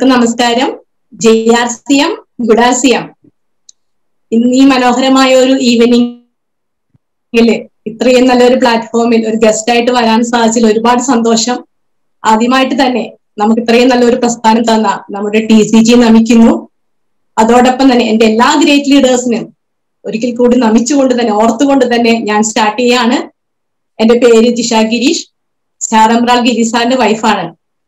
എല്ലാവർക്കും നമസ്കാരം J R C M good R C M ഇന്ന് ഈ മനോഹരമായ ഒരു ഈവനിങ്ങില് ഇത്രയും നല്ലൊരു പ്ലാറ്റ്ഫോമിൽ ഒരു ഗസ്റ്റ് ആയിട്ട് വരാൻ സാധിച്ചതിൽ ഒരുപാട് സന്തോഷം ആദ്യമായിട്ട് തന്നെ നമുക്ക് ഇത്രയും നല്ലൊരു പ്രസ്ഥാനം തന്ന നമ്മുടെ ടി സി ജി നമിക്കുന്നു അതോടൊപ്പം തന്നെ എന്റെ എല്ലാ ഗ്രേറ്റ് ലീഡേഴ്സിനും ഒരിക്കൽ കൂടി നമിച്ചുകൊണ്ട് തന്നെ ഓർത്തുകൊണ്ട് തന്നെ ഞാൻ സ്റ്റാർട്ട് ചെയ്യാണ് എന്റെ പേര് ജിഷ ഗിരീഷ് ചാറമ്പ്രാൾ ഗിരീഷ് സാറിന്റെ വൈഫാണ്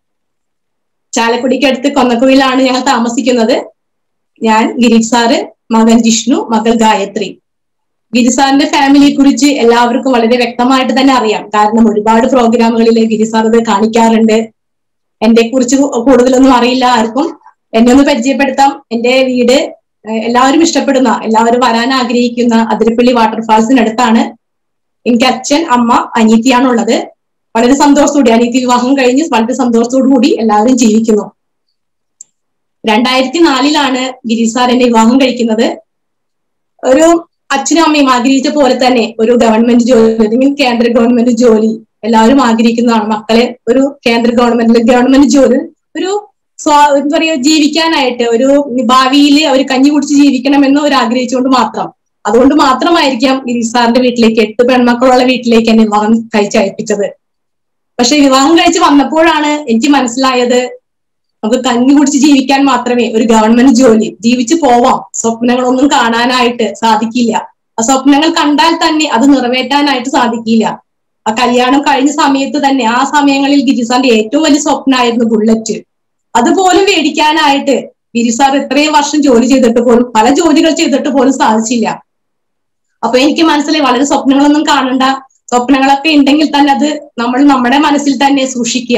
ചാലക്കുടിക്ക് അടുത്ത് കൊന്നക്കുഴിയിലാണ് ഞങ്ങൾ താമസിക്കുന്നത് ഞാൻ ഗിരീഷ് സാറ് മകൻ ജിഷ്ണു മകൾ ഗായത്രി ഗിരീഷ് സാറിന്റെ ഫാമിലിയെ കുറിച്ച് എല്ലാവർക്കും വളരെ വ്യക്തമായിട്ട് തന്നെ അറിയാം കാരണം ഒരുപാട് പ്രോഗ്രാമുകളിൽ ഗിരീഷ് സാർ ഇത് കാണിക്കാറുണ്ട് എന്നെ കുറിച്ച് കൂടുതലൊന്നും അറിയില്ല ആർക്കും എന്നെ ഒന്ന് പരിചയപ്പെടുത്താം എന്റെ വീട് ഏഹ് എല്ലാവരും ഇഷ്ടപ്പെടുന്ന എല്ലാവരും വരാൻ ആഗ്രഹിക്കുന്ന അതിരപ്പള്ളി വാട്ടർഫാൾസിനടുത്താണ് എനിക്ക് അച്ഛൻ അമ്മ അനീത്തിയാണുള്ളത് വളരെ സന്തോഷത്തോടെ അനീതി വിവാഹം കഴിഞ്ഞ് വളരെ സന്തോഷത്തോടു കൂടി എല്ലാവരും ജീവിക്കുന്നു രണ്ടായിരത്തി നാലിലാണ് ഗിരീഷ് സാർ എന്നെ വിവാഹം കഴിക്കുന്നത് ഒരു അച്ഛനും അമ്മയും ആഗ്രഹിച്ച പോലെ തന്നെ ഒരു ഗവൺമെന്റ് ജോലി അല്ലെങ്കിൽ കേന്ദ്ര ഗവൺമെന്റ് ജോലി എല്ലാവരും ആഗ്രഹിക്കുന്നതാണ് മക്കളെ ഒരു കേന്ദ്ര ഗവൺമെന്റ് ഗവൺമെന്റ് ജോലി ഒരു സ്വാ എന്താ പറയുക ജീവിക്കാനായിട്ട് ഒരു ഭാവിയിൽ അവർ കഞ്ഞി കുടിച്ച് ജീവിക്കണമെന്ന് അവർ ആഗ്രഹിച്ചുകൊണ്ട് മാത്രം അതുകൊണ്ട് മാത്രമായിരിക്കാം ഗിരീഷ് സാറിന്റെ വീട്ടിലേക്ക് എട്ട് പെൺമക്കളുള്ള വീട്ടിലേക്ക് എന്നെ വിവാഹം കഴിച്ചയപ്പിച്ചത് പക്ഷെ വിവാഹം കഴിച്ച് വന്നപ്പോഴാണ് എനിക്ക് മനസ്സിലായത് നമുക്ക് കഞ്ഞി കുടിച്ച് ജീവിക്കാൻ മാത്രമേ ഒരു ഗവൺമെന്റ് ജോലി ജീവിച്ചു പോവാം സ്വപ്നങ്ങളൊന്നും കാണാനായിട്ട് സാധിക്കില്ല ആ സ്വപ്നങ്ങൾ കണ്ടാൽ തന്നെ അത് നിറവേറ്റാനായിട്ട് സാധിക്കില്ല ആ കല്യാണം കഴിഞ്ഞ സമയത്ത് തന്നെ ആ സമയങ്ങളിൽ ഗിരിസാറിന്റെ ഏറ്റവും വലിയ സ്വപ്നമായിരുന്നു ബുള്ളറ്റ് അതുപോലും മേടിക്കാനായിട്ട് ഗിരിസാർ ഇത്രയും വർഷം ജോലി ചെയ്തിട്ട് പോലും പല ജോലികൾ ചെയ്തിട്ട് പോലും സാധിച്ചില്ല അപ്പൊ എനിക്ക് മനസ്സിലായി വളരെ സ്വപ്നങ്ങളൊന്നും കാണണ്ട സ്വപ്നങ്ങളൊക്കെ ഉണ്ടെങ്കിൽ തന്നെ അത് നമ്മൾ നമ്മുടെ മനസ്സിൽ തന്നെ സൂക്ഷിക്കുക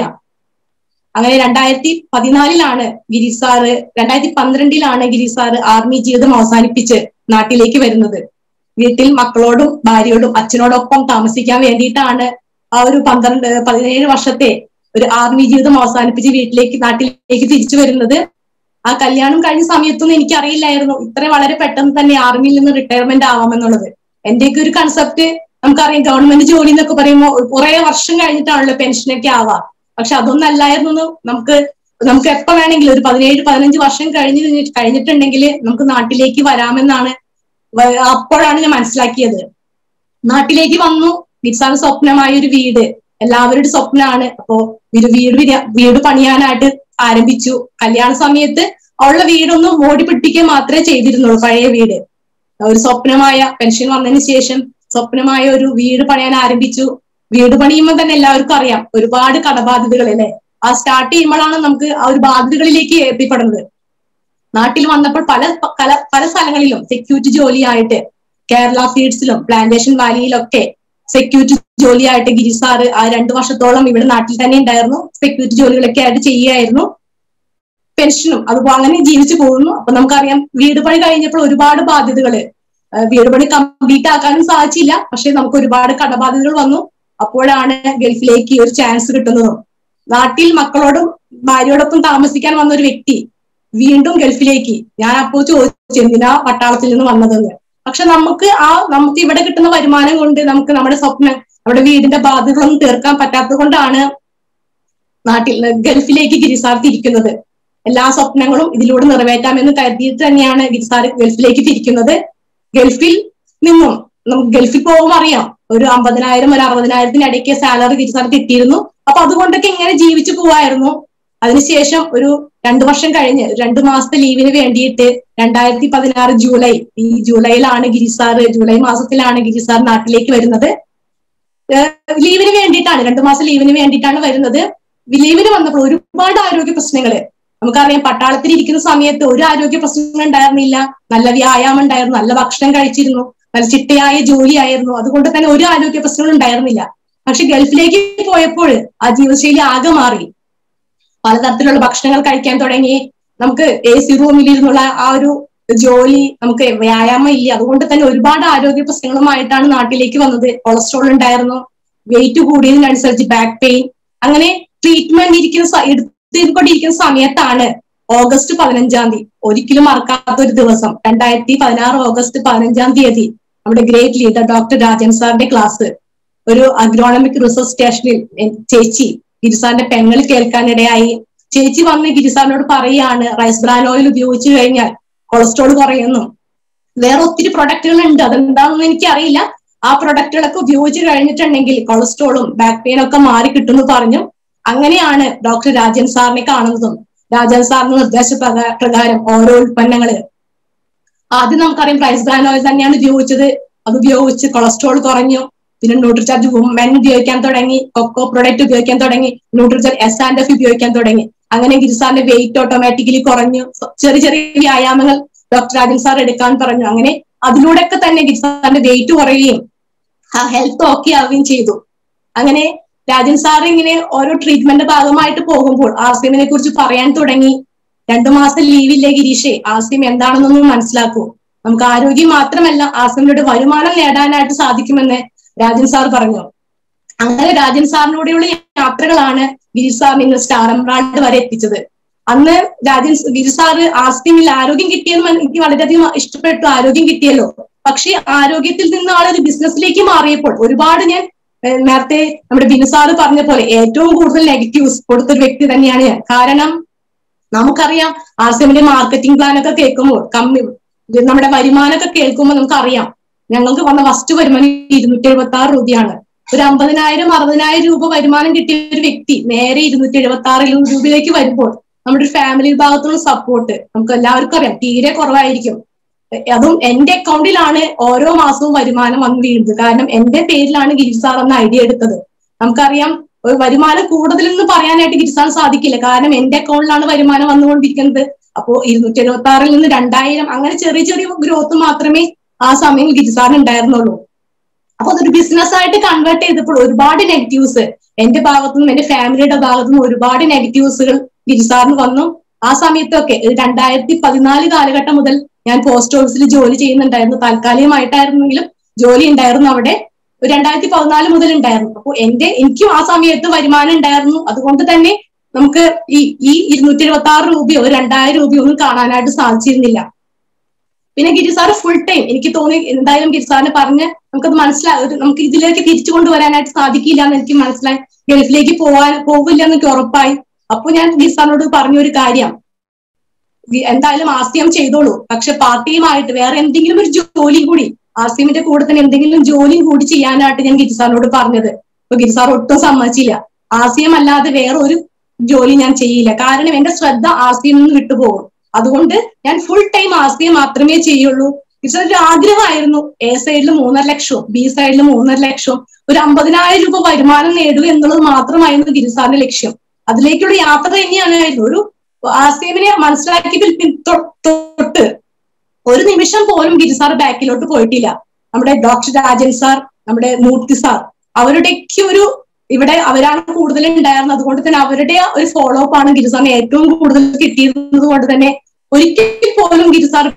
അങ്ങനെ രണ്ടായിരത്തി പതിനാലിലാണ് ഗിരീഷ് സാറ് രണ്ടായിരത്തി പന്ത്രണ്ടിലാണ് ഗിരീഷ് സാറ് ആർമി ജീവിതം അവസാനിപ്പിച്ച് നാട്ടിലേക്ക് വരുന്നത് വീട്ടിൽ മക്കളോടും ഭാര്യയോടും അച്ഛനോടൊപ്പം താമസിക്കാൻ വേണ്ടിയിട്ടാണ് ആ ഒരു പന്ത്രണ്ട് പതിനേഴ് വർഷത്തെ ഒരു ആർമി ജീവിതം അവസാനിപ്പിച്ച് വീട്ടിലേക്ക് നാട്ടിലേക്ക് തിരിച്ചു വരുന്നത് ആ കല്യാണം കഴിഞ്ഞ സമയത്തൊന്നും എനിക്ക് അറിയില്ലായിരുന്നു ഇത്ര വളരെ പെട്ടെന്ന് തന്നെ ആർമിയിൽ നിന്ന് റിട്ടയർമെന്റ് ആവാമെന്നുള്ളത് എന്റെയൊക്കെ ഒരു കൺസെപ്റ്റ് നമുക്കറിയാം ഗവൺമെന്റ് ജോലി എന്നൊക്കെ പറയുമ്പോൾ കുറെ വർഷം കഴിഞ്ഞിട്ടാണല്ലോ പെൻഷനൊക്കെ ആവാ പക്ഷെ അതൊന്നും അല്ലായിരുന്നു നമുക്ക് നമുക്ക് എപ്പോ വേണമെങ്കിലും ഒരു പതിനേഴ് പതിനഞ്ച് വർഷം കഴിഞ്ഞ് കഴിഞ്ഞിട്ടുണ്ടെങ്കിൽ നമുക്ക് നാട്ടിലേക്ക് വരാമെന്നാണ് വ- അപ്പോഴാണ് ഞാൻ മനസ്സിലാക്കിയത് നാട്ടിലേക്ക് വന്നു നിസാർ സ്വപ്നമായ ഒരു വീട് എല്ലാവരുടെ സ്വപ്നമാണ് അപ്പോ ഒരു വീട് വിര- വീട് പണിയാനായിട്ട് ആരംഭിച്ചു കല്യാണ സമയത്ത് ഉള്ള വീടൊന്ന് മോടി പിടിപ്പിക്കുക മാത്രമേ ചെയ്തിരുന്നുള്ളൂ പഴയ വീട് ഒരു സ്വപ്നമായ പെൻഷൻ വന്നതിന് ശേഷം സ്വപ്നമായ ഒരു വീട് പണിയാൻ ആരംഭിച്ചു വീട് പണിയുമ്പോൾ തന്നെ എല്ലാവർക്കും അറിയാം ഒരുപാട് കടബാധ്യതകൾ അല്ലെ ആ സ്റ്റാർട്ട് ചെയ്യുമ്പോഴാണ് നമുക്ക് ആ ഒരു ബാധ്യതകളിലേക്ക് എത്തിപ്പെടുന്നത് നാട്ടിൽ വന്നപ്പോൾ പല പല പല സ്ഥലങ്ങളിലും സെക്യൂരിറ്റി ജോലിയായിട്ട് കേരള ഫീഡ്സിലും പ്ലാന്റേഷൻ വാലിയിലൊക്കെ സെക്യൂരിറ്റി ജോലിയായിട്ട് ഗിരീഷ് സാറ് ആ രണ്ടു വർഷത്തോളം ഇവിടെ നാട്ടിൽ തന്നെ ഉണ്ടായിരുന്നു സെക്യൂരിറ്റി ജോലികളൊക്കെ ആയിട്ട് ചെയ്യുകയായിരുന്നു പെൻഷനും അതുപോലെ അങ്ങനെ ജീവിച്ചു പോകുന്നു അപ്പൊ നമുക്കറിയാം വീട് പണി കഴിഞ്ഞപ്പോൾ ഒരുപാട് ബാധ്യതകള് ആ, വീട് പണി കംപ്ലീറ്റ് ആക്കാനും സാധിച്ചില്ല പക്ഷെ നമുക്ക് ഒരുപാട് കടബാധ്യതകൾ വന്നു അപ്പോഴാണ് ഗൾഫിലേക്ക് ഒരു ചാൻസ് കിട്ടുന്നതും നാട്ടിൽ മക്കളോടും ഭാര്യയോടൊപ്പം താമസിക്കാൻ വന്ന ഒരു വ്യക്തി വീണ്ടും ഗൾഫിലേക്ക് ഞാൻ അപ്പോൾ ചോദിച്ചു എന്തിനാ പട്ടാളത്തിൽ നിന്ന് വന്നതെന്ന് പക്ഷെ നമുക്ക് ആ നമുക്ക് ഇവിടെ കിട്ടുന്ന വരുമാനം കൊണ്ട് നമുക്ക് നമ്മുടെ സ്വപ്നം നമ്മുടെ വീടിന്റെ ബാധ്യതകളൊന്നും തീർക്കാൻ പറ്റാത്തത് കൊണ്ടാണ് നാട്ടിൽ ഗൾഫിലേക്ക് ഗിരിസാർ തിരിക്കുന്നത് എല്ലാ സ്വപ്നങ്ങളും ഇതിലൂടെ നിറവേറ്റാമെന്ന് കരുതിയിട്ട് തന്നെയാണ് ഗിരിസാർ ഗൾഫിലേക്ക് തിരിക്കുന്നത് ഗൾഫിൽ നിന്നും നമുക്ക് ഗൾഫിൽ പോകുമ്പോൾ അറിയാം ഒരു അമ്പതിനായിരം ഒരു അറുപതിനായിരത്തിന് ഇടയ്ക്ക് സാലറി ഗിരിസാർ കിട്ടിയിരുന്നു അപ്പൊ അതുകൊണ്ടൊക്കെ ഇങ്ങനെ ജീവിച്ചു പോവായിരുന്നു അതിനുശേഷം ഒരു രണ്ടു വർഷം കഴിഞ്ഞ് രണ്ടു മാസത്തെ ലീവിന് വേണ്ടിയിട്ട് രണ്ടായിരത്തി പതിനാറ് ജൂലൈ ഈ ജൂലൈയിലാണ് ഗിരിസാർ ജൂലൈ മാസത്തിലാണ് ഗിരിസാർ നാട്ടിലേക്ക് വരുന്നത് ഏഹ് ലീവിന് വേണ്ടിയിട്ടാണ് രണ്ടു മാസം ലീവിന് വേണ്ടിയിട്ടാണ് വരുന്നത് ലീവിന് വന്നപ്പോൾ ഒരുപാട് ആരോഗ്യ പ്രശ്നങ്ങള് നമുക്കറിയാം പട്ടാളത്തിൽ ഇരിക്കുന്ന സമയത്ത് ഒരു ആരോഗ്യ പ്രശ്നങ്ങൾ ഉണ്ടായിരുന്നില്ല നല്ല വ്യായാമം ഉണ്ടായിരുന്നു നല്ല ഭക്ഷണം കഴിച്ചിരുന്നു നല്ല ചിട്ടയായ ജോലിയായിരുന്നു അതുകൊണ്ട് തന്നെ ഒരു ആരോഗ്യ പ്രശ്നങ്ങളും ഉണ്ടായിരുന്നില്ല പക്ഷെ ഗൾഫിലേക്ക് പോയപ്പോൾ ആ ജീവിതശൈലി ആകെ മാറി പലതരത്തിലുള്ള ഭക്ഷണങ്ങൾ കഴിക്കാൻ തുടങ്ങി നമുക്ക് എ സി റൂമിൽ ഇരുന്നുള്ള ആ ഒരു ജോലി നമുക്ക് വ്യായാമം ഇല്ല അതുകൊണ്ട് തന്നെ ഒരുപാട് ആരോഗ്യ പ്രശ്നങ്ങളുമായിട്ടാണ് നാട്ടിലേക്ക് വന്നത് കൊളസ്ട്രോൾ ഉണ്ടായിരുന്നു വെയിറ്റ് കൂടിയതിനനുസരിച്ച് ബാക്ക് പെയിൻ അങ്ങനെ ട്രീറ്റ്മെന്റ് ഇരിക്കുന്ന സ- എടുത്തിക്കൊണ്ടിരിക്കുന്ന സമയത്താണ് ഓഗസ്റ്റ് പതിനഞ്ചാം തീയതി ഒരിക്കലും മറക്കാത്ത ഒരു ദിവസം രണ്ടായിരത്തി പതിനാറ് ഓഗസ്റ്റ് പതിനഞ്ചാം തീയതി നമ്മുടെ ഗ്രേറ്റ് ലീഡർ ഡോക്ടർ രാജൻ സാറിന്റെ ക്ലാസ് ഒരു അഗ്രോണമിക് റിസർച്ച് സ്റ്റേഷനിൽ എൻ- ചേച്ചി ഗിരിസാറിന്റെ പെങ്ങൾ കേൾക്കാനിടയായി ചേച്ചി വന്ന് ഗിരിസാറിനോട് പറയാണ് റൈസ് ബ്രാൻ ഓയിൽ ഉപയോഗിച്ചു കഴിഞ്ഞാൽ കൊളസ്ട്രോൾ കുറയുന്നു വേറെ ഒത്തിരി പ്രൊഡക്റ്റുകൾ ഉണ്ട് അതെന്താണെന്ന് എനിക്ക് അറിയില്ല ആ പ്രൊഡക്റ്റുകളൊക്കെ ഉപയോഗിച്ച് കഴിഞ്ഞിട്ടുണ്ടെങ്കിൽ കൊളസ്ട്രോളും ബാക്ക് പെയിൻ ഒക്കെ മാറി കിട്ടുമെന്ന് പറഞ്ഞു അങ്ങനെയാണ് ഡോക്ടർ രാജൻ സാറിനെ കാണുന്നതും രാജൻ സാറിന്റെ നിർദ്ദേശ പ്രകാ- പ്രകാരം ഓരോ ഉൽപ്പന്നങ്ങള് ആദ്യം നമുക്കറിയാം പ്രൈസ് ബ്രാൻ ഓയിൽ തന്നെയാണ് ഉപയോഗിച്ചത് അത് ഉപയോഗിച്ച് കൊളസ്ട്രോൾ കുറഞ്ഞു പിന്നെ ന്യൂട്രിചാർജ് വുമൻ ഉപയോഗിക്കാൻ തുടങ്ങി കൊക്കോ പ്രൊഡക്റ്റ് ഉപയോഗിക്കാൻ തുടങ്ങി ന്യൂട്രിചാർജ് എസ് ആൻഡ് എഫ് ഉപയോഗിക്കാൻ തുടങ്ങി അങ്ങനെ ഗിരിസാറിന്റെ വെയിറ്റ് ഓട്ടോമാറ്റിക്കലി കുറഞ്ഞു ചെറിയ ചെറിയ വ്യായാമങ്ങൾ ഡോക്ടർ രാജൻ സാർ എടുക്കാൻ പറഞ്ഞു അങ്ങനെ അതിലൂടെയൊക്കെ തന്നെ ഗിരിസാറിന്റെ വെയിറ്റ് കുറയുകയും ആ ഹെൽത്ത് ഓക്കെ ആവുകയും ചെയ്തു അങ്ങനെ രാജൻ സാർ ഇങ്ങനെ ഓരോ ട്രീറ്റ്മെന്റ് ഭാഗമായിട്ട് പോകുമ്പോൾ ആർസിമിനെ കുറിച്ച് പറയാൻ തുടങ്ങി രണ്ടു മാസം ലീവില്ലേ ഗിരീഷേ ആസിം എന്താണെന്നൊന്നും മനസ്സിലാക്കൂ നമുക്ക് ആരോഗ്യം മാത്രമല്ല ആസിമിയുടെ വരുമാനം നേടാനായിട്ട് സാധിക്കുമെന്ന് രാജൻ സാർ പറഞ്ഞു അങ്ങനെ രാജൻ സാറിലൂടെയുള്ള യാത്രകളാണ് ഗിരീഷ് സാറിനെ ഇന്ന് സ്റ്റാർ എംബ്രാൾഡ് വരെ എത്തിച്ചത് അന്ന് രാജൻ ഗിരീഷ് സാറ് ആസ്തിമിൽ ആരോഗ്യം കിട്ടിയെന്ന് എനിക്ക് വളരെയധികം ഇഷ്ടപ്പെട്ടു ആരോഗ്യം കിട്ടിയല്ലോ പക്ഷെ ആരോഗ്യത്തിൽ നിന്ന് ആളൊരു ബിസിനസ്സിലേക്ക് മാറിയപ്പോൾ ഒരുപാട് ഞാൻ ഏഹ്, നേരത്തെ നമ്മുടെ ബിനു സാറ് പറഞ്ഞ പോലെ ഏറ്റവും കൂടുതൽ നെഗറ്റീവ്സ് കൊടുത്തൊരു വ്യക്തി തന്നെയാണ് ഞാൻ കാരണം നമുക്കറിയാം ആർസിഎമ്മിന്റെ മാർക്കറ്റിംഗ് പ്ലാൻ ഒക്കെ കേൾക്കുമ്പോൾ കമ്മി ഇത് നമ്മുടെ വരുമാനമൊക്കെ കേൾക്കുമ്പോൾ നമുക്കറിയാം ഞങ്ങൾക്ക് വന്ന ഫസ്റ്റ് വരുമാനം ഇരുന്നൂറ്റി എഴുപത്തി ആറ് രൂപയാണ് ഒരു അമ്പതിനായിരം അറുപതിനായിരം രൂപ വരുമാനം കിട്ടിയ ഒരു വ്യക്തി നേരെ ഇരുന്നൂറ്റി എഴുപത്തി ആറ് രൂപയിലേക്ക് വരുമ്പോൾ നമ്മുടെ ഒരു ഫാമിലി ഭാഗത്തുള്ള സപ്പോർട്ട് നമുക്ക് എല്ലാവർക്കും അറിയാം തീരെ കുറവായിരിക്കും എ- അതും എന്റെ അക്കൗണ്ടിലാണ് ഓരോ മാസവും വരുമാനം വന്ന് വീഴുന്നത് കാരണം എന്റെ പേരിലാണ് ഗിരീഷ് സാർ എന്ന ഐഡിയ എടുത്തത് നമുക്കറിയാം ഒരു വരുമാനം കൂടുതലെന്ന് പറയാനായിട്ട് ഗിരീഷ് സാർ സാധിക്കില്ല കാരണം എന്റെ അക്കൗണ്ടിലാണ് വരുമാനം വന്നുകൊണ്ടിരിക്കുന്നത് അപ്പോ ഇരുന്നൂറ്റി എഴുപത്തി ആറിൽ നിന്ന് രണ്ടായിരം അങ്ങനെ ചെറിയ ചെറിയ ഗ്രോത്ത് മാത്രമേ ആ സമയം ഗിരീഷ് സാറിന് ഉണ്ടായിരുന്നുള്ളൂ അപ്പൊ അതൊരു ബിസിനസ് ആയിട്ട് കൺവേർട്ട് ചെയ്തപ്പോൾ ഒരുപാട് നെഗറ്റീവ്സ് എന്റെ ഭാഗത്തുനിന്നും എന്റെ ഫാമിലിയുടെ ഭാഗത്തുനിന്നും ഒരുപാട് നെഗറ്റീവ്സുകൾ ഗിരിസാറിന് വന്നു ആ സമയത്തൊക്കെ ഇത് രണ്ടായിരത്തി പതിനാല് കാലഘട്ടം മുതൽ ഞാൻ പോസ്റ്റ് ഓഫീസിൽ ജോലി ചെയ്യുന്നുണ്ടായിരുന്നു താൽക്കാലികമായിട്ടായിരുന്നെങ്കിലും ജോലി ഉണ്ടായിരുന്നു അവിടെ ഒരു രണ്ടായിരത്തി പതിനാല് മുതൽ ഉണ്ടായിരുന്നു അപ്പോൾ എന്റെ എനിക്കും ആ സമയത്ത് വരുമാനം ഉണ്ടായിരുന്നു അതുകൊണ്ട് തന്നെ നമുക്ക് ഈ ഈ ഇരുന്നൂറ്റി എഴുപത്തി ആറ് രൂപയോ രണ്ടായിരം രൂപയോ ഒന്നും കാണാനായിട്ട് സാധിച്ചിരുന്നില്ല പിന്നെ ഗിരിസാർ ഫുൾ ടൈം എനിക്ക് തോന്നി എന്തായാലും ഗിരിസാറിനെ പറഞ്ഞ് നമുക്കത് മനസ്സിലായി നമുക്ക് ഇതിലേക്ക് തിരിച്ചു കൊണ്ടുവരാനായിട്ട് സാധിക്കില്ല എന്ന് എനിക്ക് മനസ്സിലായി ഗൾഫിലേക്ക് പോവാൻ പോവില്ല എന്ന് എനിക്ക് ഉറപ്പായി അപ്പൊ ഞാൻ ഗിരിസാറിനോട് പറഞ്ഞ ഒരു കാര്യം ഗി- എന്തായാലും ആസ്യം ചെയ്തോളൂ പക്ഷെ പാർട്ടിയുമായിട്ട് വേറെ എന്തെങ്കിലും ഒരു ജോലിയും കൂടി ആസിമിന്റെ കൂടെ തന്നെ എന്തെങ്കിലും ജോലിയും കൂടി ചെയ്യാനായിട്ട് ഞാൻ ഗിരിസാറിനോട് പറഞ്ഞത് അപ്പൊ ഗിരിസാർ ഒട്ടും സമ്മതിച്ചില്ല ആസിയം അല്ലാതെ വേറെ ഒരു ജോലി ഞാൻ ചെയ്യില്ല കാരണം എന്റെ ശ്രദ്ധ ആസിയിൽ നിന്ന് വിട്ടുപോകും അതുകൊണ്ട് ഞാൻ ഫുൾ ടൈം ആസിയം മാത്രമേ ചെയ്യുള്ളൂ ഗിരിസാർ ഒരു ആഗ്രഹമായിരുന്നു എ സൈഡിൽ മൂന്നര ലക്ഷവും ബി സൈഡിൽ മൂന്നര ലക്ഷവും ഒരു അമ്പതിനായിരം രൂപ വരുമാനം നേടുക എന്നുള്ളത് മാത്രമായിരുന്നു ഗിരിസാറിന്റെ ലക്ഷ്യം അതിലേക്കുള്ള യാത്ര തന്നെയാണ് ഒരു ആസിയമിനെ മനസ്സിലാക്കി തൊട്ട് ഒരു നിമിഷം പോലും ഗിരിസാർ ബാക്കിലോട്ട് പോയിട്ടില്ല നമ്മുടെ ഡോക്ടർ രാജൻ സാർ നമ്മുടെ മൂർത്തി സാർ അവരുടെയൊക്കെ ഒരു ഇവിടെ അവരാണ് കൂടുതൽ ഉണ്ടായിരുന്നത് അതുകൊണ്ട് തന്നെ അവരുടെ ഒരു ഫോളോ അപ്പ് ആണ് ഗിരിസാറിന് ഏറ്റവും കൂടുതൽ കിട്ടിയിരുന്നത് കൊണ്ട് തന്നെ ഒരിക്കൽ പോലും ഗിരിസാർ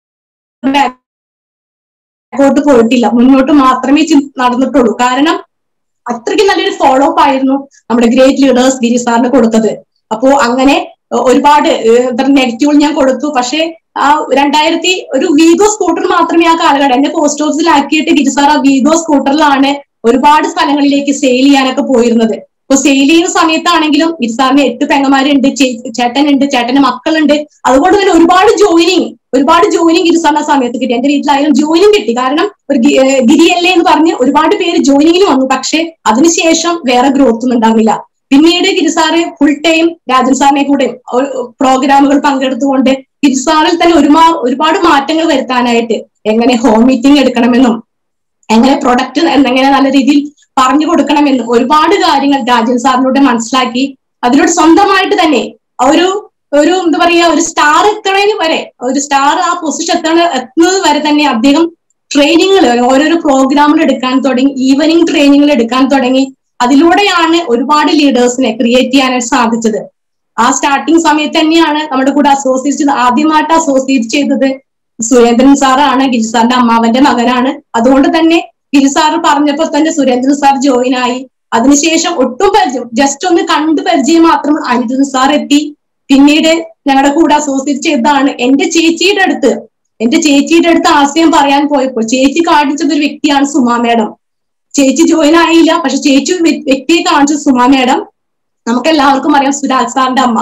ബാക്കോട്ട് പോയിട്ടില്ല മുന്നോട്ട് മാത്രമേ ചി- നടന്നിട്ടുള്ളൂ കാരണം അത്രയ്ക്ക് നല്ലൊരു ഫോളോ അപ്പ് ആയിരുന്നു നമ്മുടെ ഗ്രേറ്റ് ലീഡേഴ്സ് ഗിരി സാറിന് കൊടുത്തത് അപ്പോ അങ്ങനെ ഏഹ്, ഒരുപാട് നെഗറ്റീവ് ഞാൻ കൊടുത്തു പക്ഷേ ആ രണ്ടായിരത്തി ഒരു വീഗോ സ്കൂട്ടർ മാത്രമേ ആ കാലഘട്ടം എന്റെ പോസ്റ്റ് ഓഫീസിലാക്കിയിട്ട് ഗിരി സാർ ആ വീഗോ സ്കൂട്ടറിലാണ് ഒരുപാട് സ്ഥലങ്ങളിലേക്ക് സെയിൽ ചെയ്യാനൊക്കെ പോയിരുന്നത് അപ്പൊ സെയിൽ ചെയ്യുന്ന സമയത്താണെങ്കിലും ഗിരി സാറിന് എട്ട് പെങ്ങന്മാരുണ്ട് ചേ- ചേട്ടനുണ്ട് ചേട്ടന് മക്കളുണ്ട് അതുകൊണ്ട് തന്നെ ഒരുപാട് ജോയിനിങ് ഒരുപാട് ജോയിനിങ് ഗിരി സാറിന് ആ സമയത്ത് കിട്ടി എന്റെ വീട്ടിലായാലും ജോയിനിങ് കിട്ടി കാരണം ഒരു ഗി- ഏഹ് ഗിരിയല്ലേ എന്ന് പറഞ്ഞ് ഒരുപാട് പേര് ജോയിനിങ്ങിന് വന്നു പക്ഷെ അതിനുശേഷം വേറെ ഗ്രോത്ത് ഒന്നും ഉണ്ടാവില്ല പിന്നീട് ഗിരിസാറ് ഫുൾ ടൈം രാജൻ സാറിനെ കൂടെ പ്രോഗ്രാമുകൾ പങ്കെടുത്തുകൊണ്ട് ഗിരിസാറിൽ തന്നെ ഒരുമാ ഒരുപാട് മാറ്റങ്ങൾ വരുത്താനായിട്ട് എങ്ങനെ ഹോം മീറ്റിംഗ് എടുക്കണമെന്നും എങ്ങനെ പ്രൊഡക്റ്റ് എങ്ങനെ നല്ല രീതിയിൽ പറഞ്ഞു കൊടുക്കണമെന്നും ഒരുപാട് കാര്യങ്ങൾ രാജൻ സാറിലൂടെ മനസ്സിലാക്കി അതിലൂടെ സ്വന്തമായിട്ട് തന്നെ ഒരു ഒരു എന്താ പറയാ ഒരു സ്റ്റാർ എത്തണതിന് വരെ ഒരു സ്റ്റാർ ആ പൊസിഷൻ എത്തണ എത്തുന്നത് വരെ തന്നെ അദ്ദേഹം ട്രെയിനിങ്ങുകൾ ഓരോരോ പ്രോഗ്രാമുകൾ എടുക്കാൻ തുടങ്ങി ഈവനിങ് ട്രെയിനിങ്ങുകൾ എടുക്കാൻ തുടങ്ങി അതിലൂടെയാണ് ഒരുപാട് ലീഡേഴ്സിനെ ക്രിയേറ്റ് ചെയ്യാനായിട്ട് സാധിച്ചത് ആ സ്റ്റാർട്ടിങ് സമയത്ത് തന്നെയാണ് നമ്മുടെ കൂടെ അസോസിയേറ്റ് ചെയ്ത് ആദ്യമായിട്ട് അസോസിയേറ്റ് ചെയ്തത് സുരേന്ദ്രൻ സാറാണ് ഗിരി സാറിന്റെ അമ്മാവന്റെ മകനാണ് അതുകൊണ്ട് തന്നെ ഗിരി സാറ് പറഞ്ഞപ്പോൾ തന്നെ സുരേന്ദ്രൻ സാർ ജോയിൻ ആയി അതിനുശേഷം ഒട്ടും പരിചയം ജസ്റ്റ് ഒന്ന് കണ്ടു പരിചയം മാത്രം അനിരുദ്ധ സാർ എത്തി പിന്നീട് ഞങ്ങളുടെ കൂടെ അസോസിയേറ്റ് ചെയ്തതാണ് എന്റെ ചേച്ചിയുടെ അടുത്ത് എന്റെ ചേച്ചിയുടെ അടുത്ത് ആശയം പറയാൻ പോയപ്പോൾ ചേച്ചി കാണിച്ചത് ഒരു വ്യക്തിയാണ് സുമാ മേഡം ചേച്ചി ജോയിൻ ആയില്ല പക്ഷെ ചേച്ചി വ്യ- വ്യക്തിയെ കാണിച്ചത് സുമാ മേഡം നമുക്ക് എല്ലാവർക്കും അറിയാം സുരാജ് സാറിന്റെ അമ്മ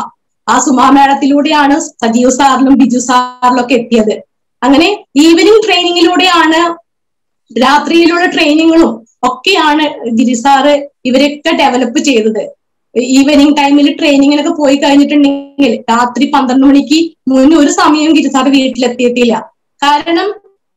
ആ സുമാ മേളത്തിലൂടെയാണ് സജീവ് സാറിലും ബിജു സാറിലും ഒക്കെ എത്തിയത് അങ്ങനെ ഈവനിങ് ട്രെയിനിങ്ങിലൂടെയാണ് രാത്രിയിലുള്ള ട്രെയിനിങ്ങുകളും ഒക്കെയാണ് ഗിരി സാറ് ഇവരൊക്കെ ഡെവലപ്പ് ചെയ്തത് ഈവനിങ് ടൈമിൽ ട്രെയിനിങ്ങിനൊക്കെ പോയി കഴിഞ്ഞിട്ടുണ്ടെങ്കിൽ രാത്രി പന്ത്രണ്ട് മണിക്ക് മുന്നേ ഒരു സമയം ഗിരി സാറ് വീട്ടിലെത്തിയിട്ടില്ല കാരണം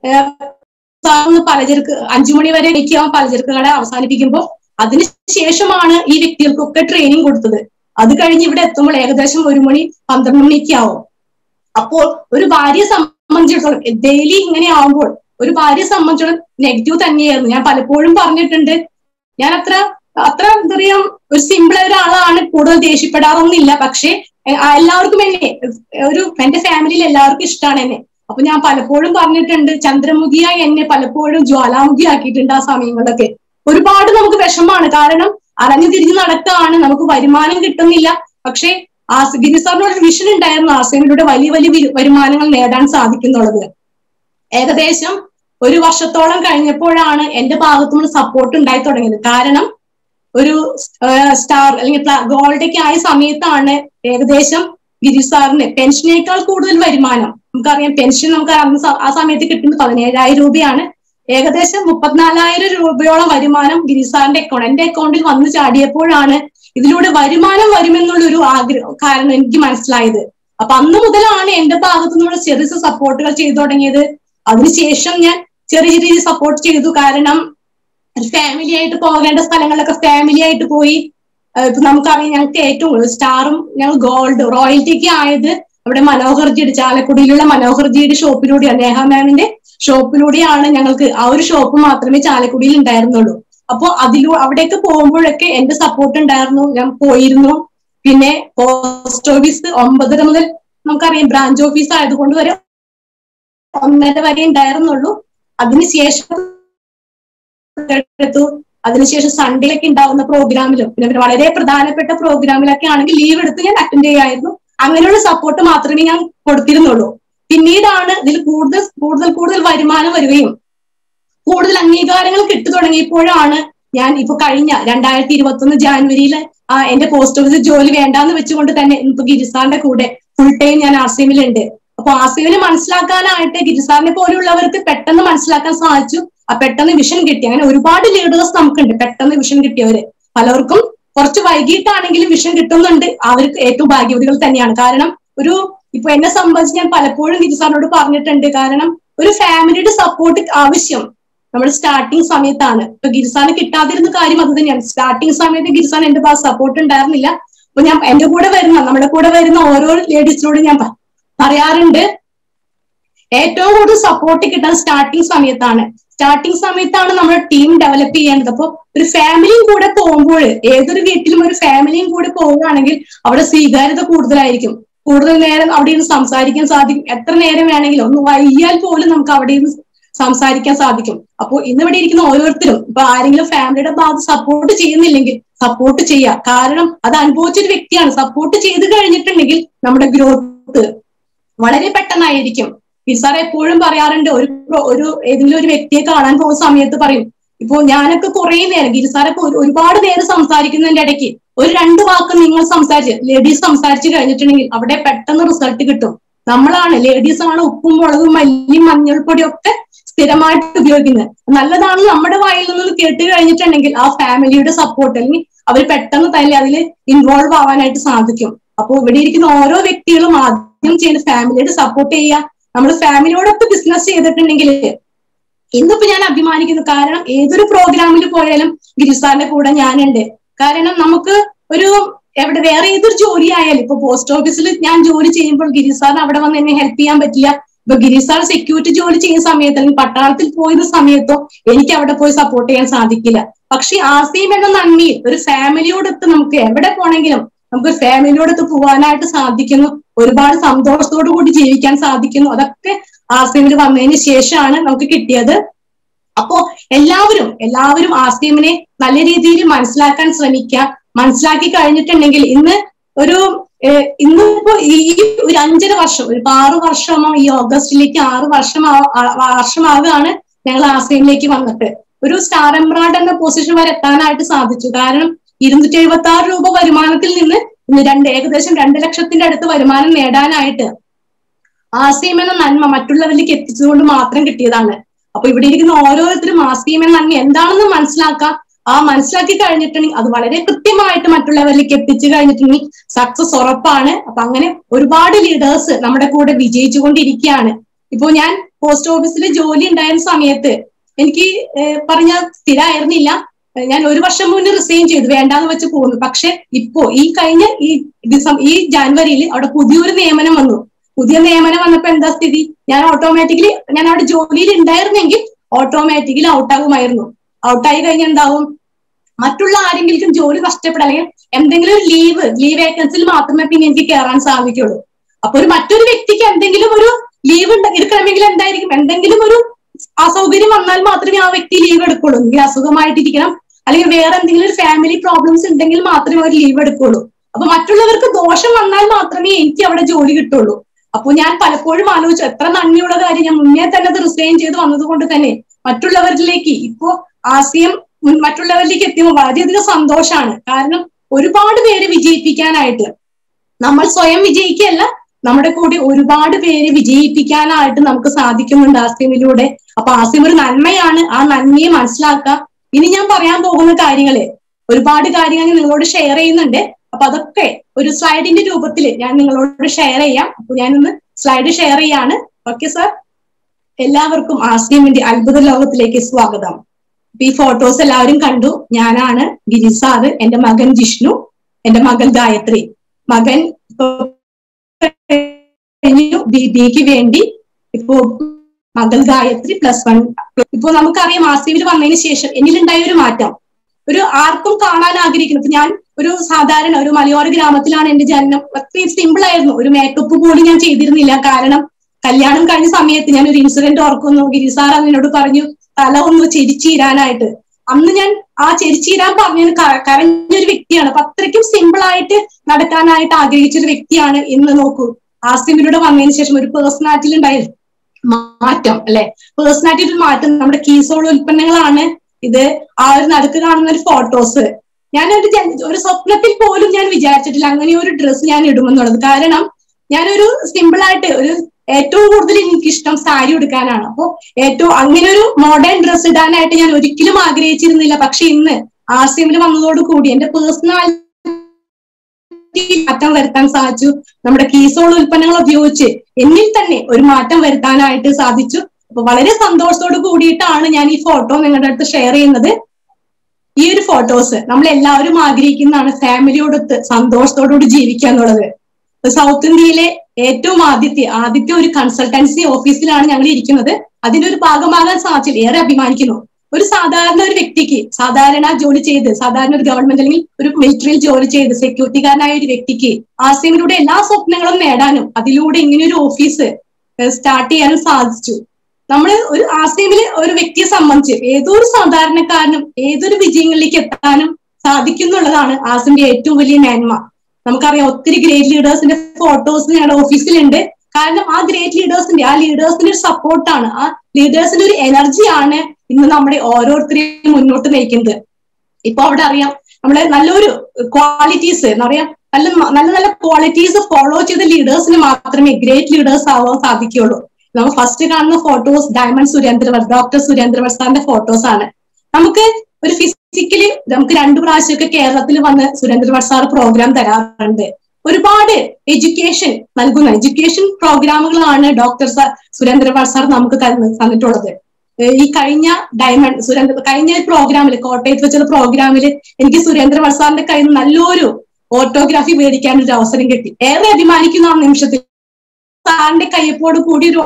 സാറിന് പലചരക്ക് അഞ്ചു മണി വരെ എനിക്ക് അവൻ പലചരക്ക് കട അവസാനിപ്പിക്കുമ്പോൾ അതിനുശേഷമാണ് ഈ വ്യക്തികൾക്കൊക്കെ ട്രെയിനിങ് കൊടുത്തത് അത് കഴിഞ്ഞ് ഇവിടെ എത്തുമ്പോൾ ഏകദേശം ഒരു മണി പന്ത്രണ്ട് മണിക്ക് ആവും അപ്പോൾ ഒരു ഭാര്യയെ സംബന്ധിച്ചിടത്തോളം ഡെയിലി ഇങ്ങനെ ആവുമ്പോൾ ഒരു ഭാര്യയെ സംബന്ധിച്ചിടത്തോളം നെഗറ്റീവ് തന്നെയായിരുന്നു ഞാൻ പലപ്പോഴും പറഞ്ഞിട്ടുണ്ട് ഞാൻ അത്ര അത്ര എന്താ പറയാ ഒരു സിമ്പിൾ ഒരാളാണ് കൂടുതൽ ദേഷ്യപ്പെടാറൊന്നുമില്ല പക്ഷെ എല്ലാവർക്കും എന്നെ ഒരു എന്റെ ഫാമിലിയിൽ എല്ലാവർക്കും ഇഷ്ടമാണ് എന്നെ അപ്പൊ ഞാൻ പലപ്പോഴും പറഞ്ഞിട്ടുണ്ട് ചന്ദ്രമുഖിയായി എന്നെ പലപ്പോഴും ജ്വാലാമുഖി ആക്കിയിട്ടുണ്ട് ആ സമയങ്ങളിലൊക്കെ ഒരുപാട് നമുക്ക് വിഷമാണ് കാരണം അലഞ്ഞു തിരിഞ്ഞ് നടക്കുകയാണ് നമുക്ക് വരുമാനം കിട്ടുന്നില്ല പക്ഷെ ആ ഗിരി സാറിനോട് വിഷൻ ഉണ്ടായിരുന്നു ആസിമിലൂടെ വലിയ വലിയ വരുമാനങ്ങൾ നേടാൻ സാധിക്കുന്നുള്ളത് ഏകദേശം ഒരു വർഷത്തോളം കഴിഞ്ഞപ്പോഴാണ് എന്റെ ഭാഗത്തുനിന്ന് സപ്പോർട്ട് ഉണ്ടായി തുടങ്ങിയത് കാരണം ഒരു സ്റ്റാർ അല്ലെങ്കിൽ ഗോൾഡൊക്കെ ആയ സമയത്താണ് ഏകദേശം ഗിരി സാറിന് പെൻഷനേക്കാൾ കൂടുതൽ വരുമാനം നമുക്കറിയാം പെൻഷൻ നമുക്ക് അന്ന് ആ സമയത്ത് കിട്ടുന്നത് പതിനേഴായിരം രൂപയാണ് ഏകദേശം മുപ്പത്തിനാലായിരം രൂപയോളം വരുമാനം ഗിരി സാറിന്റെ അക്കൗണ്ട് എന്റെ അക്കൗണ്ടിൽ വന്നു ചാടിയപ്പോഴാണ് ഇതിലൂടെ വരുമാനം വരുമെന്നുള്ളൊരു ആഗ്രഹം കാരണം എനിക്ക് മനസ്സിലായത് അപ്പൊ അന്ന് മുതലാണ് എന്റെ ഭാഗത്തു നിന്നുള്ള ചെറിയ സപ്പോർട്ടുകൾ ചെയ്തു തുടങ്ങിയത് അതിനുശേഷം ഞാൻ ചെറിയ ചെറിയ സപ്പോർട്ട് ചെയ്തു കാരണം ഫാമിലി ആയിട്ട് പോകേണ്ട സ്ഥലങ്ങളിലൊക്കെ ഫാമിലി ആയിട്ട് പോയി ഇപ്പൊ നമുക്കറിയാം ഞങ്ങൾക്ക് ഏറ്റവും കൂടുതൽ സ്റ്റാറും ഞങ്ങൾ ഗോൾഡ് റോയൽറ്റിക്ക് ആയത് അവിടെ മനോഹർജിയുടെ ചാലക്കുടിയിലുള്ള മനോഹർജിയുടെ ഷോപ്പിലൂടെയാണ് നേഹ മാമിന്റെ ഷോപ്പിലൂടെയാണ് ഞങ്ങൾക്ക് ആ ഒരു ഷോപ്പ് മാത്രമേ ചാലക്കുടിയിൽ ഉണ്ടായിരുന്നുള്ളൂ അപ്പൊ അതിലൂ അവിടേക്ക് പോകുമ്പോഴൊക്കെ എന്റെ സപ്പോർട്ട് ഉണ്ടായിരുന്നു ഞാൻ പോയിരുന്നു പിന്നെ പോസ്റ്റ് ഓഫീസ് ഒമ്പതര മുതൽ നമുക്കറിയാം ബ്രാഞ്ച് ഓഫീസ് ആയതുകൊണ്ട് വരെ ഒന്നര വരെ ഉണ്ടായിരുന്നുള്ളൂ അതിനുശേഷം എടുത്തു അതിനുശേഷം സൺഡേയിലൊക്കെ ഉണ്ടാവുന്ന പ്രോഗ്രാമിലും പിന്നെ വളരെ പ്രധാനപ്പെട്ട പ്രോഗ്രാമിലൊക്കെ ആണെങ്കിൽ ലീവ് എടുത്ത് ഞാൻ അറ്റൻഡ് ചെയ്യായിരുന്നു അങ്ങനെയുള്ള സപ്പോർട്ട് മാത്രമേ ഞാൻ കൊടുത്തിരുന്നുള്ളൂ പിന്നീടാണ് ഇതിൽ കൂടുതൽ കൂടുതൽ കൂടുതൽ വരുമാനം വരികയും കൂടുതൽ അംഗീകാരങ്ങൾ കിട്ടു തുടങ്ങിയപ്പോഴാണ് ഞാൻ ഇപ്പൊ കഴിഞ്ഞ രണ്ടായിരത്തി ഇരുപത്തി ഒന്ന് ജാനുവരിയിൽ എന്റെ പോസ്റ്റ് ഓഫീസിൽ ജോലി വേണ്ടാന്ന് വെച്ചുകൊണ്ട് തന്നെ ഇപ്പൊ ഗിരിസാറിന്റെ കൂടെ ഫുൾ ടൈം ഞാൻ ആസിമിലുണ്ട് അപ്പൊ ആസിമിനെ മനസ്സിലാക്കാനായിട്ട് ഗിരിസാറിനെ പോലെയുള്ളവർക്ക് പെട്ടെന്ന് മനസ്സിലാക്കാൻ സാധിച്ചു ആ പെട്ടെന്ന് വിഷൻ കിട്ടി അങ്ങനെ ഒരുപാട് ലീഡേഴ്സ് നമുക്കുണ്ട് പെട്ടെന്ന് വിഷൻ കിട്ടിയവര് പലർക്കും കുറച്ച് വൈകിട്ടാണെങ്കിലും വിഷൻ കിട്ടുന്നുണ്ട് അവർക്ക് ഏറ്റവും ഭാഗ്യവതികൾ തന്നെയാണ് കാരണം ഒരു ഇപ്പൊ എന്നെ സംബന്ധിച്ച് ഞാൻ പലപ്പോഴും ഗിരിസാറിനോട് പറഞ്ഞിട്ടുണ്ട് കാരണം ഒരു ഫാമിലിയുടെ സപ്പോർട്ട് ആവശ്യം നമ്മുടെ സ്റ്റാർട്ടിങ് സമയത്താണ് ഇപ്പൊ ഗിരിസാന് കിട്ടാതിരുന്ന കാര്യം അത് തന്നെയാണ് സ്റ്റാർട്ടിങ് സമയത്ത് ഗിരിസാൻ എന്റെ ഭാഗത്ത് സപ്പോർട്ട് ഉണ്ടായിരുന്നില്ല അപ്പൊ ഞാൻ എന്റെ കൂടെ വരുന്ന നമ്മുടെ കൂടെ വരുന്ന ഓരോ ലേഡീസിനോട് ഞാൻ പറയാറുണ്ട് ഏറ്റവും കൂടുതൽ സപ്പോർട്ട് കിട്ടാൻ സ്റ്റാർട്ടിങ് സമയത്താണ് സ്റ്റാർട്ടിങ് സമയത്താണ് നമ്മൾ ടീം ഡെവലപ്പ് ചെയ്യേണ്ടത് അപ്പൊ ഒരു ഫാമിലിയും കൂടെ പോകുമ്പോൾ ഏതൊരു വീട്ടിലും ഒരു ഫാമിലിയും കൂടെ പോവുകയാണെങ്കിൽ അവിടെ സ്വീകാര്യത കൂടുതലായിരിക്കും കൂടുതൽ നേരം അവിടെ ഇരുന്ന് സംസാരിക്കാൻ സാധിക്കും എത്ര നേരം വേണമെങ്കിലും ഒന്ന് വൈകിയാൽ പോലും നമുക്ക് അവിടെ ഇരുന്ന് സംസാരിക്കാൻ സാധിക്കും അപ്പോൾ ഇന്നിവിടെ ഇരിക്കുന്ന ഓരോരുത്തരും ഇപ്പൊ ആരെങ്കിലും ഫാമിലിയുടെ ഭാഗത്ത് സപ്പോർട്ട് ചെയ്യുന്നില്ലെങ്കിൽ സപ്പോർട്ട് ചെയ്യുക കാരണം അത് അനുഭവിച്ചൊരു വ്യക്തിയാണ് സപ്പോർട്ട് ചെയ്ത് കഴിഞ്ഞിട്ടുണ്ടെങ്കിൽ നമ്മുടെ ഗ്രോത്ത് വളരെ പെട്ടെന്നായിരിക്കും സാർ എപ്പോഴും പറയാറുണ്ട് ഒരു ഒരു ഏതെങ്കിലും ഒരു വ്യക്തിയെ കാണാൻ പോകുന്ന സമയത്ത് പറയും ഇപ്പൊ ഞാനൊക്കെ കുറെ നേരം ഗിരിസാറൊക്കെ ഒരുപാട് നേരം സംസാരിക്കുന്നതിന്റെ ഇടയ്ക്ക് ഒരു രണ്ട് വാക്ക് നിങ്ങൾ സംസാരിച്ച് ലേഡീസ് സംസാരിച്ച് കഴിഞ്ഞിട്ടുണ്ടെങ്കിൽ അവിടെ പെട്ടെന്ന് റിസൾട്ട് കിട്ടും നമ്മളാണ് ലേഡീസ് ആണ് ഉപ്പും മുളകും മല്ലിയും മഞ്ഞൾപ്പൊടിയും ഒക്കെ സ്ഥിരമായിട്ട് ഉപയോഗിക്കുന്നത് നല്ലതാണ് നമ്മുടെ വായിൽ നിന്ന് കേട്ട് കഴിഞ്ഞിട്ടുണ്ടെങ്കിൽ ആ ഫാമിലിയുടെ സപ്പോർട്ട് അല്ലെങ്കിൽ അവർ പെട്ടെന്ന് തന്നെ അതിൽ ഇൻവോൾവ് ആവാനായിട്ട് സാധിക്കും അപ്പോൾ ഇവിടെ ഇരിക്കുന്ന ഓരോ വ്യക്തികളും ആദ്യം ചെയ്യുന്ന ഫാമിലിയുടെ സപ്പോർട്ട് ചെയ്യുക നമ്മൾ ഫാമിലിയോടൊപ്പം ബിസിനസ് ചെയ്തിട്ടുണ്ടെങ്കിൽ ഇന്നിപ്പോ ഞാൻ അഭിമാനിക്കുന്നു കാരണം ഏതൊരു പ്രോഗ്രാമിൽ പോയാലും ഗിരിസാറിന്റെ കൂടെ ഞാനുണ്ട് കാരണം നമുക്ക് ഒരു എവിടെ വേറെ ഏതൊരു ജോലി ആയാലും ഇപ്പൊ പോസ്റ്റ് ഓഫീസിൽ ഞാൻ ജോലി ചെയ്യുമ്പോൾ ഗിരിസാറിന് അവിടെ വന്ന് എന്നെ ഹെൽപ്പ് ചെയ്യാൻ പറ്റില്ല ഇപ്പൊ ഗിരിസാർ സെക്യൂരിറ്റി ജോലി ചെയ്യുന്ന സമയത്ത് അല്ലെങ്കിൽ പട്ടാളത്തിൽ പോയിരുന്ന സമയത്തോ എനിക്ക് അവിടെ പോയി സപ്പോർട്ട് ചെയ്യാൻ സാധിക്കില്ല പക്ഷെ ആസിയും എന്ന നന്ദിയിൽ ഒരു ഫാമിലിയോടൊത്ത് നമുക്ക് എവിടെ പോണെങ്കിലും നമുക്ക് ഫാമിലിയോടൊത്ത് പോകാനായിട്ട് സാധിക്കുന്നു ഒരുപാട് സന്തോഷത്തോടു കൂടി ജീവിക്കാൻ സാധിക്കുന്നു അതൊക്കെ ആസിമിൽ വന്നതിന് ശേഷമാണ് നമുക്ക് കിട്ടിയത് അപ്പോ എല്ലാവരും എല്ലാവരും ആസിമിനെ നല്ല രീതിയിൽ മനസ്സിലാക്കാൻ ശ്രമിക്കുക മനസ്സിലാക്കി കഴിഞ്ഞിട്ടുണ്ടെങ്കിൽ ഇന്ന് ഒരു ഇന്നിപ്പോ ഈ ഒരു അഞ്ചര വർഷം ഒരു ആറ് വർഷമോ ഈ ഓഗസ്റ്റിലേക്ക് ആറ് വർഷം വർഷമാകാണ് ഞങ്ങൾ ആസിമിലേക്ക് വന്നിട്ട് ഒരു സ്റ്റാർ എംബ്രാഡ് എന്ന പൊസിഷൻ വരെ എത്താനായിട്ട് സാധിച്ചു കാരണം ഇരുന്നൂറ്റി എഴുപത്തി ആറ് രൂപ വരുമാനത്തിൽ നിന്ന് ഇന്ന് രണ്ട് ഏകദേശം രണ്ട് ലക്ഷത്തിന്റെ അടുത്ത് വരുമാനം നേടാനായിട്ട് ആശയം എന്ന നന്മ മറ്റുള്ളവരിലേക്ക് എത്തിച്ചതുകൊണ്ട് മാത്രം കിട്ടിയതാണ് അപ്പൊ ഇവിടെ ഇരിക്കുന്ന ഓരോരുത്തരും ആശയം എന്ന നന്മ എന്താണെന്ന് മനസ്സിലാക്കാം ആ മനസ്സിലാക്കി കഴിഞ്ഞിട്ടുണ്ടെങ്കിൽ അത് വളരെ കൃത്യമായിട്ട് മറ്റുള്ളവരിലേക്ക് എത്തിച്ചു കഴിഞ്ഞിട്ടുണ്ടെങ്കിൽ സക്സസ് ഉറപ്പാണ് അപ്പൊ അങ്ങനെ ഒരുപാട് ലീഡേഴ്സ് നമ്മുടെ കൂടെ വിജയിച്ചുകൊണ്ടിരിക്കുകയാണ് ഇപ്പൊ ഞാൻ പോസ്റ്റ് ഓഫീസിൽ ജോലി ഉണ്ടായിരുന്ന സമയത്ത് എനിക്ക് ഏഹ് പറഞ്ഞ സ്ഥിരമായിരുന്നില്ല ഏഹ് ഞാൻ ഒരു വർഷം മുന്നേ റിസൈൻ ചെയ്തു വേണ്ടാന്ന് വെച്ച് പോകുന്നു പക്ഷെ ഇപ്പോ ഈ കഴിഞ്ഞ ഈ ഡിസം ഈ ജാനുവരിയിൽ അവിടെ പുതിയൊരു നിയമനം വന്നു പുതിയ നിയമനം വന്നപ്പോ എന്താ സ്ഥിതി ഞാൻ ഓട്ടോമാറ്റിക്കലി ഞാൻ അവിടെ ജോലിയിൽ ഉണ്ടായിരുന്നെങ്കിൽ ഓട്ടോമാറ്റിക്കലി ഔട്ടാകുമായിരുന്നു ഔട്ടായി കഴിഞ്ഞാൽ എന്താവും മറ്റുള്ള ആരെങ്കിലും ജോലി നഷ്ടപ്പെടാൻ അല്ലെങ്കിൽ എന്തെങ്കിലും ഒരു ലീവ് ലീവ് വേക്കൻസിൽ മാത്രമേ പിന്നെ എനിക്ക് കയറാൻ സാധിക്കുള്ളൂ അപ്പൊ ഒരു മറ്റൊരു വ്യക്തിക്ക് എന്തെങ്കിലും ഒരു ലീവ് എടുക്കണമെങ്കിൽ എന്തായിരിക്കും എന്തെങ്കിലും ഒരു അസൗകര്യം വന്നാൽ മാത്രമേ ആ വ്യക്തി ലീവ് എടുക്കുള്ളൂ അല്ലെങ്കിൽ അസുഖമായിട്ടിരിക്കണം അല്ലെങ്കിൽ വേറെ എന്തെങ്കിലും ഒരു ഫാമിലി പ്രോബ്ലംസ് ഉണ്ടെങ്കിൽ മാത്രമേ ഒരു ലീവ് എടുക്കുള്ളൂ അപ്പൊ മറ്റുള്ളവർക്ക് ദോഷം വന്നാൽ മാത്രമേ എനിക്ക് അവിടെ ജോലി കിട്ടുള്ളൂ അപ്പൊ ഞാൻ പലപ്പോഴും ആലോചിച്ചു എത്ര നന്ദിയുള്ള കാര്യം ഞാൻ മുന്നേ തന്നെ അത് റിസൈൻ ചെയ്ത് വന്നതുകൊണ്ട് തന്നെ മറ്റുള്ളവരിലേക്ക് ഇപ്പോ ആശയം മുൻ- മറ്റുള്ളവരിലേക്ക് എത്തിയപ്പോൾ വളരെയധികം സന്തോഷമാണ് കാരണം ഒരുപാട് പേര് വിജയിപ്പിക്കാനായിട്ട് നമ്മൾ സ്വയം വിജയിക്കുകയല്ല നമ്മുടെ കൂടെ ഒരുപാട് പേര് വിജയിപ്പിക്കാനായിട്ട് നമുക്ക് സാധിക്കുന്നുണ്ട് ആസിമിലൂടെ അപ്പൊ ആസിം ഒരു നന്മയാണ് ആ നന്മയെ മനസ്സിലാക്കുക ഇനി ഞാൻ പറയാൻ പോകുന്ന കാര്യങ്ങള് ഒരുപാട് കാര്യങ്ങൾ ഞാൻ നിങ്ങളോട് ഷെയർ ചെയ്യുന്നുണ്ട് അപ്പൊ അതൊക്കെ ഒരു സ്ലൈഡിന്റെ രൂപത്തിൽ ഞാൻ നിങ്ങളോട് ഷെയർ ചെയ്യാം അപ്പൊ ഞാനൊന്ന് സ്ലൈഡ് ഷെയർ ചെയ്യാണ് ഓക്കെ സാർ എല്ലാവർക്കും ആസിമിന്റെ അത്ഭുത ലോകത്തിലേക്ക് സ്വാഗതം അപ്പൊ ഈ ഫോട്ടോസ് എല്ലാവരും കണ്ടു ഞാനാണ് ഗിരിസാദ് എന്റെ മകൻ ജിഷ്ണു എന്റെ മകൾ ഗായത്രി മകൻ ഇപ്പൊ കഴിഞ്ഞു ബി ബിക്ക് വേണ്ടി ഇപ്പോ മകൾ ഗായത്രി പ്ലസ് വൺ ഇപ്പൊ നമുക്കറിയാം ആസിവിൽ വന്നതിന് ശേഷം എന്നിലുണ്ടായ ഒരു മാറ്റം ഒരു ആർക്കും കാണാൻ ആഗ്രഹിക്കുന്നു ഇപ്പൊ ഞാൻ ഒരു സാധാരണ ഒരു മലയോര ഗ്രാമത്തിലാണ് എന്റെ ജനനം അത്രയും സിമ്പിൾ ആയിരുന്നു ഒരു മേക്കപ്പ് പോലും ഞാൻ ചെയ്തിരുന്നില്ല കാരണം കല്യാണം കഴിഞ്ഞ സമയത്ത് ഞാൻ ഒരു ഇൻസിഡന്റ് ഓർക്കുന്നു ഗിരിസാർ എന്നോട് പറഞ്ഞു തല ഒന്ന് ചെരിച്ചീരാനായിട്ട് അന്ന് ഞാൻ ആ ചെരിച്ചീരാൻ പറഞ്ഞത് ക- കരഞ്ഞൊരു വ്യക്തിയാണ് അപ്പൊ അത്രയ്ക്കും സിമ്പിൾ ആയിട്ട് നടക്കാനായിട്ട് ആഗ്രഹിച്ച ഒരു വ്യക്തിയാണ് ഇന്ന് നോക്കൂ ആസിമിലൂടെ വന്നതിന് ശേഷം ഒരു പേഴ്സണാലിറ്റിയിൽ ഉണ്ടായ മാറ്റം അല്ലെ പേഴ്സണാലിറ്റി ഒരു മാറ്റം നമ്മുടെ കീസോൾ ഉൽപ്പന്നങ്ങളാണ് ഇത് ആ ഒരു നടുക്ക് കാണുന്ന ഒരു ഫോട്ടോസ് ഞാനൊരു ജൻ- ഒരു സ്വപ്നത്തിൽ പോലും ഞാൻ വിചാരിച്ചിട്ടില്ല അങ്ങനെ ഒരു ഡ്രസ്സ് ഞാൻ ഇടുമെന്നുള്ളത് കാരണം ഞാനൊരു സിമ്പിൾ ആയിട്ട് ഒരു ഏറ്റവും കൂടുതൽ എനിക്ക് ഇഷ്ടം സാരി ഉടുക്കാനാണ് അപ്പൊ ഏറ്റവും അങ്ങനെ ഒരു മോഡേൺ ഡ്രസ്സ് ഇടാനായിട്ട് ഞാൻ ഒരിക്കലും ആഗ്രഹിച്ചിരുന്നില്ല പക്ഷെ ഇന്ന് ആസിമിൽ വന്നതോട് കൂടി എന്റെ പേഴ്സണാലിറ്റി മാറ്റം വരുത്താൻ സാധിച്ചു നമ്മുടെ കീസോൾ ഉൽപ്പന്നങ്ങൾ ഉപയോഗിച്ച് എന്നിൽ തന്നെ ഒരു മാറ്റം വരുത്താനായിട്ട് സാധിച്ചു അപ്പൊ വളരെ സന്തോഷത്തോട് കൂടിയിട്ടാണ് ഞാൻ ഈ ഫോട്ടോ നിങ്ങളുടെ അടുത്ത് ഷെയർ ചെയ്യുന്നത് ഈ ഒരു ഫോട്ടോസ് നമ്മൾ എല്ലാവരും ആഗ്രഹിക്കുന്നതാണ് ഫാമിലിയോടൊത്ത് സന്തോഷത്തോടുകൂടി ജീവിക്കുക എന്നുള്ളത് സൗത്ത് ഇന്ത്യയിലെ ഏറ്റവും ആദ്യത്തെ ആദ്യത്തെ ഒരു കൺസൾട്ടൻസി ഓഫീസിലാണ് ഞങ്ങൾ ഇരിക്കുന്നത് അതിന്റെ ഒരു ഭാഗമാകാൻ സാധിച്ചതിൽ ഏറെ അഭിമാനിക്കുന്നു ഒരു സാധാരണ ഒരു വ്യക്തിക്ക് സാധാരണ ജോലി ചെയ്ത് സാധാരണ ഒരു ഗവൺമെന്റ് അല്ലെങ്കിൽ ഒരു മിലിറ്ററിയിൽ ജോലി ചെയ്ത് സെക്യൂരിറ്റിക്കാരനായ ഒരു വ്യക്തിക്ക് ആസിയമിലൂടെ എല്ലാ സ്വപ്നങ്ങളും നേടാനും അതിലൂടെ ഇങ്ങനെ ഒരു ഓഫീസ് സ്റ്റാർട്ട് ചെയ്യാനും സാധിച്ചു നമ്മൾ ഒരു ആസിയമില് ഒരു വ്യക്തിയെ സംബന്ധിച്ച് ഏതൊരു സാധാരണക്കാരനും ഏതൊരു വിജയങ്ങളിലേക്ക് എത്താനും സാധിക്കുന്നുള്ളതാണ് ആസിന്റെ ഏറ്റവും വലിയ മേന്മ നമുക്കറിയാം ഒത്തിരി ഗ്രേറ്റ് ലീഡേഴ്സിന്റെ ഫോട്ടോസ് ഞങ്ങളുടെ ഓഫീസിലുണ്ട് കാരണം ആ ഗ്രേറ്റ് ലീഡേഴ്സിന്റെ ആ ലീഡേഴ്സിന്റെ ഒരു സപ്പോർട്ടാണ് ആ ലീഡേഴ്സിന്റെ ഒരു എനർജിയാണ് ഇന്ന് നമ്മുടെ ഓരോരുത്തരെയും മുന്നോട്ട് നയിക്കുന്നത് ഇപ്പൊ അവിടെ അറിയാം നമ്മളെ നല്ലൊരു ക്വാളിറ്റീസ് എന്താ പറയാ നല്ല നല്ല നല്ല ക്വാളിറ്റീസ് ഫോളോ ചെയ്ത ലീഡേഴ്സിന് മാത്രമേ ഗ്രേറ്റ് ലീഡേഴ്സ് ആവാൻ സാധിക്കുകയുള്ളൂ നമ്മൾ ഫസ്റ്റ് കാണുന്ന photos diamond Surendravar doctor Surendravar സാറിന്റെ ഫോട്ടോസ് ആണ് നമുക്ക് ഒരു ഫിസിക്കലി നമുക്ക് രണ്ടു പ്രാവശ്യമൊക്കെ കേരളത്തിൽ വന്ന് സുരേന്ദ്രവർ സാർ പ്രോഗ്രാം തരാറുണ്ട് ഒരുപാട് എഡ്യൂക്കേഷൻ നൽകുന്ന എഡ്യൂക്കേഷൻ പ്രോഗ്രാമുകളാണ് ഡോക്ടർ സാർ സുരേന്ദ്രവർ സാർ നമുക്ക് തന്ന് തന്നിട്ടുള്ളത് ഏഹ് ഈ കഴിഞ്ഞ ഡയമണ്ട് സുരേന്ദ്ര കഴിഞ്ഞ പ്രോഗ്രാമിൽ കോട്ടയത്ത് വെച്ചുള്ള പ്രോഗ്രാമിൽ എനിക്ക് സുരേന്ദ്രവർ സാറിന്റെ കയ്യിൽ നിന്ന് നല്ലൊരു ഓട്ടോഗ്രാഫി മേടിക്കാൻ ഒരു അവസരം കിട്ടി ഏറെ അഭിമാനിക്കുന്ന ആ നിമിഷത്തിൽ സാറിന്റെ കയ്യപ്പോട് കൂടി ഒരു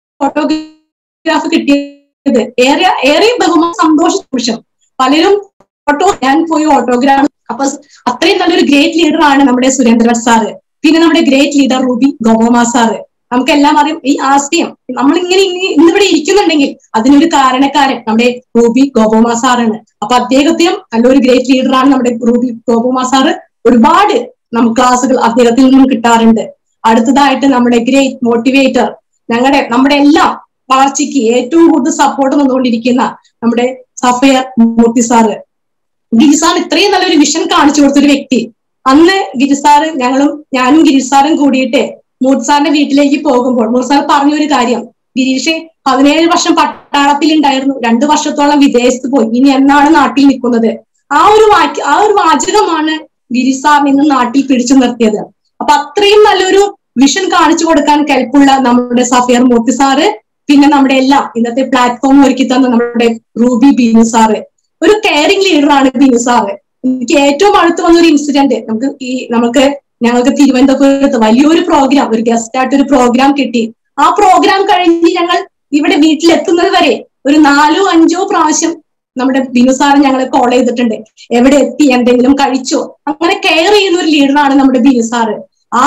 ഓട്ടോഗ്രാഫ് കിട്ടിയത് ഏറെ ഏറെ ബഹുമാന സന്തോഷ നിമിഷം പലരും ഓട്ടോ ഞാൻ പോയി ഓട്ടോഗ്രാഫ് അപ്പൊ അത്രയും നല്ലൊരു ഗ്രേറ്റ് ലീഡർ ആണ് നമ്മുടെ സുരേന്ദ്രൻ സാറ് പിന്നെ നമ്മുടെ great leader ruby Gopama sir നമുക്കെല്ലാം അറിയാം ഈ ആശയം നമ്മൾ ഇങ്ങനെ ഇന്നിവിടെ ഇരിക്കുന്നുണ്ടെങ്കിൽ അതിനൊരു കാരണക്കാരൻ നമ്മുടെ റൂബി ഗോപമാ സാറാണ് അപ്പൊ അദ്ദേഹത്തെയും നല്ലൊരു ഗ്രേറ്റ് ലീഡറാണ് നമ്മുടെ റൂബി ഗോപമാ സാറ് ഒരുപാട് നമുക്ക് ക്ലാസ്സുകൾ അദ്ദേഹത്തിൽ നിന്നും കിട്ടാറുണ്ട് അടുത്തതായിട്ട് നമ്മുടെ ഗ്രേറ്റ് മോട്ടിവേറ്റർ ഞങ്ങളുടെ നമ്മുടെ എല്ലാം വളർച്ചയ്ക്ക് ഏറ്റവും കൂടുതൽ സപ്പോർട്ട് തന്നുകൊണ്ടിരിക്കുന്ന നമ്മുടെ സഫയർ മൂർത്തി സാറ് ഗിരിസാൻ ഇത്രയും നല്ലൊരു വിഷൻ കാണിച്ചു കൊടുത്തൊരു വ്യക്തി അന്ന് ഗിരി സാറ് ഞങ്ങളും ഞാനും ഗിരി സാറും കൂടിയിട്ട് മൂട്ട് സാറിന്റെ വീട്ടിലേക്ക് പോകുമ്പോൾ മൂട്ട് സാർ പറഞ്ഞൊരു കാര്യം ഗിരീഷ് പതിനേഴ് വർഷം പട്ടാളത്തിൽ ഉണ്ടായിരുന്നു രണ്ടു വർഷത്തോളം വിദേശത്ത് പോയി ഇനി എന്നാണ് നാട്ടിൽ നിൽക്കുന്നത് ആ ഒരു വാക്യ ആ ഒരു വാചകമാണ് ഗിരി സാറിന് ഇന്ന് നാട്ടിൽ പിടിച്ചു നിർത്തിയത് അപ്പൊ അത്രയും നല്ലൊരു വിഷൻ കാണിച്ചു കൊടുക്കാൻ കെൽപ്പുള്ള നമ്മുടെ സഫിയർ മൂർത്തി സാറ് പിന്നെ നമ്മുടെ എല്ലാം ഇന്നത്തെ പ്ലാറ്റ്ഫോം ഒരുക്കി തന്ന നമ്മുടെ റൂബി ബിനു സാറ് ഒരു കെയറിംഗ് ലീഡറാണ് ബിനു സാറ് എനിക്ക് ഏറ്റവും അടുത്ത് വന്ന ഒരു ഇൻസിഡന്റ് നമുക്ക് ഈ നമുക്ക് ഞങ്ങൾക്ക് തിരുവനന്തപുരത്ത് വലിയൊരു പ്രോഗ്രാം ഒരു ഗസ്റ്റ് ആയിട്ട് ഒരു പ്രോഗ്രാം കിട്ടി ആ പ്രോഗ്രാം കഴിഞ്ഞ് ഞങ്ങൾ ഇവിടെ വീട്ടിലെത്തുന്നത് വരെ ഒരു നാലോ അഞ്ചോ പ്രാവശ്യം നമ്മുടെ ബിനു സാറ് ഞങ്ങളെ കോൾ ചെയ്തിട്ടുണ്ട് എവിടെ എത്തി എന്തെങ്കിലും കഴിച്ചോ അങ്ങനെ കെയർ ചെയ്യുന്ന ഒരു ലീഡറാണ് നമ്മുടെ ബിനു സാറ് ആ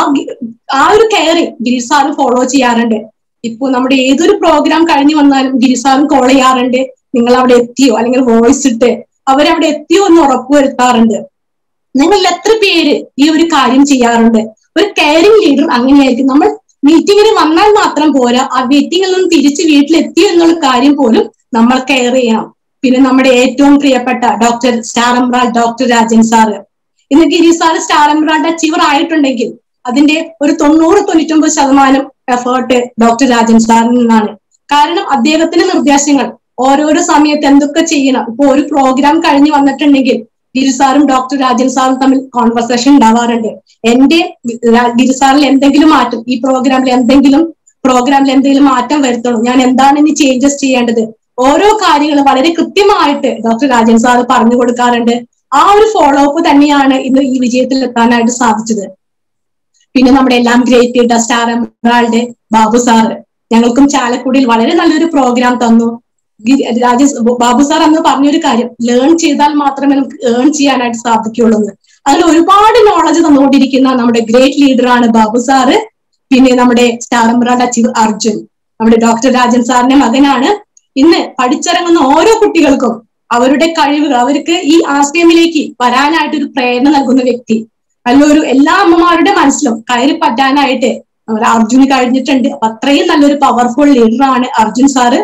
ആ ഒരു കെയറിങ് ഗിരി സാറ് ഫോളോ ചെയ്യാറുണ്ട് ഇപ്പൊ നമ്മുടെ ഏതൊരു പ്രോഗ്രാം കഴിഞ്ഞു വന്നാലും ഗിരി സാറും കോൾ ചെയ്യാറുണ്ട് നിങ്ങൾ അവിടെ എത്തിയോ അല്ലെങ്കിൽ വോയിസ് ഇട്ട് അവരവിടെ എത്തിയോ എന്ന് ഉറപ്പുവരുത്താറുണ്ട് നിങ്ങൾ എത്ര പേര് ഈ ഒരു കാര്യം ചെയ്യാറുണ്ട് ഒരു കെയറിംഗ് ലീഡർ അങ്ങനെയായിരിക്കും നമ്മൾ മീറ്റിങ്ങിന് വന്നാൽ മാത്രം പോരാ ആ മീറ്റിംഗിൽ നിന്ന് തിരിച്ച് വീട്ടിലെത്തിയോ എന്നുള്ള കാര്യം പോലും നമ്മൾ കെയർ ചെയ്യണം പിന്നെ നമ്മുടെ ഏറ്റവും പ്രിയപ്പെട്ട doctor star emerald doctor Rajan sir ഇന്ന് Giri sir star emerald achiever ആയിട്ടുണ്ടെങ്കിൽ അതിന്റെ ഒരു തൊണ്ണൂറ് തൊണ്ണൂറ്റൊമ്പത് ശതമാനം എഫേർട്ട് ഡോക്ടർ രാജൻ സാറിൽ നിന്നാണ് കാരണം അദ്ദേഹത്തിന്റെ നിർദ്ദേശങ്ങൾ ഓരോരോ സമയത്ത് എന്തൊക്കെ ചെയ്യണം ഇപ്പൊ ഒരു പ്രോഗ്രാം കഴിഞ്ഞ് വന്നിട്ടുണ്ടെങ്കിൽ ഗിരി സാറും ഡോക്ടർ രാജൻ സാറും തമ്മിൽ കോൺവെർസേഷൻ ഉണ്ടാവാറുണ്ട് എന്റെ ഗിരി സാറിൽ എന്തെങ്കിലും മാറ്റം ഈ പ്രോഗ്രാമിൽ എന്തെങ്കിലും പ്രോഗ്രാമിൽ എന്തെങ്കിലും മാറ്റം വരുത്തണം ഞാൻ എന്താണ് ഇനി ചേഞ്ചസ് ചെയ്യേണ്ടത് ഓരോ കാര്യങ്ങളും വളരെ കൃത്യമായിട്ട് ഡോക്ടർ രാജൻ സാർ പറഞ്ഞു കൊടുക്കാറുണ്ട് ആ ഒരു ഫോളോ അപ്പ് തന്നെയാണ് ഇന്ന് ഈ വിജയത്തിൽ എത്താനായിട്ട് സാധിച്ചത് പിന്നെ നമ്മുടെ എല്ലാം great leader star emerald Babu sir ഞങ്ങൾക്കും ചാലക്കുടിയിൽ വളരെ നല്ലൊരു പ്രോഗ്രാം തന്നു രാജേഷ് ബാബു സാർ അന്ന് പറഞ്ഞൊരു കാര്യം ലേൺ ചെയ്താൽ മാത്രമേ നമുക്ക് ഏൺ ചെയ്യാനായിട്ട് സാധിക്കുള്ളൂ എന്ന് അതിൽ ഒരുപാട് നോളജ് തന്നുകൊണ്ടിരിക്കുന്ന നമ്മുടെ ഗ്രേറ്റ് ലീഡറാണ് ബാബു സാറ് പിന്നെ നമ്മുടെ സ്റ്റാർ എംറാൾഡ് അച്ചീവ് അർജുൻ നമ്മുടെ ഡോക്ടർ രാജൻ സാറിന്റെ മകനാണ് ഇന്ന് പഠിച്ചിറങ്ങുന്ന ഓരോ കുട്ടികൾക്കും അവരുടെ കഴിവുകൾ അവർക്ക് ഈ ആശയമിലേക്ക് വരാനായിട്ട് ഒരു പ്രേരണ നൽകുന്ന വ്യക്തി നല്ലൊരു എല്ലാ അമ്മമാരുടെ മനസ്സിലും കയറി പറ്റാനായിട്ട് അർജുന് കഴിഞ്ഞിട്ടുണ്ട് അപ്പൊ അത്രയും നല്ലൊരു പവർഫുൾ ലീഡറാണ് അർജുൻ സാറ്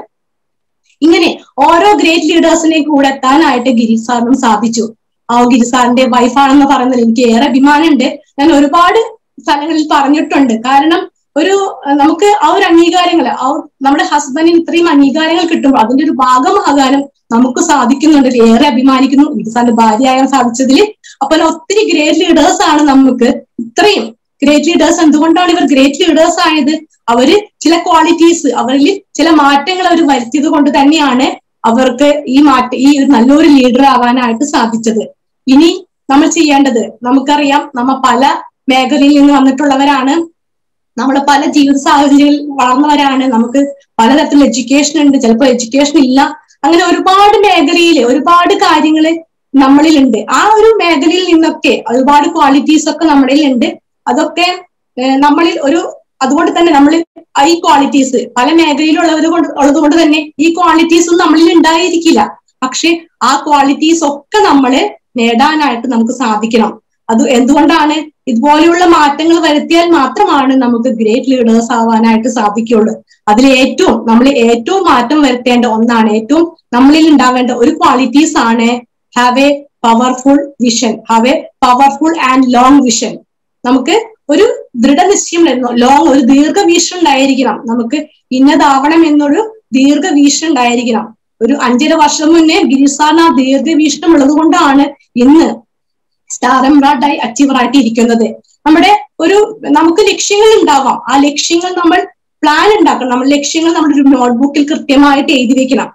ഇങ്ങനെ ഓരോ ഗ്രേറ്റ് ലീഡേഴ്സിനെ കൂടെ എത്താനായിട്ട് ഗിരി സാറിനും സാധിച്ചു ആ ഗിരി സാറിന്റെ വൈഫാണെന്ന് പറയുന്നതിൽ എനിക്ക് ഏറെ അഭിമാനമുണ്ട് ഞാൻ ഒരുപാട് സ്ഥലങ്ങളിൽ പറഞ്ഞിട്ടുണ്ട് കാരണം ഒരു നമുക്ക് ആ ഒരു അംഗീകാരങ്ങൾ ആ നമ്മുടെ ഹസ്ബൻഡിന് ഇത്രയും അംഗീകാരങ്ങൾ കിട്ടുമ്പോൾ അതിന്റെ ഒരു ഭാഗമാകാനും നമുക്ക് സാധിക്കുന്നുണ്ട് ഏറെ അഭിമാനിക്കുന്നു ഗിരി സാറിന്റെ ഭാര്യയാകാൻ സാധിച്ചതിൽ അപ്പോൾ ഒത്തിരി ഗ്രേറ്റ് ലീഡേഴ്സ് ആണ് നമുക്ക് ഇത്രയും ഗ്രേറ്റ് ലീഡേഴ്സ് എന്തുകൊണ്ടാണ് ഇവർ ഗ്രേറ്റ് ലീഡേഴ്സ് ആയത് അവര് ചില ക്വാളിറ്റീസ് അവരിൽ ചില മാറ്റങ്ങൾ അവർ വരുത്തിയത് കൊണ്ട് തന്നെയാണ് അവർക്ക് ഈ മാറ്റ ഈ ഒരു നല്ലൊരു ലീഡർ ആവാനായിട്ട് സാധിച്ചത് ഇനി നമ്മൾ ചെയ്യേണ്ടത് നമുക്കറിയാം നമ്മ പല മേഖലയിൽ നിന്ന് വന്നിട്ടുള്ളവരാണ് നമ്മൾ പല ജീവിത സാഹചര്യങ്ങളിൽ വളർന്നവരാണ് നമുക്ക് പലതരത്തിലുള്ള എഡ്യൂക്കേഷൻ ഉണ്ട് ചിലപ്പോൾ എഡ്യൂക്കേഷൻ ഇല്ല അങ്ങനെ ഒരുപാട് മേഖലയിൽ ഒരുപാട് കാര്യങ്ങൾ നമ്മളിലുണ്ട് ആ ഒരു മേഖലയിൽ നിന്നൊക്കെ ഒരുപാട് ക്വാളിറ്റീസ് ഒക്കെ നമ്മളിൽ ഉണ്ട് അതൊക്കെ നമ്മളിൽ ഒരു അതുകൊണ്ട് തന്നെ നമ്മൾ ഈ ക്വാളിറ്റീസ് പല മേഖലയിലുള്ളവർ കൊണ്ട് ഉള്ളത് കൊണ്ട് തന്നെ ഈ ക്വാളിറ്റീസ് ഒന്നും നമ്മളിൽ ഉണ്ടായിരിക്കില്ല പക്ഷെ ആ ക്വാളിറ്റീസ് ഒക്കെ നമ്മള് നേടാനായിട്ട് നമുക്ക് സാധിക്കണം അത് എന്തുകൊണ്ടാണ് ഇതുപോലെയുള്ള മാറ്റങ്ങൾ വരുത്തിയാൽ മാത്രമാണ് നമുക്ക് ഗ്രേറ്റ് ലീഡേഴ്സ് ആവാനായിട്ട് സാധിക്കുള്ളൂ അതിൽ ഏറ്റവും നമ്മൾ ഏറ്റവും മാറ്റം വരുത്തേണ്ട ഒന്നാണ് ഏറ്റവും നമ്മളിൽ ഉണ്ടാവേണ്ട ഒരു ക്വാളിറ്റീസ് ആണ് have a powerful vision have a powerful and long vision നമുക്ക് ഒരു ദൃഢനിശ്ചയം ലോങ് ഒരു ദീർഘവീക്ഷണം ഉണ്ടായിരിക്കണം നമുക്ക് ഇന്നതാവണം എന്നൊരു ദീർഘവീക്ഷണം ഉണ്ടായിരിക്കണം ഒരു അഞ്ചര വർഷം മുന്നേ ഗിരിസാറിന് ആ ദീർഘവീക്ഷണം ഉള്ളത് കൊണ്ടാണ് ഇന്ന് സ്റ്റാർ എംബ്രാഡായി അച്ചീവർ ആയിട്ട് ഇരിക്കുന്നത് നമ്മുടെ ഒരു നമുക്ക് ലക്ഷ്യങ്ങൾ ഉണ്ടാവാം ആ ലക്ഷ്യങ്ങൾ നമ്മൾ പ്ലാൻ ഉണ്ടാക്കണം നമ്മൾ ലക്ഷ്യങ്ങൾ നമ്മുടെ ഒരു നോട്ട്ബുക്കിൽ കൃത്യമായിട്ട് എഴുതി വെക്കണം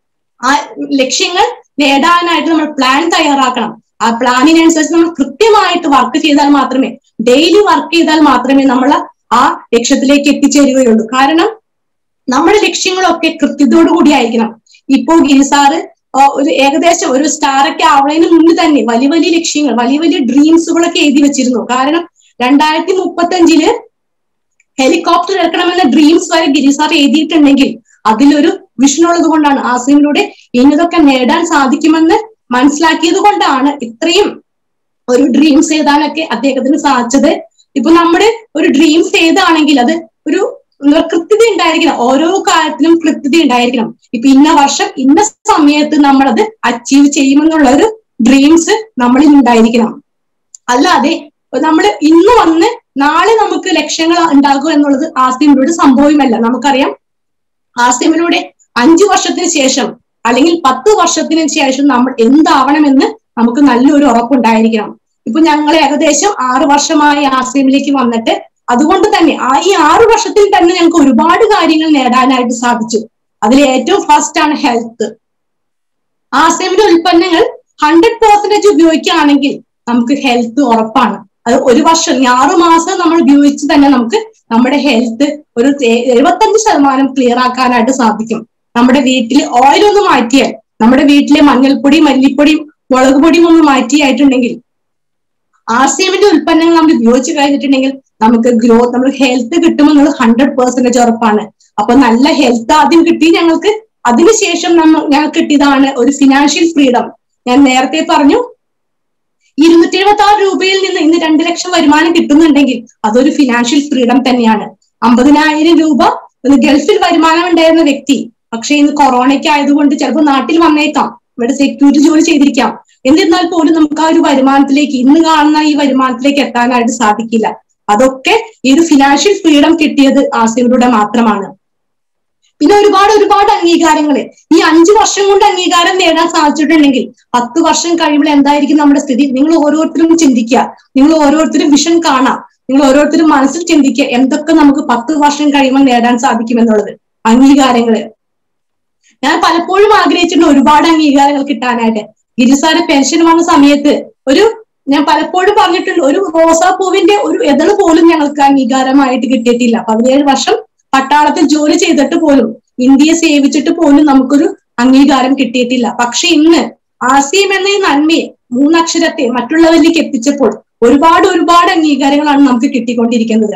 ആ ലക്ഷ്യങ്ങൾ നേടാനായിട്ട് നമ്മൾ പ്ലാൻ തയ്യാറാക്കണം ആ പ്ലാനിനനുസരിച്ച് നമ്മൾ കൃത്യമായിട്ട് വർക്ക് ചെയ്താൽ മാത്രമേ ഡെയിലി വർക്ക് ചെയ്താൽ മാത്രമേ നമ്മൾ ആ ലക്ഷ്യത്തിലേക്ക് എത്തിച്ചേരുകയുള്ളൂ കാരണം നമ്മുടെ ലക്ഷ്യങ്ങളൊക്കെ കൃത്യതയോടു കൂടി ആയിരിക്കണം ഇപ്പോ ഗിരിസാറ് ഒരു ഏകദേശം ഒരു സ്റ്റാറൊക്കെ ആവണതിന് മുന്നേ തന്നെ വലിയ വലിയ ലക്ഷ്യങ്ങൾ വലിയ വലിയ ഡ്രീംസുകളൊക്കെ എഴുതി വെച്ചിരുന്നു കാരണം രണ്ടായിരത്തി മുപ്പത്തി അഞ്ചില് ഹെലികോപ്റ്റർ ഇറക്കണമെന്ന ഡ്രീംസ് വരെ ഗിരിസാർ എഴുതിയിട്ടുണ്ടെങ്കിൽ അതിലൊരു വിഷൻ ഉള്ളത് കൊണ്ടാണ് ആസിമിലൂടെ ഇന്നതൊക്കെ നേടാൻ സാധിക്കുമെന്ന് മനസ്സിലാക്കിയത് കൊണ്ടാണ് ഇത്രയും ഒരു ഡ്രീംസ് എഴുതാനൊക്കെ അദ്ദേഹത്തിന് സാധിച്ചത് ഇപ്പൊ നമ്മുടെ ഒരു ഡ്രീംസ് എഴുതാണെങ്കിൽ അത് ഒരു കൃത്യത ഉണ്ടായിരിക്കണം ഓരോ കാര്യത്തിലും കൃത്യത ഉണ്ടായിരിക്കണം ഇപ്പൊ ഇന്ന വർഷം ഇന്ന സമയത്ത് നമ്മളത് അച്ചീവ് ചെയ്യുമെന്നുള്ള ഒരു ഡ്രീംസ് നമ്മളിൽ ഉണ്ടായിരിക്കണം അല്ലാതെ നമ്മൾ ഇന്ന് വന്ന് നാളെ നമുക്ക് ലക്ഷ്യങ്ങൾ ഉണ്ടാകുക എന്നുള്ളത് ആസിമിലൂടെ സംഭവമല്ല നമുക്കറിയാം ആസിമിലൂടെ അഞ്ചു വർഷത്തിന് ശേഷം അല്ലെങ്കിൽ പത്ത് വർഷത്തിന് ശേഷം നമ്മൾ എന്താവണമെന്ന് നമുക്ക് നല്ലൊരു ഉറപ്പുണ്ടായിരിക്കണം ഇപ്പൊ ഞങ്ങൾ ഏകദേശം ആറു വർഷമായി ആസിമിലേക്ക് വന്നിട്ട് അതുകൊണ്ട് തന്നെ ആ ഈ ആറു വർഷത്തിൽ തന്നെ ഞങ്ങൾക്ക് ഒരുപാട് കാര്യങ്ങൾ നേടാനായിട്ട് സാധിച്ചു അതിൽ ഏറ്റവും ഫസ്റ്റ് ആണ് ഹെൽത്ത് ആസിമിന്റെ ഉൽപ്പന്നങ്ങൾ ഹൺഡ്രഡ് പെർസെന്റേജ് ഉപയോഗിക്കുകയാണെങ്കിൽ നമുക്ക് ഹെൽത്ത് ഉറപ്പാണ് അത് ഒരു വർഷം ഈ ആറു മാസം നമ്മൾ ഉപയോഗിച്ച് തന്നെ നമുക്ക് നമ്മുടെ ഹെൽത്ത് ഒരു എഴുപത്തഞ്ച് ശതമാനം ക്ലിയർ ആക്കാനായിട്ട് സാധിക്കും നമ്മുടെ വീട്ടിൽ ഓയിൽ ഒന്ന് മാറ്റിയാൽ നമ്മുടെ വീട്ടിലെ മഞ്ഞൾപ്പൊടി മല്ലിപ്പൊടി മുളക് പൊടിയും ഒന്ന് മാറ്റിയായിട്ടുണ്ടെങ്കിൽ ആർ സി എമ്മിന്റെ ഉൽപ്പന്നങ്ങൾ നമ്മൾ ഉപയോഗിച്ച് കഴിഞ്ഞിട്ടുണ്ടെങ്കിൽ നമുക്ക് ഗ്രോത്ത് നമുക്ക് ഹെൽത്ത് കിട്ടുമെന്നുള്ളത് ഹൺഡ്രഡ് പെർസെന്റേജ് ഉറപ്പാണ് അപ്പൊ നല്ല ഹെൽത്ത് ആദ്യം കിട്ടി ഞങ്ങൾക്ക് അതിനുശേഷം നമ്മ ഞങ്ങൾക്ക് കിട്ടിയതാണ് ഒരു ഫിനാൻഷ്യൽ ഫ്രീഡം ഞാൻ നേരത്തെ പറഞ്ഞു ഇരുന്നൂറ്റി എഴുപത്തി ആറ് രൂപയിൽ നിന്ന് ഇന്ന് രണ്ട് ലക്ഷം വരുമാനം കിട്ടുന്നുണ്ടെങ്കിൽ അതൊരു ഫിനാൻഷ്യൽ ഫ്രീഡം തന്നെയാണ് അമ്പതിനായിരം രൂപ ഒന്ന് ഗൾഫിൽ വരുമാനം ഉണ്ടായിരുന്ന വ്യക്തി പക്ഷെ ഇന്ന് കൊറോണയ്ക്ക് ആയതുകൊണ്ട് ചിലപ്പോൾ നാട്ടിൽ വന്നേക്കാം ഇവിടെ സെക്യൂരിറ്റി ജോലി ചെയ്തിരിക്കാം എന്നിരുന്നാൽ പോലും നമുക്ക് ആ ഒരു വരുമാനത്തിലേക്ക് ഇന്ന് കാണുന്ന ഈ വരുമാനത്തിലേക്ക് എത്താനായിട്ട് സാധിക്കില്ല അതൊക്കെ ഈ ഒരു ഫിനാൻഷ്യൽ ഫ്രീഡം കിട്ടിയത് ആസിമിലൂടെ മാത്രമാണ് പിന്നെ ഒരുപാട് ഒരുപാട് അംഗീകാരങ്ങൾ ഈ അഞ്ചു വർഷം കൊണ്ട് അംഗീകാരം നേടാൻ സാധിച്ചിട്ടുണ്ടെങ്കിൽ പത്ത് വർഷം കഴിയുമ്പോൾ എന്തായിരിക്കും നമ്മുടെ സ്ഥിതി നിങ്ങൾ ഓരോരുത്തരും ചിന്തിക്കുക നിങ്ങൾ ഓരോരുത്തരും വിഷൻ കാണാം നിങ്ങൾ ഓരോരുത്തരും മനസ്സിൽ ചിന്തിക്കുക എന്തൊക്കെ നമുക്ക് പത്ത് വർഷം കഴിയുമ്പോൾ നേടാൻ സാധിക്കുമെന്നുള്ളത് അംഗീകാരങ്ങള് ഞാൻ പലപ്പോഴും ആഗ്രഹിച്ചിട്ടുണ്ട് ഒരുപാട് അംഗീകാരങ്ങൾ കിട്ടാനായിട്ട് ഗിരിസാറ് പെൻഷൻ വന്ന സമയത്ത് ഒരു ഞാൻ പലപ്പോഴും പറഞ്ഞിട്ടുണ്ട് ഒരു റോസാപ്പൂവിന്റെ ഒരു എതള് പോലും ഞങ്ങൾക്ക് അംഗീകാരമായിട്ട് കിട്ടിയിട്ടില്ല പതിനേഴ് വർഷം പട്ടാളത്തിൽ ജോലി ചെയ്തിട്ട് പോലും ഇന്ത്യയെ സേവിച്ചിട്ട് പോലും നമുക്കൊരു അംഗീകാരം കിട്ടിയിട്ടില്ല പക്ഷെ ഇന്ന് ആസിയം എന്ന ഈ നന്മയെ മൂന്നക്ഷരത്തെ മറ്റുള്ളവരിലേക്ക് എത്തിച്ചപ്പോൾ ഒരുപാട് ഒരുപാട് അംഗീകാരങ്ങളാണ് നമുക്ക് കിട്ടിക്കൊണ്ടിരിക്കുന്നത്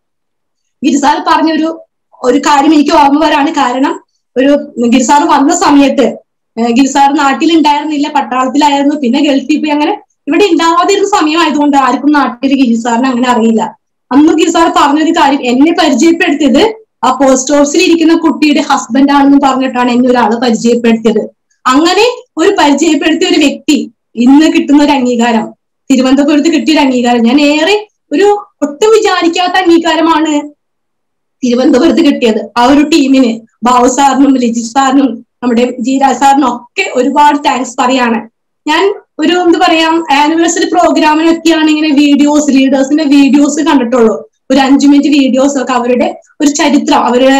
ഗിരിസാർ പറഞ്ഞൊരു ഒരു കാര്യം എനിക്ക് ഓർമ്മ വരാണ് കാരണം ഒരു ഗിരിസാർ വന്ന സമയത്ത് ഗിരിസാർ നാട്ടിൽ ഉണ്ടായിരുന്നില്ല പട്ടാളത്തിലായിരുന്നു പിന്നെ ഗൾഫിൽ പോയി അങ്ങനെ ഇവിടെ ഉണ്ടാവാതിരുന്ന സമയമായതുകൊണ്ട് ആർക്കും നാട്ടിൽ ഗിരിസാറിന് അങ്ങനെ അറിയില്ല അന്ന് ഗിരിസാർ പറഞ്ഞൊരു കാര്യം എന്നെ പരിചയപ്പെടുത്തിയത് ആ പോസ്റ്റ് ഓഫീസിൽ ഇരിക്കുന്ന കുട്ടിയുടെ ഹസ്ബൻഡ് ആണെന്ന് പറഞ്ഞിട്ടാണ് എന്നെ ഒരാൾ പരിചയപ്പെടുത്തിയത് അങ്ങനെ ഒരു പരിചയപ്പെടുത്തിയ ഒരു വ്യക്തി ഇന്ന് കിട്ടുന്ന ഒരു അംഗീകാരം തിരുവനന്തപുരത്ത് കിട്ടിയ ഒരു അംഗീകാരം ഞാൻ ഏറെ ഒരു ഒട്ടും വിചാരിക്കാത്ത അംഗീകാരമാണ് തിരുവനന്തപുരത്ത് കിട്ടിയത് ആ ഒരു ടീമിന് ബാബു സാറിനും ലിജിത് സാറിനും നമ്മുടെ ജീരാജ് സാറിനും ഒക്കെ ഒരുപാട് താങ്ക്സ് പറയാണ് ഞാൻ ഒരു എന്താ പറയാ ആനിവേഴ്സറി പ്രോഗ്രാമിനൊക്കെയാണ് ഇങ്ങനെ വീഡിയോസ് ലീഡേഴ്സിന്റെ വീഡിയോസ് കണ്ടിട്ടുള്ളൂ ഒരു അഞ്ചു മിനിറ്റ് വീഡിയോസ് ഒക്കെ അവരുടെ ഒരു ചരിത്രം അവരുടെ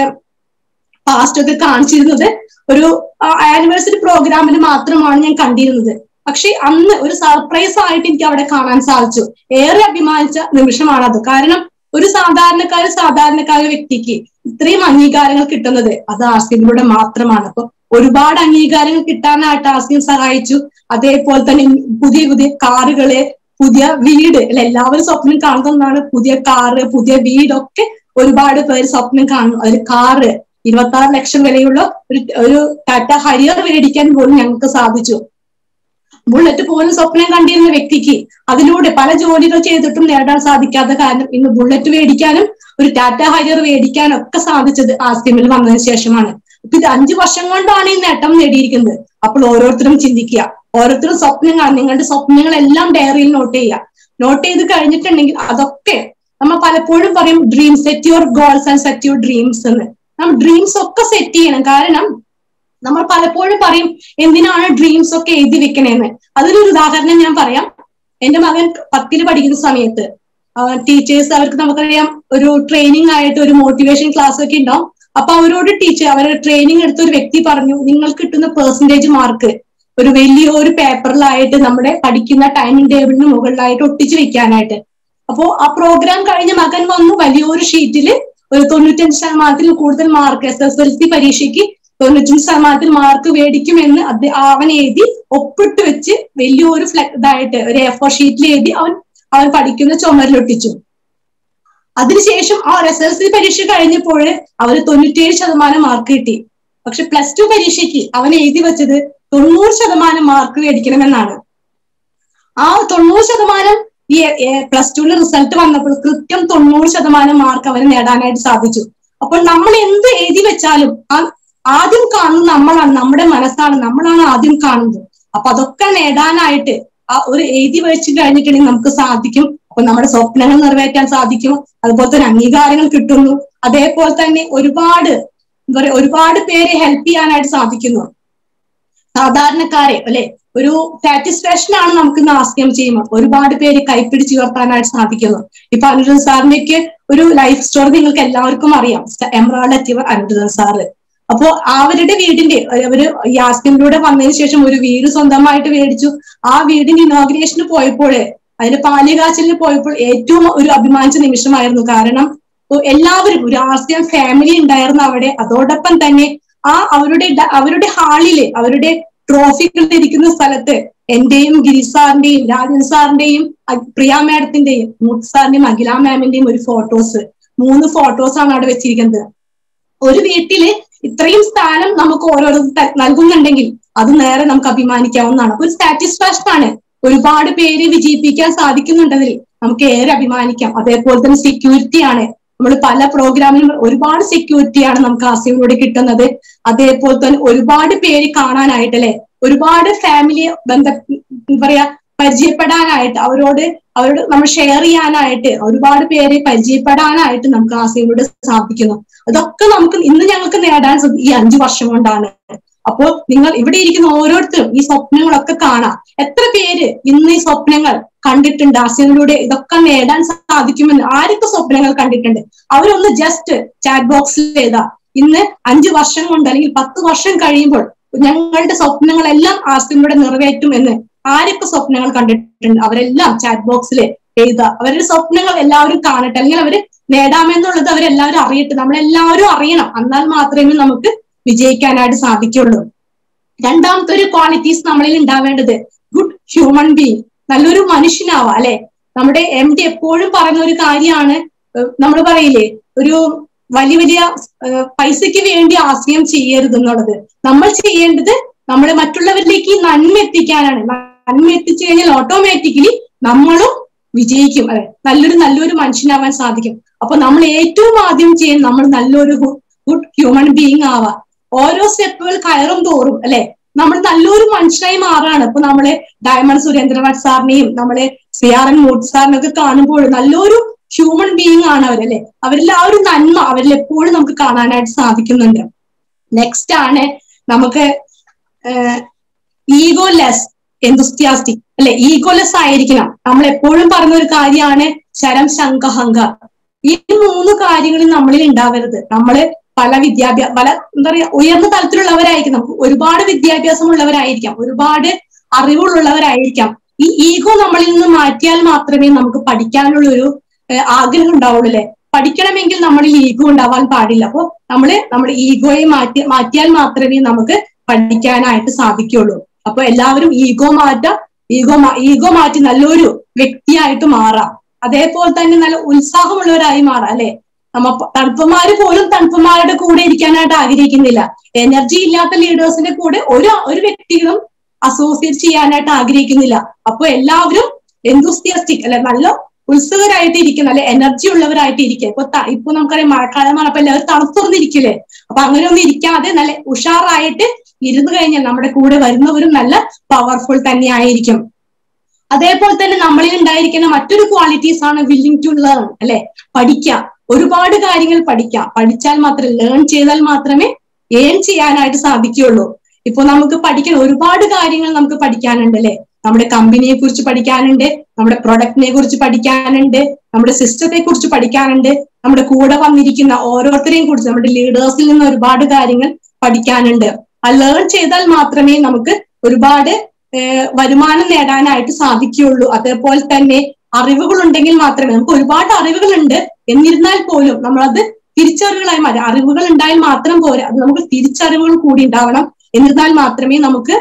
പാസ്റ്റ് ഒക്കെ കാണിച്ചിരുന്നത് ഒരു ആനിവേഴ്സറി പ്രോഗ്രാമിൽ മാത്രമാണ് ഞാൻ കണ്ടിരുന്നത് പക്ഷെ അന്ന് ഒരു സർപ്രൈസ് ആയിട്ട് എനിക്ക് അവിടെ കാണാൻ സാധിച്ചു ഏറെ അഭിമാനിച്ച നിമിഷമാണത് കാരണം ഒരു സാധാരണക്കാര് സാധാരണക്കാര വ്യക്തിക്ക് ഇത്രയും അംഗീകാരങ്ങൾ കിട്ടുന്നത് അത് ആസിമിലൂടെ മാത്രമാണ് അപ്പൊ ഒരുപാട് അംഗീകാരങ്ങൾ കിട്ടാനായിട്ട് ആസിം സഹായിച്ചു അതേപോലെ തന്നെ പുതിയ പുതിയ കാറുകള് പുതിയ വീട് അല്ല എല്ലാവരും സ്വപ്നം കാണുന്നതാണ് പുതിയ കാറ് പുതിയ വീടൊക്കെ ഒരുപാട് പേര് സ്വപ്നം കാണുന്നു അതിൽ കാറ് ഇരുപത്തി ആറ് ലക്ഷം വിലയുള്ള ഒരു ഒരു ടാറ്റ ഹരിയർ മേടിക്കാൻ പോലും ഞങ്ങൾക്ക് സാധിച്ചു ബുള്ളറ്റ് പോലും സ്വപ്നം കണ്ടിരുന്ന വ്യക്തിക്ക് അതിലൂടെ പല ജോലികൾ ചെയ്തിട്ടും നേടാൻ സാധിക്കാത്ത കാരണം ഇന്ന് ബുള്ളറ്റ് മേടിക്കാനും ഒരു ടാറ്റ ഹരിയർ മേടിക്കാനും ഒക്കെ സാധിച്ചത് ആസിമിൽ വന്നതിന് ശേഷമാണ് ഇപ്പൊ ഇത് അഞ്ചു വർഷം കൊണ്ടാണ് ഈ നേട്ടം നേടിയിരിക്കുന്നത് അപ്പോൾ ഓരോരുത്തരും ചിന്തിക്കുക ഓരോരുത്തരും സ്വപ്നം കാണും നിങ്ങളുടെ സ്വപ്നങ്ങളെല്ലാം ഡയറിയിൽ നോട്ട് ചെയ്യുക നോട്ട് ചെയ്ത് കഴിഞ്ഞിട്ടുണ്ടെങ്കിൽ അതൊക്കെ നമ്മൾ പലപ്പോഴും പറയും dream set your goals and set your dreams എന്ന് നമ്മൾ ഡ്രീംസ് ഒക്കെ സെറ്റ് ചെയ്യണം കാരണം നമ്മൾ പലപ്പോഴും പറയും എന്തിനാണ് ഡ്രീംസ് ഒക്കെ എഴുതി വെക്കണേന്ന് അതിലൊരു ഉദാഹരണം ഞാൻ പറയാം എന്റെ മകൻ പത്തിൽ പഠിക്കുന്ന സമയത്ത് ടീച്ചേഴ്സ് അവർക്ക് നമുക്കറിയാം ഒരു ട്രെയിനിങ് ആയിട്ട് ഒരു മോട്ടിവേഷൻ ക്ലാസ് ഒക്കെ ഉണ്ടാവും അപ്പൊ അവരോട് ടീച്ചർ അവരുടെ ട്രെയിനിങ് എടുത്ത ഒരു വ്യക്തി പറഞ്ഞു നിങ്ങൾക്ക് കിട്ടുന്ന പെർസെന്റേജ് മാർക്ക് ഒരു വലിയ ഒരു പേപ്പറിലായിട്ട് നമ്മുടെ പഠിക്കുന്ന ടൈമിംഗ് ടേബിളിന് മുകളിലായിട്ട് ഒട്ടിച്ചു വെക്കാനായിട്ട് അപ്പോ ആ പ്രോഗ്രാം കഴിഞ്ഞ മകൻ വന്നു വലിയൊരു ഷീറ്റില് ഒരു തൊണ്ണൂറ്റഞ്ച് ശതമാനത്തിൽ കൂടുതൽ mark S S L C പരീക്ഷയ്ക്ക് തൊണ്ണൂറ്റഞ്ച് ശതമാനത്തിൽ മാർക്ക് മേടിക്കുമെന്ന് അവൻ എഴുതി ഒപ്പിട്ട് വെച്ച് വലിയൊരു ഫ്ലെക് ഇതായിട്ട് ഒരു എ ഫോർ ഷീറ്റിൽ എഴുതി അവൻ അവൻ പഠിക്കുന്ന ചുമരിലൊട്ടിച്ചു അതിനുശേഷം ആ എസ് എൽ സി പരീക്ഷ കഴിഞ്ഞപ്പോൾ അവന് തൊണ്ണൂറ്റിയേഴ് ശതമാനം മാർക്ക് കിട്ടി പക്ഷെ പ്ലസ് ടു പരീക്ഷയ്ക്ക് അവൻ എഴുതി വെച്ചത് തൊണ്ണൂറ് ശതമാനം മാർക്ക് മേടിക്കണമെന്നാണ് ആ തൊണ്ണൂറ് ശതമാനം ഈ പ്ലസ് ടുവിന്റെ റിസൾട്ട് വന്നപ്പോൾ കൃത്യം തൊണ്ണൂറ് ശതമാനം മാർക്ക് അവന് നേടാനായിട്ട് സാധിച്ചു അപ്പോൾ നമ്മൾ എന്ത് എഴുതി വെച്ചാലും ആ ആദ്യം കാണുന്നത് നമ്മളാണ് നമ്മുടെ മനസ്സാണ് നമ്മളാണ് ആദ്യം കാണുന്നത് അപ്പൊ അതൊക്കെ നേടാനായിട്ട് ആ ഒരു എഴുതി വെച്ച് കഴിഞ്ഞിട്ടുണ്ടെങ്കിൽ നമുക്ക് സാധിക്കും അപ്പൊ നമ്മുടെ സ്വപ്നങ്ങൾ നിറവേറ്റാൻ സാധിക്കും അതുപോലെ തന്നെ അംഗീകാരങ്ങൾ കിട്ടുന്നു അതേപോലെ തന്നെ ഒരുപാട് എന്താ പറയാ ഒരുപാട് പേരെ ഹെൽപ്പ് ചെയ്യാനായിട്ട് സാധിക്കുന്നു സാധാരണക്കാരെ അല്ലെ ഒരു സാറ്റിസ്ഫാക്ഷൻ ആണ് നമുക്ക് ഇന്ന് ആസ്യം ചെയ്യുമ്പോൾ ഒരുപാട് പേര് കൈപ്പിടിച്ച് ഉയർത്താനായിട്ട് സാധിക്കുന്നു ഇപ്പൊ അനിരുദ്ധൻ സാറിന്റെയൊക്കെ ഒരു ലൈഫ് സ്റ്റോറി നിങ്ങൾക്ക് എല്ലാവർക്കും അറിയാം എമറാൾഡ് അറ്റീവർ അനിരുദ്ധൻ സാറ് അപ്പോ അവരുടെ വീടിന്റെ അവര് ഈ ആസ്യമിലൂടെ വന്നതിന് ശേഷം ഒരു വീട് സ്വന്തമായിട്ട് മേടിച്ചു ആ വീടിന്റെ ഇനോഗ്രേഷന് പോയപ്പോൾ അതിന്റെ പാലികാച്ചിലിന് പോയപ്പോൾ ഏറ്റവും ഒരു അഭിമാനിച്ച നിമിഷമായിരുന്നു കാരണം എല്ലാവരും ഒരു ആസ്യം ഫാമിലി ഉണ്ടായിരുന്നു അവിടെ അതോടൊപ്പം തന്നെ ആ അവരുടെ അവരുടെ ഹാളില് അവരുടെ ട്രോഫികൾ ഇരിക്കുന്ന സ്ഥലത്ത് എന്റെയും ഗിരി സാറിന്റെയും രാജൻ സാറിന്റെയും പ്രിയ മാഡത്തിന്റെയും മുത്ത് സാറിന്റെയും അഖില മാമിന്റെയും ഒരു ഫോട്ടോസ് മൂന്ന് ഫോട്ടോസ് ആണ് അവിടെ വെച്ചിരിക്കുന്നത് ഒരു വീട്ടില് ഇത്രയും സ്ഥാനം നമുക്ക് ഓരോരോ നൽകുന്നുണ്ടെങ്കിൽ അത് നേരെ നമുക്ക് അഭിമാനിക്കാവുന്നതാണ് ഒരു സാറ്റിസ്ഫാക്ഷൻ ആണ് ഒരുപാട് പേര് വിജയിപ്പിക്കാൻ സാധിക്കുന്നുണ്ടെങ്കിൽ നമുക്ക് ഏറെ അഭിമാനിക്കാം അതേപോലെ തന്നെ സെക്യൂരിറ്റി ആണ് നമ്മൾ പല പ്രോഗ്രാമിലും ഒരുപാട് സെക്യൂരിറ്റിയാണ് നമുക്ക് ആസിമിലൂടെ കിട്ടുന്നത് അതേപോലെ തന്നെ ഒരുപാട് പേര് കാണാനായിട്ടല്ലേ ഒരുപാട് ഫാമിലി ബന്ധ പറയാ പരിചയപ്പെടാനായിട്ട് അവരോട് അവരോട് നമ്മൾ ഷെയർ ചെയ്യാനായിട്ട് ഒരുപാട് പേരെ പരിചയപ്പെടാനായിട്ട് നമുക്ക് ആസിമിലൂടെ സാധിക്കുന്നു അതൊക്കെ നമുക്ക് ഇന്ന് ഞങ്ങൾക്ക് നേടാൻ ഈ അഞ്ചു വർഷം കൊണ്ടാണ് അപ്പോ നിങ്ങൾ ഇവിടെ ഇരിക്കുന്ന ഓരോരുത്തരും ഈ സ്വപ്നങ്ങളൊക്കെ കാണാം എത്ര പേര് ഇന്ന് ഈ സ്വപ്നങ്ങൾ കണ്ടിട്ടുണ്ട് ആസിയനിലൂടെ ഇതൊക്കെ നേടാൻ സാധിക്കുമെന്ന് ആരൊക്കെ സ്വപ്നങ്ങൾ കണ്ടിട്ടുണ്ട് അവരൊന്ന് ജസ്റ്റ് ചാറ്റ് ബോക്സിൽ എഴുതാ ഇന്ന് അഞ്ചു വർഷം കൊണ്ട് അല്ലെങ്കിൽ പത്ത് വർഷം കഴിയുമ്പോൾ ഞങ്ങളുടെ സ്വപ്നങ്ങളെല്ലാം ആസിയനിലൂടെ നിറവേറ്റും എന്ന് ആരൊക്കെ സ്വപ്നങ്ങൾ കണ്ടിട്ടുണ്ട് അവരെല്ലാം ചാറ്റ് ബോക്സിൽ എഴുതുക അവരുടെ സ്വപ്നങ്ങൾ എല്ലാവരും കാണട്ടെ അല്ലെങ്കിൽ അവര് നേടാമെന്നുള്ളത് അവരെല്ലാവരും അറിയട്ടെ നമ്മളെല്ലാവരും അറിയണം എന്നാൽ മാത്രമേ നമുക്ക് വിജയിക്കാനായിട്ട് സാധിക്കുള്ളൂ രണ്ടാമത്തെ ഒരു ക്വാളിറ്റീസ് നമ്മളിൽ ഉണ്ടാവേണ്ടത് ഗുഡ് ഹ്യൂമൻ ബീങ് നല്ലൊരു മനുഷ്യനാവാം അല്ലെ നമ്മുടെ എം ഡി എപ്പോഴും പറയുന്ന ഒരു കാര്യമാണ് നമ്മൾ പറയില്ലേ ഒരു വലിയ വലിയ പൈസയ്ക്ക് വേണ്ടി ആശയം ചെയ്യരുത് എന്നുള്ളത് നമ്മൾ ചെയ്യേണ്ടത് നമ്മൾ മറ്റുള്ളവരിലേക്ക് നന്മ എത്തിക്കാനാണ് നന്മ എത്തിച്ചു കഴിഞ്ഞാൽ ഓട്ടോമാറ്റിക്കലി നമ്മളും വിജയിക്കും അല്ലെ നല്ലൊരു നല്ലൊരു മനുഷ്യനാവാൻ സാധിക്കും അപ്പൊ നമ്മൾ ഏറ്റവും ആദ്യം ചെയ്യാൻ നമ്മൾ നല്ലൊരു ഗുഡ് ഹ്യൂമൻ ബീങ് ആവാം ഓരോ സ്റ്റെപ്പുകൾ കയറും തോറും അല്ലെ നമ്മൾ നല്ലൊരു മനുഷ്യനായി മാറാണ് ഇപ്പൊ നമ്മള് ഡയമണ്ട് സുരേന്ദ്രനാഥ് സാറിനെയും നമ്മളെ സി ആർ എൻ മൂട്ട് സാറിനൊക്കെ കാണുമ്പോൾ നല്ലൊരു ഹ്യൂമൻ ബീങ് ആണ് അവരല്ലേ അവരിൽ ആ ഒരു നന്മ അവരിൽ എപ്പോഴും നമുക്ക് കാണാനായിട്ട് സാധിക്കുന്നുണ്ട് നെക്സ്റ്റ് ആണ് നമുക്ക് ഈഗോ ലെസ് എന്തുസ്ത്യാസ്റ്റിക് അല്ലെ ഈഗോലെസ് ആയിരിക്കണം നമ്മൾ എപ്പോഴും പറയുന്ന ഒരു കാര്യമാണ് ശരം ശങ്കഹങ്ക ഈ മൂന്ന് കാര്യങ്ങളും നമ്മളിൽ ഉണ്ടാവരുത് നമ്മള് പല വിദ്യാഭ്യാസ പല എന്താ പറയാ ഉയർന്ന തലത്തിലുള്ളവരായിരിക്കും നമുക്ക് ഒരുപാട് വിദ്യാഭ്യാസമുള്ളവരായിരിക്കാം ഒരുപാട് അറിവുള്ളവരായിരിക്കാം ഈ ഈഗോ നമ്മളിൽ നിന്ന് മാറ്റിയാൽ മാത്രമേ നമുക്ക് പഠിക്കാനുള്ള ഒരു ആഗ്രഹം ഉണ്ടാവുള്ളൂ അല്ലെ പഠിക്കണമെങ്കിൽ നമ്മളിൽ ഈഗോ ഉണ്ടാവാൻ പാടില്ല അപ്പോ നമ്മള് നമ്മുടെ ഈഗോയെ മാറ്റി മാറ്റിയാൽ മാത്രമേ നമുക്ക് പഠിക്കാനായിട്ട് സാധിക്കുള്ളൂ അപ്പൊ എല്ലാവരും ഈഗോ മാറ്റാം ഈഗോ ഈഗോ മാറ്റി നല്ലൊരു വ്യക്തിയായിട്ട് മാറാം അതേപോലെ തന്നെ നല്ല ഉത്സാഹമുള്ളവരായി മാറാം അല്ലെ നമ്മ തണുപ്പന്മാര് പോലും തണുപ്പന്മാരുടെ കൂടെ ഇരിക്കാനായിട്ട് ആഗ്രഹിക്കുന്നില്ല എനർജി ഇല്ലാത്ത ലീഡേഴ്സിന്റെ കൂടെ ഒരു ഒരു വ്യക്തികളും അസോസിയേറ്റ് ചെയ്യാനായിട്ട് ആഗ്രഹിക്കുന്നില്ല അപ്പൊ എല്ലാവരും എന്തുസ്തിയസ്റ്റിക് അല്ലെ നല്ല ഉത്സുകരായിട്ട് ഇരിക്കുന്ന അല്ലെ എനർജി ഉള്ളവരായിട്ട് ഇരിക്കുക ഇപ്പൊ ഇപ്പൊ നമുക്കറിയാം മഴക്കാലമാണ് അപ്പൊ എല്ലാവരും തണുത്തുറന്നിരിക്കില്ലേ അപ്പൊ അങ്ങനെ ഒന്നും ഇരിക്കാതെ നല്ല ഉഷാറായിട്ട് ഇരുന്ന് കഴിഞ്ഞാൽ നമ്മുടെ കൂടെ വരുന്നവരും നല്ല പവർഫുൾ തന്നെ ആയിരിക്കും അതേപോലെ തന്നെ നമ്മളിൽ ഉണ്ടായിരിക്കുന്ന മറ്റൊരു ക്വാളിറ്റീസ് ആണ് വില്ലിംഗ് ടു ലേൺ അല്ലെ പഠിക്കാം ഒരുപാട് കാര്യങ്ങൾ പഠിക്കാം പഠിച്ചാൽ മാത്രമേ ലേൺ ചെയ്താൽ മാത്രമേ ഏൺ ചെയ്യാനായിട്ട് സാധിക്കുകയുള്ളൂ ഇപ്പൊ നമുക്ക് പഠിക്കാൻ ഒരുപാട് കാര്യങ്ങൾ നമുക്ക് പഠിക്കാനുണ്ട് അല്ലെ നമ്മുടെ കമ്പനിയെ കുറിച്ച് പഠിക്കാനുണ്ട് നമ്മുടെ പ്രൊഡക്റ്റിനെ കുറിച്ച് പഠിക്കാനുണ്ട് നമ്മുടെ സിസ്റ്റത്തെ കുറിച്ച് പഠിക്കാനുണ്ട് നമ്മുടെ കൂടെ വന്നിരിക്കുന്ന ഓരോരുത്തരെയും കുറിച്ച് നമ്മുടെ ലീഡേഴ്സിൽ നിന്ന് ഒരുപാട് കാര്യങ്ങൾ പഠിക്കാനുണ്ട് ആ ലേൺ ചെയ്താൽ മാത്രമേ നമുക്ക് ഒരുപാട് വരുമാനം നേടാനായിട്ട് സാധിക്കുകയുള്ളൂ അതേപോലെ തന്നെ അറിവുകൾ ഉണ്ടെങ്കിൽ മാത്രമേ നമുക്ക് ഒരുപാട് അറിവുകളുണ്ട് എന്നിരുന്നാൽ പോലും നമ്മളത് തിരിച്ചറിവുകളായി മാറി അറിവുകൾ ഉണ്ടായാൽ മാത്രം പോരാ അത് നമുക്ക് തിരിച്ചറിവുകൾ കൂടി ഉണ്ടാവണം എന്നിരുന്നാൽ മാത്രമേ നമുക്ക്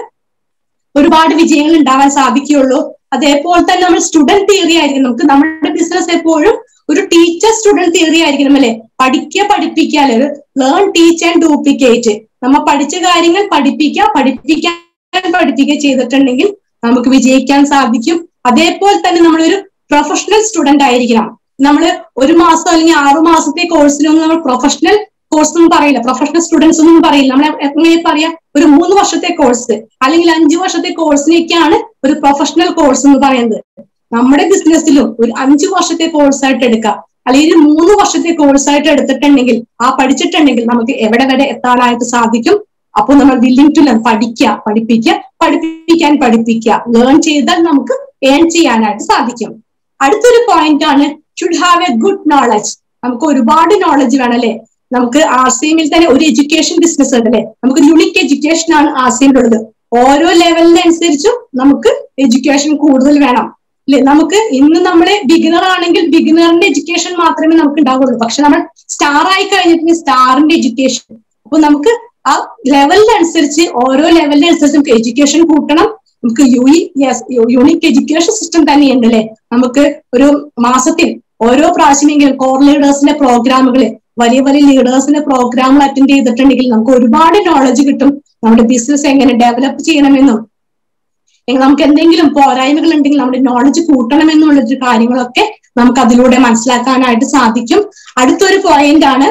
ഒരുപാട് വിജയങ്ങൾ ഉണ്ടാവാൻ സാധിക്കുകയുള്ളൂ അതേപോലെ തന്നെ നമ്മൾ സ്റ്റുഡന്റ് തിയറി ആയിരിക്കും നമുക്ക് നമ്മുടെ ബിസിനസ് എപ്പോഴും ഒരു ടീച്ചർ സ്റ്റുഡന്റ് തിയറി ആയിരിക്കണം അല്ലെ പഠിക്കുക പഠിപ്പിക്കുക അല്ലെ ഒരു ലേൺ ടീച്ച് ആൻഡ് ഡ്യൂപ്ലിക്കേറ്റ് നമ്മൾ പഠിച്ച കാര്യങ്ങൾ പഠിപ്പിക്കുക പഠിപ്പിക്കാൻ പഠിപ്പിക്കുക ചെയ്തിട്ടുണ്ടെങ്കിൽ നമുക്ക് വിജയിക്കാൻ സാധിക്കും അതേപോലെ തന്നെ നമ്മളൊരു പ്രൊഫഷണൽ സ്റ്റുഡന്റ് ആയിരിക്കണം നമ്മൾ ഒരു മാസം അല്ലെങ്കിൽ ആറു മാസത്തെ കോഴ്സിനൊന്നും നമ്മൾ പ്രൊഫഷണൽ കോഴ്സ് ഒന്നും പറയില്ല പ്രൊഫഷണൽ സ്റ്റുഡൻസ് ഒന്നും പറയില്ല നമ്മൾ എങ്ങനെ പറയാം ഒരു മൂന്ന് വർഷത്തെ കോഴ്സ് അല്ലെങ്കിൽ അഞ്ചു വർഷത്തെ കോഴ്സിനൊക്കെയാണ് ഒരു പ്രൊഫഷണൽ കോഴ്സ് എന്ന് പറയുന്നത് നമ്മുടെ ബിസിനസ്സിലും ഒരു അഞ്ചു വർഷത്തെ കോഴ്സായിട്ട് എടുക്കാം അല്ലെങ്കിൽ ഒരു മൂന്ന് വർഷത്തെ കോഴ്സായിട്ട് എടുത്തിട്ടുണ്ടെങ്കിൽ ആ പഠിച്ചിട്ടുണ്ടെങ്കിൽ നമുക്ക് എവിടെ വരെ എത്താനായിട്ട് സാധിക്കും അപ്പോൾ നമ്മൾ വില്ലിംഗ് ടു ലേൺ പഠിക്കുക പഠിപ്പിക്കുക പഠിപ്പിക്കാൻ പഠിപ്പിക്കുക ലേൺ ചെയ്താൽ നമുക്ക് ഏൺ ചെയ്യാനായിട്ട് സാധിക്കും അടുത്തൊരു പോയിന്റ് ആണ് should have a good knowledge നമുക്ക് ഒരുപാട് നോളജ് വേണം അല്ലെ നമുക്ക് ആർ സി എമ്മിൽ തന്നെ ഒരു എഡ്യൂക്കേഷൻ ബിസിനസ് ഉണ്ട് അല്ലെ നമുക്ക് യുണിക് എഡ്യൂക്കേഷൻ ആണ് ആർ സി എമ്മിലുള്ളത് ഓരോ ലെവലിനനുസരിച്ചും നമുക്ക് എഡ്യൂക്കേഷൻ കൂടുതൽ വേണം അല്ലെ നമുക്ക് ഇന്ന് നമ്മള് ബിഗിനർ ആണെങ്കിൽ ബിഗിനറിന്റെ എഡ്യൂക്കേഷൻ മാത്രമേ നമുക്ക് ഉണ്ടാവുള്ളൂ പക്ഷെ നമ്മൾ സ്റ്റാർ ആയി കഴിഞ്ഞിട്ടുണ്ടെങ്കിൽ സ്റ്റാറിന്റെ എഡ്യൂക്കേഷൻ അപ്പൊ നമുക്ക് ആ ലെവലിനനുസരിച്ച് ഓരോ ലെവലിനനുസരിച്ച് നമുക്ക് എഡ്യൂക്കേഷൻ കൂട്ടണം നമുക്ക് യൂണിക് എഡ്യൂക്കേഷൻ സിസ്റ്റം തന്നെയുണ്ട് അല്ലെ നമുക്ക് ഒരു മാസത്തിൽ ഓരോ പ്രാവശ്യമെങ്കിലും കോർ ലീഡേഴ്സിന്റെ പ്രോഗ്രാമുകൾ വലിയ വലിയ ലീഡേഴ്സിന്റെ പ്രോഗ്രാമുകൾ അറ്റൻഡ് ചെയ്തിട്ടുണ്ടെങ്കിൽ നമുക്ക് ഒരുപാട് നോളജ് കിട്ടും നമ്മുടെ ബിസിനസ് എങ്ങനെ ഡെവലപ്പ് ചെയ്യണമെന്നും നമുക്ക് എന്തെങ്കിലും പോരായ്മകൾ ഉണ്ടെങ്കിൽ നമ്മുടെ നോളജ് കൂട്ടണമെന്നുള്ളൊരു കാര്യങ്ങളൊക്കെ നമുക്ക് അതിലൂടെ മനസ്സിലാക്കാനായിട്ട് സാധിക്കും അടുത്തൊരു പോയിന്റ് ആണ്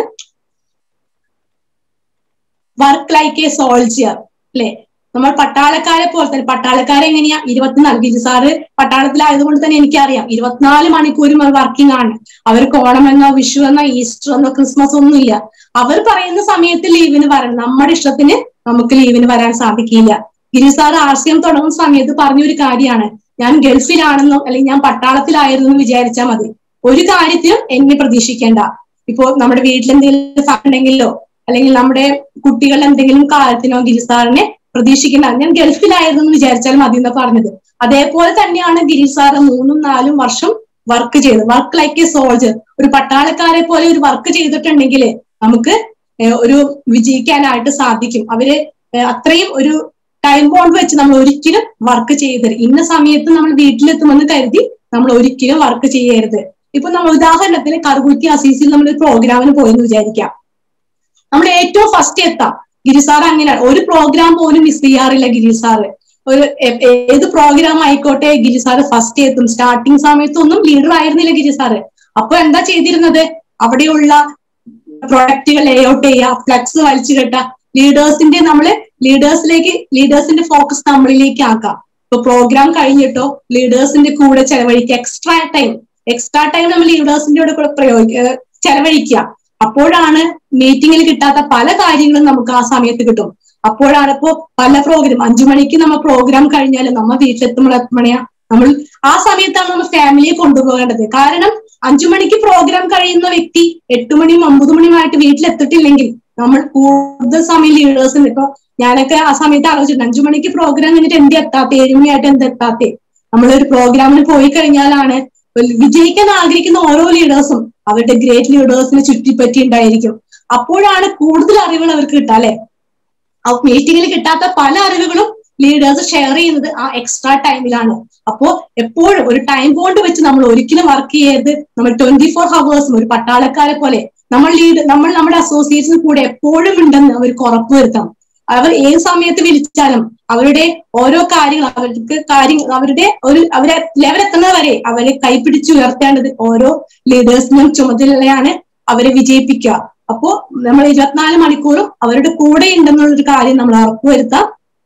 വർക്ക് ലൈക്ക് എ സോൾജിയർ അല്ലെ നമ്മൾ പട്ടാളക്കാരെ പോലെ തന്നെ പട്ടാളക്കാരെ എങ്ങനെയാ ഇരുപത്തിനാല് ഗിരി സാറ് പട്ടാളത്തിലായതുകൊണ്ട് തന്നെ എനിക്കറിയാം ഇരുപത്തിനാല് മണിക്കൂറും അവർ വർക്കിംഗ് ആണ് അവർക്ക് ഓണമെന്നോ വിഷു എന്നോ ഈസ്റ്റർ എന്നോ ക്രിസ്മസ് ഒന്നുമില്ല അവർ പറയുന്ന സമയത്ത് ലീവിന് വരണം നമ്മുടെ ഇഷ്ടത്തിന് നമുക്ക് ലീവിന് വരാൻ സാധിക്കില്ല Giri sir R C M തുടങ്ങുന്ന സമയത്ത് പറഞ്ഞൊരു കാര്യമാണ് ഞാൻ ഗൾഫിലാണെന്നോ അല്ലെങ്കിൽ ഞാൻ പട്ടാളത്തിലായിരുന്നു എന്ന് വിചാരിച്ചാൽ മതി ഒരു കാര്യത്തിലും എന്നെ പ്രതീക്ഷിക്കേണ്ട ഇപ്പോ നമ്മുടെ വീട്ടിൽ എന്തെങ്കിലും ഉണ്ടെങ്കിലോ അല്ലെങ്കിൽ നമ്മുടെ കുട്ടികളുടെ എന്തെങ്കിലും കാര്യത്തിനോ ഗിരി സാറിനെ പ്രതീക്ഷിക്കേണ്ട ഞാൻ ഗൾഫിലായിരുന്നു എന്ന് വിചാരിച്ചാൽ മതി എന്ന് പറഞ്ഞത് അതേപോലെ തന്നെയാണ് ഗിരി സാറ് മൂന്നും നാലും വർഷം വർക്ക് ചെയ്തത് വർക്ക് ലൈക്ക് എ സോൾജർ ഒരു പട്ടാളക്കാരെ പോലെ ഒരു വർക്ക് ചെയ്തിട്ടുണ്ടെങ്കിൽ നമുക്ക് ഒരു വിജയിക്കാനായിട്ട് സാധിക്കും അവര് അത്രയും ഒരു ടൈം ബോണ്ട് വെച്ച് നമ്മൾ ഒരിക്കലും വർക്ക് ചെയ്യരുത് ഇന്ന സമയത്ത് നമ്മൾ വീട്ടിലെത്തുമെന്ന് കരുതി നമ്മൾ ഒരിക്കലും വർക്ക് ചെയ്യരുത് ഇപ്പൊ നമ്മൾ ഉദാഹരണത്തിന് കറുകുറ്റി അസീസിൽ നമ്മൾ ഒരു പ്രോഗ്രാമിന് പോയെന്ന് വിചാരിക്കാം നമ്മൾ ഏറ്റവും ഫസ്റ്റ് എത്താം ഗിരിസാർ അങ്ങനെയാണ് ഒരു പ്രോഗ്രാം പോലും മിസ് ചെയ്യാറില്ല ഗിരിസാറ് ഒരു ഏത് പ്രോഗ്രാം ആയിക്കോട്ടെ ഗിരിസാറ് ഫസ്റ്റ് എത്തും സ്റ്റാർട്ടിങ് സമയത്തൊന്നും ലീഡർ ആയിരുന്നില്ല ഗിരിസാറ് അപ്പൊ എന്താ ചെയ്തിരുന്നത് അവിടെയുള്ള പ്രൊഡക്റ്റുകൾ ലേഔട്ട് ചെയ്യുക ഫ്ലക്സ് വലിച്ചു കെട്ടുക ലീഡേഴ്സിന്റെ നമ്മള് ലീഡേഴ്സിലേക്ക് ലീഡേഴ്സിന്റെ ഫോക്കസ് നമ്മളിലേക്ക് ആക്കാം ഇപ്പൊ പ്രോഗ്രാം കഴിഞ്ഞിട്ടോ ലീഡേഴ്സിന്റെ കൂടെ ചെലവഴിക്കുക എക്സ്ട്രാ ടൈം എക്സ്ട്രാ ടൈം നമ്മൾ ലീഡേഴ്സിന്റെ കൂടെ പ്രയോഗിക്കുക ചെലവഴിക്കുക അപ്പോഴാണ് മീറ്റിംഗിൽ കിട്ടാത്ത പല കാര്യങ്ങളും നമുക്ക് ആ സമയത്ത് കിട്ടും അപ്പോഴാണ് ഇപ്പോ പല പ്രോഗ്രാം അഞ്ചു മണിക്ക് നമ്മൾ പ്രോഗ്രാം കഴിഞ്ഞാൽ നമ്മ വീട്ടിലെത്തുമ്പോൾ എത്ര മണിയാ നമ്മൾ ആ സമയത്താണ് നമ്മൾ ഫാമിലിയെ കൊണ്ടുപോകേണ്ടത് കാരണം അഞ്ചു മണിക്ക് പ്രോഗ്രാം കഴിയുന്ന വ്യക്തി എട്ടു മണിയും ഒമ്പത് മണിയുമായിട്ട് വീട്ടിലെത്തിട്ടില്ലെങ്കിൽ നമ്മൾ കൂടുതൽ സമയം ലീഡേഴ്സിന് ഇപ്പൊ ഞാനൊക്കെ ആ സമയത്ത് ആലോചിച്ചിട്ടുണ്ട് അഞ്ചു മണിക്ക് പ്രോഗ്രാം കഴിഞ്ഞിട്ട് എന്ത് എത്താത്തെ ഏഴുമണിയായിട്ട് എന്ത് എത്താത്തെ നമ്മളൊരു പ്രോഗ്രാമിന് പോയി കഴിഞ്ഞാലാണ് വിജയിക്കാൻ ആഗ്രഹിക്കുന്ന ഓരോ ലീഡേഴ്സും അവരുടെ ഗ്രേറ്റ് ലീഡേഴ്സിനെ ചുറ്റിപ്പറ്റി ഉണ്ടായിരിക്കും അപ്പോഴാണ് കൂടുതൽ അറിവുകൾ അവർക്ക് കിട്ടുക അല്ലെ മീറ്റിംഗിൽ കിട്ടാത്ത പല അറിവുകളും ലീഡേഴ്സ് ഷെയർ ചെയ്യുന്നത് ആ എക്സ്ട്രാ ടൈമിലാണ് അപ്പോ എപ്പോഴും ഒരു ടൈം ബോണ്ട് വെച്ച് നമ്മൾ ഒരിക്കലും വർക്ക് ചെയ്യരുത് നമ്മൾ ട്വന്റി ഫോർ ഹവേഴ്സും ഒരു പട്ടാളക്കാരെ പോലെ നമ്മൾ ലീഡ് നമ്മൾ നമ്മുടെ അസോസിയേഷന് കൂടെ എപ്പോഴും ഉണ്ടെന്ന് അവർക്ക് ഉറപ്പുവരുത്തണം അവർ ഏത് സമയത്ത് വിളിച്ചാലും അവരുടെ ഓരോ കാര്യങ്ങൾ അവർക്ക് കാര്യങ്ങൾ അവരുടെ ഒരു അവരെ ലെവൽ എത്തുന്നത് വരെ അവരെ കൈപിടിച്ച് ഉയർത്തേണ്ടത് ഓരോ ലീഡേഴ്സിനും ചുമതലയാണ് അവരെ വിജയിപ്പിക്കുക അപ്പോ നമ്മൾ ഇരുപത്തിനാല് മണിക്കൂറും അവരുടെ കൂടെ ഉണ്ടെന്നുള്ളൊരു കാര്യം നമ്മൾ ഉറപ്പുവരുത്താം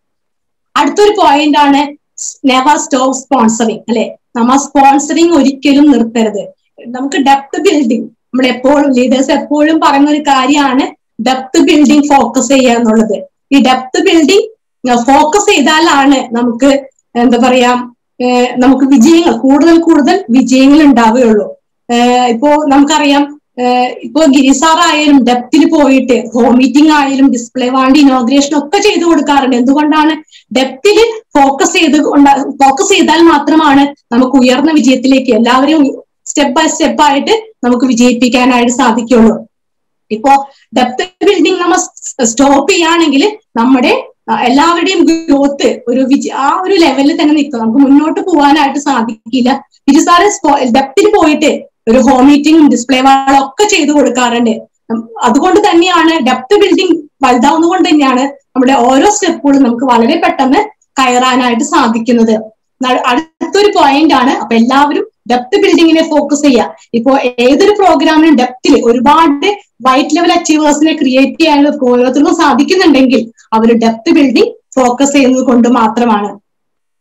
അടുത്തൊരു പോയിന്റ് ആണ് നെവർ സ്റ്റോപ്പ് സ്പോൺസറിങ് അല്ലെ നമ്മ സ്പോൺസറിങ് ഒരിക്കലും നിർത്തരുത് നമുക്ക് ഡെപ്ത് ബിൽഡിംഗ് നമ്മൾ എപ്പോഴും ലീഡേഴ്സ് എപ്പോഴും പറയുന്ന ഒരു കാര്യമാണ് ഡെപ്ത് ബിൽഡിംഗ് ഫോക്കസ് ചെയ്യുക എന്നുള്ളത് ഈ ഡെപ്ത് ബിൽഡിംഗ് ഫോക്കസ് ചെയ്താലാണ് നമുക്ക് എന്താ പറയാ നമുക്ക് വിജയങ്ങൾ കൂടുതൽ കൂടുതൽ വിജയങ്ങൾ ഉണ്ടാവുകയുള്ളൂ ഇപ്പോ നമുക്കറിയാം ഇപ്പോ ഗിരിസാർ ആയാലും ഡെപ്തിൽ പോയിട്ട് ഹോം മീറ്റിംഗ് ആയാലും ഡിസ്പ്ലേ വാണ്ടി ഇനോഗ്രേഷൻ ഒക്കെ ചെയ്തു കൊടുക്കാറുണ്ട് എന്തുകൊണ്ടാണ് ഡെപ്തിൽ ഫോക്കസ് ചെയ്ത് ഫോക്കസ് ചെയ്താൽ മാത്രമാണ് നമുക്ക് ഉയർന്ന വിജയത്തിലേക്ക് എല്ലാവരെയും സ്റ്റെപ്പ് ബൈ സ്റ്റെപ്പ് ആയിട്ട് നമുക്ക് വിജയിപ്പിക്കാനായിട്ട് സാധിക്കുള്ളൂ ഇപ്പോ ഡെപ്ത് ബിൽഡിംഗ് നമ്മൾ സ്റ്റോപ്പ് ചെയ്യുകയാണെങ്കിൽ നമ്മുടെ എല്ലാവരുടെയും ഗ്രോത്ത് ഒരു വിജ ആ ഒരു ലെവലിൽ തന്നെ നിൽക്കും നമുക്ക് മുന്നോട്ട് പോകാനായിട്ട് സാധിക്കില്ല തിരുസാറ് ഡെപ്തിൽ പോയിട്ട് ഒരു ഹോം മീറ്റിംഗും ഡിസ്പ്ലേ വാളും ഒക്കെ ചെയ്തു കൊടുക്കാറുണ്ട് അതുകൊണ്ട് തന്നെയാണ് ഡെപ്ത് ബിൽഡിംഗ് വലുതാവുന്നതുകൊണ്ട് തന്നെയാണ് നമ്മുടെ ഓരോ സ്റ്റെപ്പുകളും നമുക്ക് വളരെ പെട്ടെന്ന് കയറാനായിട്ട് സാധിക്കുന്നത് അടുത്തൊരു പോയിന്റ് ആണ് അപ്പൊ എല്ലാവരും ഡെപ്ത് ബിൽഡിങ്ങിനെ ഫോക്കസ് ചെയ്യുക ഇപ്പോ ഏതൊരു പ്രോഗ്രാമിനും ഡെപ്തിൽ ഒരുപാട് വൈറ്റ് ലെവൽ അച്ചീവേഴ്സിനെ ക്രിയേറ്റ് ചെയ്യാൻ ഓരോരുത്തർക്കും സാധിക്കുന്നുണ്ടെങ്കിൽ അവർ ഡെപ്ത് ബിൽഡിംഗ് ഫോക്കസ് ചെയ്യുന്നത് കൊണ്ട് മാത്രമാണ്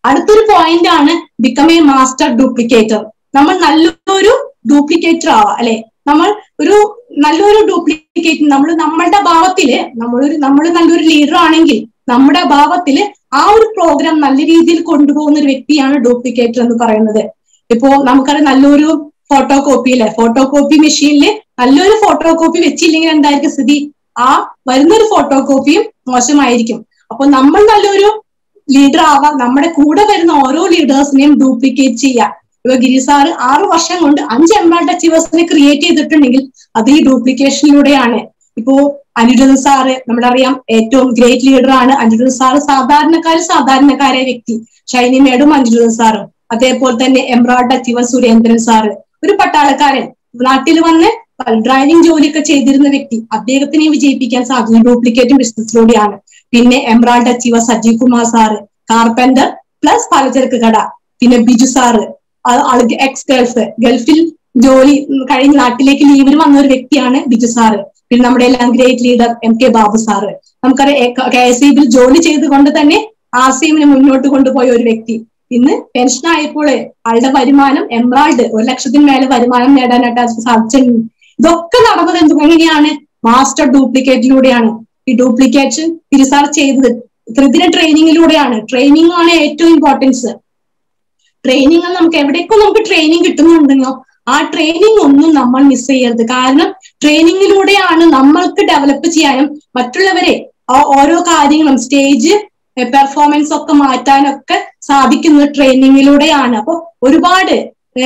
അടുത്തൊരു പോയിന്റ് ആണ് ബിക്കം എ മാസ്റ്റർ ഡ്യൂപ്ലിക്കേറ്റർ നമ്മൾ നല്ലൊരു ഡ്യൂപ്ലിക്കേറ്റർ ആവാം അല്ലെ നമ്മൾ ഒരു നല്ലൊരു ഡ്യൂപ്ലിക്കേറ്റ് നമ്മൾ നമ്മളുടെ ഭാവത്തില് നമ്മളൊരു നമ്മൾ നല്ലൊരു ലീഡർ ആണെങ്കിൽ നമ്മുടെ ഭാവത്തില് ആ ഒരു പ്രോഗ്രാം നല്ല രീതിയിൽ കൊണ്ടുപോകുന്ന ഒരു വ്യക്തിയാണ് ഡ്യൂപ്ലിക്കേറ്റർ എന്ന് പറയുന്നത് ഇപ്പോ നമുക്കറിയാം നല്ലൊരു ഫോട്ടോ കോപ്പി അല്ലെ ഫോട്ടോ കോപ്പി മെഷീനിൽ നല്ലൊരു ഫോട്ടോ കോപ്പി വെച്ചില്ലെങ്കിൽ എന്തായിരിക്കും സ്ഥിതി ആ വരുന്നൊരു ഫോട്ടോ കോപ്പിയും മോശമായിരിക്കും അപ്പൊ നമ്മൾ നല്ലൊരു ലീഡർ ആവാം നമ്മുടെ കൂടെ വരുന്ന ഓരോ ലീഡേഴ്സിനെയും ഡ്യൂപ്ലിക്കേറ്റ് ചെയ്യുക ഇപ്പൊ ഗിരി സാറ് ആറ് വർഷം കൊണ്ട് അഞ്ച് എംബ്രായ്ഡ് അച്ചീവേഴ്സിനെ ക്രിയേറ്റ് ചെയ്തിട്ടുണ്ടെങ്കിൽ അത് ഈ ഡ്യൂപ്ലിക്കേഷനിലൂടെയാണ് ഇപ്പോ അനിരുദ്ധ സാറ് നമ്മുടെ അറിയാം ഏറ്റവും ഗ്രേറ്റ് ലീഡർ ആണ് അനിരുദ്ധ സാറ് സാധാരണക്കാര് സാധാരണക്കാരായ വ്യക്തി ഷൈനി മേഡും അനിരുദ്ധ സാറും അതേപോലെ തന്നെ എംബ്രോയ്ഡ് അച്ചീവർ സുരേന്ദ്രൻ സാറ് ഒരു പട്ടാളക്കാരൻ നാട്ടിൽ വന്ന് ഡ്രൈവിംഗ് ജോലിയൊക്കെ ചെയ്തിരുന്ന വ്യക്തി അദ്ദേഹത്തിനെ വിജയിപ്പിക്കാൻ സാധിക്കും ഡ്യൂപ്ലിക്കേറ്റ് ബിസിനസ്സിലൂടെയാണ് പിന്നെ emerald achiever Sajeev Kumar sir carpenter plus പലചരക്ക് കട പിന്നെ ബിജു സാറ് ആൾക്ക് എക്സ് ഗൾഫ് ഗൾഫിൽ ജോലി കഴിഞ്ഞ് നാട്ടിലേക്ക് ലീവിന് വന്ന ഒരു വ്യക്തിയാണ് ബിജു സാറ് പിന്നെ നമ്മുടെ എല്ലാം great leader M K Babu sir നമുക്കറിയാം കെ എസ് ഇ ബിൽ ജോലി ചെയ്തുകൊണ്ട് തന്നെ ആർ സി എമ്മിനെ മുന്നോട്ട് കൊണ്ടുപോയ ഒരു വ്യക്തി ഇന്ന് പെൻഷൻ ആയപ്പോൾ ആളുടെ വരുമാനം എംബ്രായ്ഡ് ഒരു ലക്ഷത്തിന് മേലെ വരുമാനം നേടാനായിട്ട് സാധിച്ചിട്ടുണ്ട് ഇതൊക്കെ നടന്നത് എന്ത് എങ്ങനെയാണ് മാസ്റ്റർ ഡ്യൂപ്ലിക്കേറ്റിലൂടെയാണ് ഈ ഡ്യൂപ്ലിക്കേഷൻ തിരുസാർ ചെയ്തത് കൃതിര ട്രെയിനിങ്ങിലൂടെയാണ് ട്രെയിനിങ് ആണ് ഏറ്റവും ഇമ്പോർട്ടൻസ് ട്രെയിനിങ് നമുക്ക് എവിടേക്കും നമുക്ക് ട്രെയിനിങ് കിട്ടുന്നുണ്ടെന്നോ ആ ട്രെയിനിങ് ഒന്നും നമ്മൾ മിസ് ചെയ്യരുത് കാരണം ട്രെയിനിങ്ങിലൂടെയാണ് നമ്മൾക്ക് ഡെവലപ്പ് ചെയ്യാനും മറ്റുള്ളവരെ ആ ഓരോ കാര്യങ്ങളും സ്റ്റേജ് പെർഫോമൻസ് ഒക്കെ മാറ്റാനൊക്കെ സാധിക്കുന്നത് ട്രെയിനിങ്ങിലൂടെയാണ് അപ്പൊ ഒരുപാട്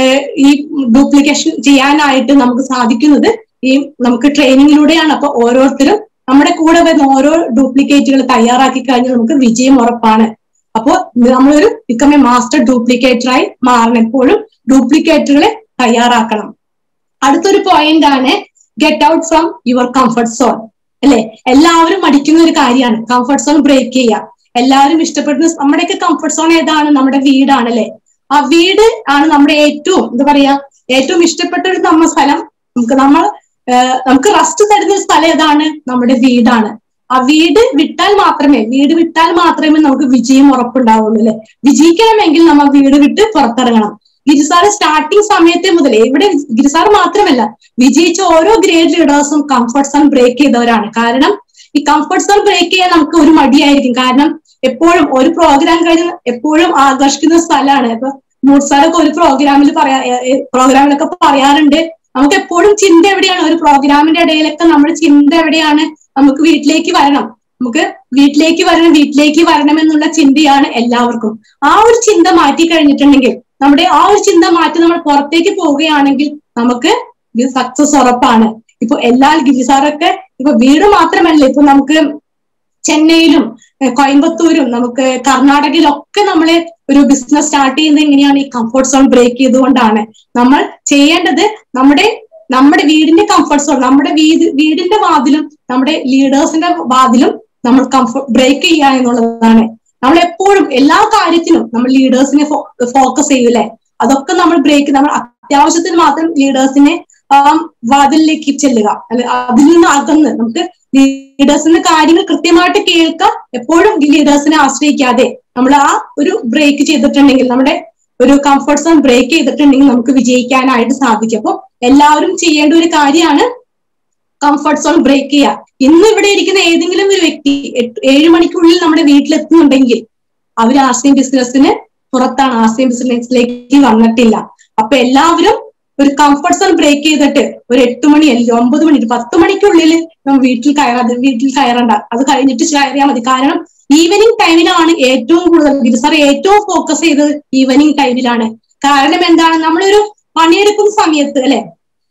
ഈ ഡ്യൂപ്ലിക്കേഷൻ ചെയ്യാനായിട്ട് നമുക്ക് സാധിക്കുന്നത് ഈ നമുക്ക് ട്രെയിനിങ്ങിലൂടെയാണ് അപ്പൊ ഓരോരുത്തരും നമ്മുടെ കൂടെ വരുന്ന ഓരോ ഡ്യൂപ്ലിക്കേറ്റുകൾ തയ്യാറാക്കി കഴിഞ്ഞാൽ നമുക്ക് വിജയം ഉറപ്പാണ് അപ്പോൾ നമ്മളൊരു ബിക്കം എ മാസ്റ്റർ ഡ്യൂപ്ലിക്കേറ്ററായി മാറണം എപ്പോഴും ഡ്യൂപ്ലിക്കേറ്റുകളെ തയ്യാറാക്കണം അടുത്തൊരു പോയിന്റ് ആണ് get out from your comfort zone അല്ലെ എല്ലാവരും മടിക്കുന്ന ഒരു കാര്യമാണ് കംഫർട്ട് സോൺ ബ്രേക്ക് ചെയ്യുക എല്ലാവരും ഇഷ്ടപ്പെടുന്ന നമ്മുടെയൊക്കെ കംഫർട്ട് സോൺ ഏതാണ് നമ്മുടെ വീടാണ് അല്ലെ ആ വീട് ആണ് നമ്മുടെ ഏറ്റവും എന്താ പറയാ ഏറ്റവും ഇഷ്ടപ്പെട്ട ഒരു നമ്മ സ്ഥലം നമുക്ക് നമ്മൾ നമുക്ക് റെസ്റ്റ് തരുന്ന ഒരു സ്ഥലം ഏതാണ് നമ്മുടെ വീടാണ് ആ വീട് വിട്ടാൽ മാത്രമേ വീട് വിട്ടാൽ മാത്രമേ നമുക്ക് വിജയം ഉറപ്പുണ്ടാവുള്ളൂ അല്ലെ വിജയിക്കണമെങ്കിൽ നമ്മൾ വീട് വിട്ട് പുറത്തിറങ്ങണം ഗിരിസാർ സ്റ്റാർട്ടിങ് സമയത്തെ മുതൽ ഇവിടെ ഗിരിസാർ മാത്രമല്ല വിജയിച്ച ഓരോ ഗ്രേഡ് ലീഡേഴ്സും കംഫർട്ട് സോൺ ബ്രേക്ക് ചെയ്തവരാണ് കാരണം ഈ കംഫർട്ട് സോൺ ബ്രേക്ക് ചെയ്യാൻ നമുക്ക് ഒരു മടിയായിരിക്കും കാരണം എപ്പോഴും ഒരു പ്രോഗ്രാം കഴിഞ്ഞ് എപ്പോഴും ആകർഷിക്കുന്ന സ്ഥലമാണ് ഇപ്പൊ മൂട്സാറൊക്കെ ഒരു പ്രോഗ്രാമിൽ പറയാ പ്രോഗ്രാമിലൊക്കെ പറയാറുണ്ട് നമുക്ക് എപ്പോഴും ചിന്ത എവിടെയാണ് ഒരു പ്രോഗ്രാമിന്റെ ഇടയിലൊക്കെ നമ്മുടെ ചിന്ത എവിടെയാണ് നമുക്ക് വീട്ടിലേക്ക് വരണം നമുക്ക് വീട്ടിലേക്ക് വരണം വീട്ടിലേക്ക് വരണം എന്നുള്ള ചിന്തയാണ് എല്ലാവർക്കും ആ ഒരു ചിന്ത മാറ്റി കഴിഞ്ഞിട്ടുണ്ടെങ്കിൽ നമ്മുടെ ആ ഒരു ചിന്ത മാറ്റി നമ്മൾ പുറത്തേക്ക് പോവുകയാണെങ്കിൽ നമുക്ക് സക്സസ് ഉറപ്പാണ് ഇപ്പൊ എല്ലാ ഗിരിസാറൊക്കെ ഇപ്പൊ വീട് മാത്രമല്ല ഇപ്പൊ നമുക്ക് ചെന്നൈയിലും കോയമ്പത്തൂരും നമുക്ക് കർണാടകയിലൊക്കെ നമ്മള് ഒരു ബിസിനസ് സ്റ്റാർട്ട് ചെയ്യുന്നത് എങ്ങനെയാണ് ഈ കംഫർട്ട് സോൺ ബ്രേക്ക് ചെയ്തുകൊണ്ടാണ് നമ്മൾ ചെയ്യേണ്ടത് നമ്മുടെ നമ്മുടെ വീടിന്റെ കംഫർട്ട് സോൺ നമ്മുടെ വീട് വീടിന്റെ വാതിലും നമ്മുടെ ലീഡേഴ്സിന്റെ വാതിലും നമ്മൾ കംഫർട്ട് ബ്രേക്ക് ചെയ്യുക എന്നുള്ളതാണ് നമ്മൾ എപ്പോഴും എല്ലാ കാര്യത്തിനും നമ്മൾ ലീഡേഴ്സിനെ ഫോക്കസ് ചെയ്യൂലേ അതൊക്കെ നമ്മൾ ബ്രേക്ക് നമ്മൾ അത്യാവശ്യത്തിന് മാത്രം ലീഡേഴ്സിനെ വാതിലിലേക്ക് ചെല്ലുക അല്ലെ അതിൽ നിന്ന് അകന്ന് നമുക്ക് ലീഡേഴ്സിന്റെ കാര്യങ്ങൾ കൃത്യമായിട്ട് കേൾക്കാം എപ്പോഴും ലീഡേഴ്സിനെ ആശ്രയിക്കാതെ നമ്മൾ ആ ഒരു ബ്രേക്ക് ചെയ്തിട്ടുണ്ടെങ്കിൽ നമ്മുടെ ഒരു കംഫർട്ട് സോൺ ബ്രേക്ക് ചെയ്തിട്ടുണ്ടെങ്കിൽ നമുക്ക് വിജയിക്കാനായിട്ട് സാധിക്കും അപ്പോൾ എല്ലാവരും ചെയ്യേണ്ട ഒരു കാര്യമാണ് കംഫർട്ട് സോൺ ബ്രേക്ക് ചെയ്യുക ഇന്ന് ഇവിടെ ഇരിക്കുന്ന ഏതെങ്കിലും ഒരു വ്യക്തി ഏഴ് മണിക്കുള്ളിൽ നമ്മുടെ വീട്ടിലെത്തുന്നുണ്ടെങ്കിൽ അവർ ആശയം ബിസിനസ്സിന് പുറത്താണ് ആശയം ബിസിനസ്സിലേക്ക് വന്നിട്ടില്ല അപ്പൊ എല്ലാവരും ഒരു കംഫർട്ട് സോൺ ബ്രേക്ക് ചെയ്തിട്ട് ഒരു എട്ട് മണി അല്ലെങ്കിൽ ഒമ്പത് മണി പത്ത് മണിക്കുള്ളിൽ നമ്മൾ വീട്ടിൽ കയറാതെ വീട്ടിൽ കയറണ്ട അത് കഴിഞ്ഞിട്ട് കയറിയാൽ മതി കാരണം ഈവനിങ് ടൈമിലാണ് ഏറ്റവും കൂടുതൽ ഗിരിസാർ ഏറ്റവും ഫോക്കസ് ചെയ്തത് ഈവനിങ് ടൈമിലാണ് കാരണം എന്താണ് നമ്മളൊരു പണിയെടുക്കുന്ന സമയത്ത് അല്ലെ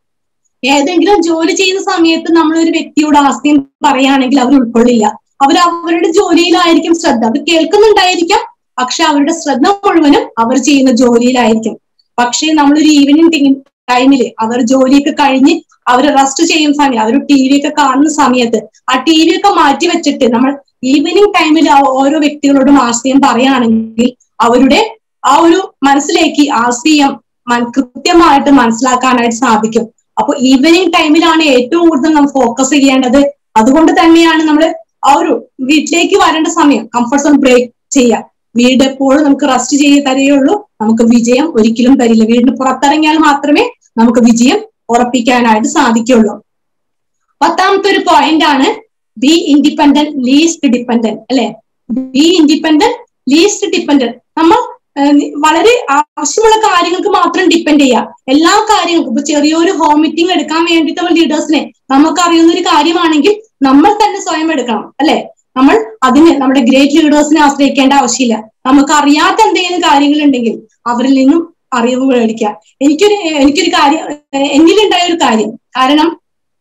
ഏതെങ്കിലും ജോലി ചെയ്യുന്ന സമയത്ത് നമ്മൾ ഒരു വ്യക്തിയോട് ആസ്യം പറയുകയാണെങ്കിൽ അവർ ഉൾക്കൊള്ളില്ല അവർ അവരുടെ ജോലിയിലായിരിക്കും ശ്രദ്ധ അവർ കേൾക്കുന്നുണ്ടായിരിക്കാം പക്ഷെ അവരുടെ ശ്രദ്ധ മുഴുവനും അവർ ചെയ്യുന്ന ജോലിയിലായിരിക്കും പക്ഷേ നമ്മളൊരു ഈവനിങ് ടൈമില് അവർ ജോലിയൊക്കെ കഴിഞ്ഞ് അവർ റെസ്റ്റ് ചെയ്യുന്ന സമയം അവർ ടി വി ഒക്കെ കാണുന്ന സമയത്ത് ആ ടി വി ഒക്കെ മാറ്റി വെച്ചിട്ട് നമ്മൾ ഈവനിങ് ടൈമിൽ ഓരോ വ്യക്തികളോടും ആശയം പറയുകയാണെങ്കിൽ അവരുടെ ആ ഒരു മനസ്സിലേക്ക് ആശയം കൃത്യമായിട്ട് മനസ്സിലാക്കാനായിട്ട് സാധിക്കും അപ്പൊ ഈവനിങ് ടൈമിലാണ് ഏറ്റവും കൂടുതൽ നമ്മൾ ഫോക്കസ് ചെയ്യേണ്ടത് അതുകൊണ്ട് തന്നെയാണ് നമ്മൾ ആ ഒരു വീട്ടിലേക്ക് വരേണ്ട സമയം കംഫർട്ട് സോൺ ബ്രേക്ക് ചെയ്യുക വീട് എപ്പോഴും നമുക്ക് റെസ്റ്റ് ചെയ്ത് തരികയുള്ളൂ നമുക്ക് വിജയം ഒരിക്കലും തരില്ല വീടിന് പുറത്തിറങ്ങിയാൽ മാത്രമേ നമുക്ക് വിജയം ഉറപ്പിക്കാനായിട്ട് സാധിക്കുള്ളൂ പത്താമത്തെ ഒരു പോയിന്റ് ആണ് ബി ഇൻഡിപെൻഡന്റ് ലീസ്റ്റ് ഡിപ്പെൻഡന്റ് അല്ലെ ബി ഇൻഡിപെൻഡന്റ് ലീസ്റ്റ് ഡിപ്പെൻഡന്റ് നമ്മൾ വളരെ ആവശ്യമുള്ള കാര്യങ്ങൾക്ക് മാത്രം ഡിപ്പെൻഡ് ചെയ്യുക എല്ലാ കാര്യങ്ങൾക്കും ഇപ്പൊ ചെറിയൊരു ഹോം മീറ്റിംഗ് എടുക്കാൻ വേണ്ടിയിട്ട് നമ്മൾ ലീഡേഴ്സിനെ നമുക്ക് അറിയുന്ന ഒരു കാര്യമാണെങ്കിൽ നമ്മൾ തന്നെ സ്വയം എടുക്കണം അല്ലെ നമ്മൾ അതിന് നമ്മുടെ ഗ്രേറ്റ് ലീഡേഴ്സിനെ ആശ്രയിക്കേണ്ട ആവശ്യമില്ല നമുക്ക് അറിയാത്ത എന്തെങ്കിലും കാര്യങ്ങൾ ഉണ്ടെങ്കിൽ അവരിൽ നിന്നും അറിവ് മേടിക്കുക എനിക്കൊരു എനിക്കൊരു കാര്യം എന്നിലുണ്ടായ ഒരു കാര്യം കാരണം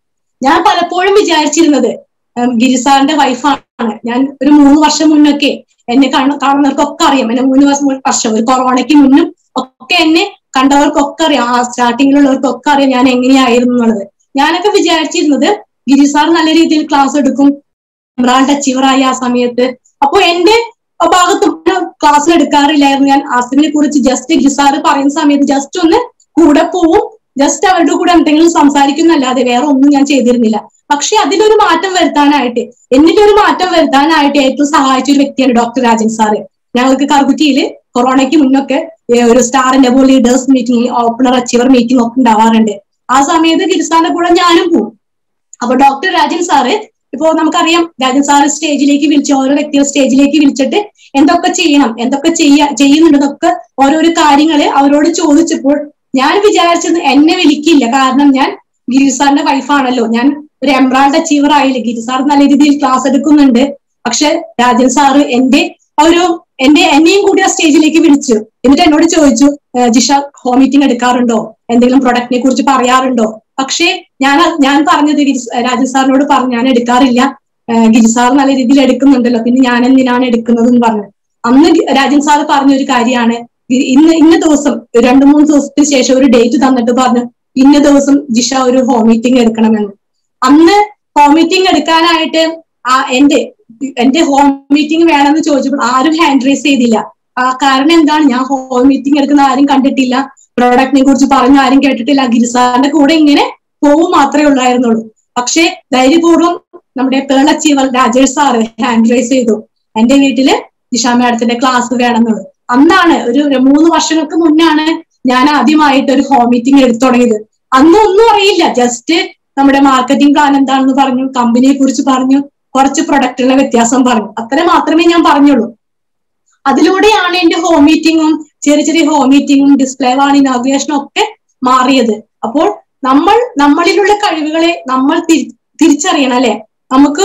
ഞാൻ പലപ്പോഴും വിചാരിച്ചിരുന്നത് ഗിരിസാറിന്റെ വൈഫാണ് ഞാൻ ഒരു മൂന്ന് വർഷം മുന്നൊക്കെ എന്നെ കാണുന്നവർക്കൊക്കെ അറിയാം എന്നെ മൂന്ന് വർഷം വർഷം ഒരു കൊറോണയ്ക്ക് മുന്നും ഒക്കെ എന്നെ കണ്ടവർക്കൊക്കെ അറിയാം ആ സ്റ്റാർട്ടിങ്ങിലുള്ളവർക്കൊക്കെ അറിയാം ഞാൻ എങ്ങനെയായിരുന്നു എന്നുള്ളത് ഞാനൊക്കെ വിചാരിച്ചിരുന്നത് ഗിരിസാർ നല്ല രീതിയിൽ ക്ലാസ് എടുക്കും എംറാൾഡ് അച്ചീവറായി ആ സമയത്ത് അപ്പൊ എന്റെ ഭാഗത്തും ക്ലാസ്സിൽ എടുക്കാറില്ലായിരുന്നു ഞാൻ ആസിമിനെ കുറിച്ച് ജസ്റ്റ് ഗിസാർ പറയുന്ന സമയത്ത് ജസ്റ്റ് ഒന്ന് കൂടെ പോവും ജസ്റ്റ് അവരുടെ കൂടെ എന്തെങ്കിലും സംസാരിക്കുന്നല്ലാതെ വേറെ ഒന്നും ഞാൻ ചെയ്തിരുന്നില്ല പക്ഷെ അതിലൊരു മാറ്റം വരുത്താനായിട്ട് എന്നിലൊരു മാറ്റം വരുത്താനായിട്ട് ഏറ്റവും സഹായിച്ച ഒരു വ്യക്തിയാണ് ഡോക്ടർ രാജൻ സാറ് ഞങ്ങൾക്ക് കറുകുറ്റിയിൽ കൊറോണയ്ക്ക് മുന്നൊക്കെ ഒരു star level leaders meeting opener achiever meeting ഒക്കെ ഉണ്ടാവാറുണ്ട് ആ സമയത്ത് ഗിരിസാറിന്റെ കൂടെ ഞാനും പോകും അപ്പൊ ഡോക്ടർ രാജൻ സാറ് ഇപ്പോ നമുക്കറിയാം രാജൻ സാറ് സ്റ്റേജിലേക്ക് വിളിച്ച് ഓരോ വ്യക്തികൾ സ്റ്റേജിലേക്ക് വിളിച്ചിട്ട് എന്തൊക്കെ ചെയ്യണം എന്തൊക്കെ ചെയ്യ ചെയ്യുന്നുണ്ടെന്നൊക്കെ ഓരോരോ കാര്യങ്ങള് അവരോട് ചോദിച്ചപ്പോൾ ഞാൻ വിചാരിച്ചത് എന്നെ വിളിക്കില്ല കാരണം ഞാൻ ഗിരിസാറിന്റെ വൈഫാണല്ലോ ഞാൻ ഒരു എംബ്രാൾഡ് അച്ചീവർ ആയില്ലേ ഗിരിസാർ നല്ല രീതിയിൽ ക്ലാസ് എടുക്കുന്നുണ്ട് പക്ഷെ രാജൻ സാറ് എന്റെ ഒരു എന്റെ എന്നെയും കൂടി ആ സ്റ്റേജിലേക്ക് വിളിച്ചു എന്നിട്ട് എന്നോട് ചോദിച്ചു ജിഷ ഹോം മീറ്റിംഗ് എടുക്കാറുണ്ടോ എന്തെങ്കിലും പ്രൊഡക്റ്റിനെ കുറിച്ച് പറയാറുണ്ടോ പക്ഷേ ഞാൻ ഞാൻ പറഞ്ഞത് രാജൻ സാറിനോട് പറഞ്ഞു ഞാൻ എടുക്കാറില്ല ഗിരിസാർ നല്ല രീതിയിൽ എടുക്കുന്നുണ്ടല്ലോ പിന്നെ ഞാൻ എന്തിനാണ് എടുക്കുന്നത് എന്ന് പറഞ്ഞു അന്ന് രാജൻ സാർ പറഞ്ഞ ഒരു കാര്യമാണ് ഇന്ന് ഇന്ന ദിവസം രണ്ടു മൂന്ന് ദിവസത്തിന് ശേഷം ഒരു ഡേറ്റ് തന്നിട്ട് പറഞ്ഞു ഇന്ന ദിവസം ജിഷ ഒരു ഹോം മീറ്റിംഗ് എടുക്കണമെന്ന് അന്ന് ഹോം മീറ്റിംഗ് എടുക്കാനായിട്ട് ആ എന്റെ എന്റെ ഹോം മീറ്റിംഗ് വേണമെന്ന് ചോദിച്ചപ്പോൾ ആരും ഹാൻഡ് റൈസ് ചെയ്തില്ല ആ കാരണം എന്താണ് ഞാൻ ഹോം മീറ്റിംഗ് എടുക്കുന്ന ആരും കണ്ടിട്ടില്ല പ്രോഡക്റ്റിനെ കുറിച്ച് പറഞ്ഞ ആരും കേട്ടിട്ടില്ല ഗിരിസാറിന്റെ കൂടെ ഇങ്ങനെ പോവും മാത്രമേ ഉള്ളായിരുന്നുള്ളൂ പക്ഷേ ധൈര്യപൂർവ്വം നമ്മുടെ pearl achiever Rajesh sir hand raise ചെയ്തു എന്റെ വീട്ടില് ജിഷ മാഡത്തിന്റെ ക്ലാസ് വേണമെന്നുള്ളൂ അന്നാണ് ഒരു മൂന്ന് വർഷങ്ങൾക്ക് മുന്നാണ് ഞാൻ ആദ്യമായിട്ട് ഒരു ഹോം മീറ്റിംഗ് എടുത്തു തുടങ്ങിയത് അന്ന് ഒന്നും അറിയില്ല ജസ്റ്റ് നമ്മുടെ മാർക്കറ്റിംഗ് പ്ലാൻ എന്താണെന്ന് പറഞ്ഞു കമ്പനിയെ കുറിച്ച് പറഞ്ഞു കുറച്ച് പ്രൊഡക്റ്റുകളുടെ വ്യത്യാസം പറഞ്ഞു അത്ര മാത്രമേ ഞാൻ പറഞ്ഞുള്ളൂ അതിലൂടെയാണ് എന്റെ ഹോം മീറ്റിങ്ങും ചെറിയ ചെറിയ ഹോം മീറ്റിങ്ങും ഡിസ്പ്ലേ വാൺ ഇനോഗ്രേഷനും ഒക്കെ മാറിയത് അപ്പോൾ നമ്മൾ നമ്മളിലുള്ള കഴിവുകളെ നമ്മൾ തിരിച്ചറിയണം അല്ലെ നമുക്ക്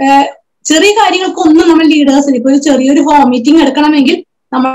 ചെറിയ കാര്യങ്ങൾക്കൊന്നും നമ്മൾ ലീഡേഴ്സിന് ഇപ്പൊ ഒരു ചെറിയൊരു ഹോം മീറ്റിംഗ് എടുക്കണമെങ്കിൽ നമ്മൾ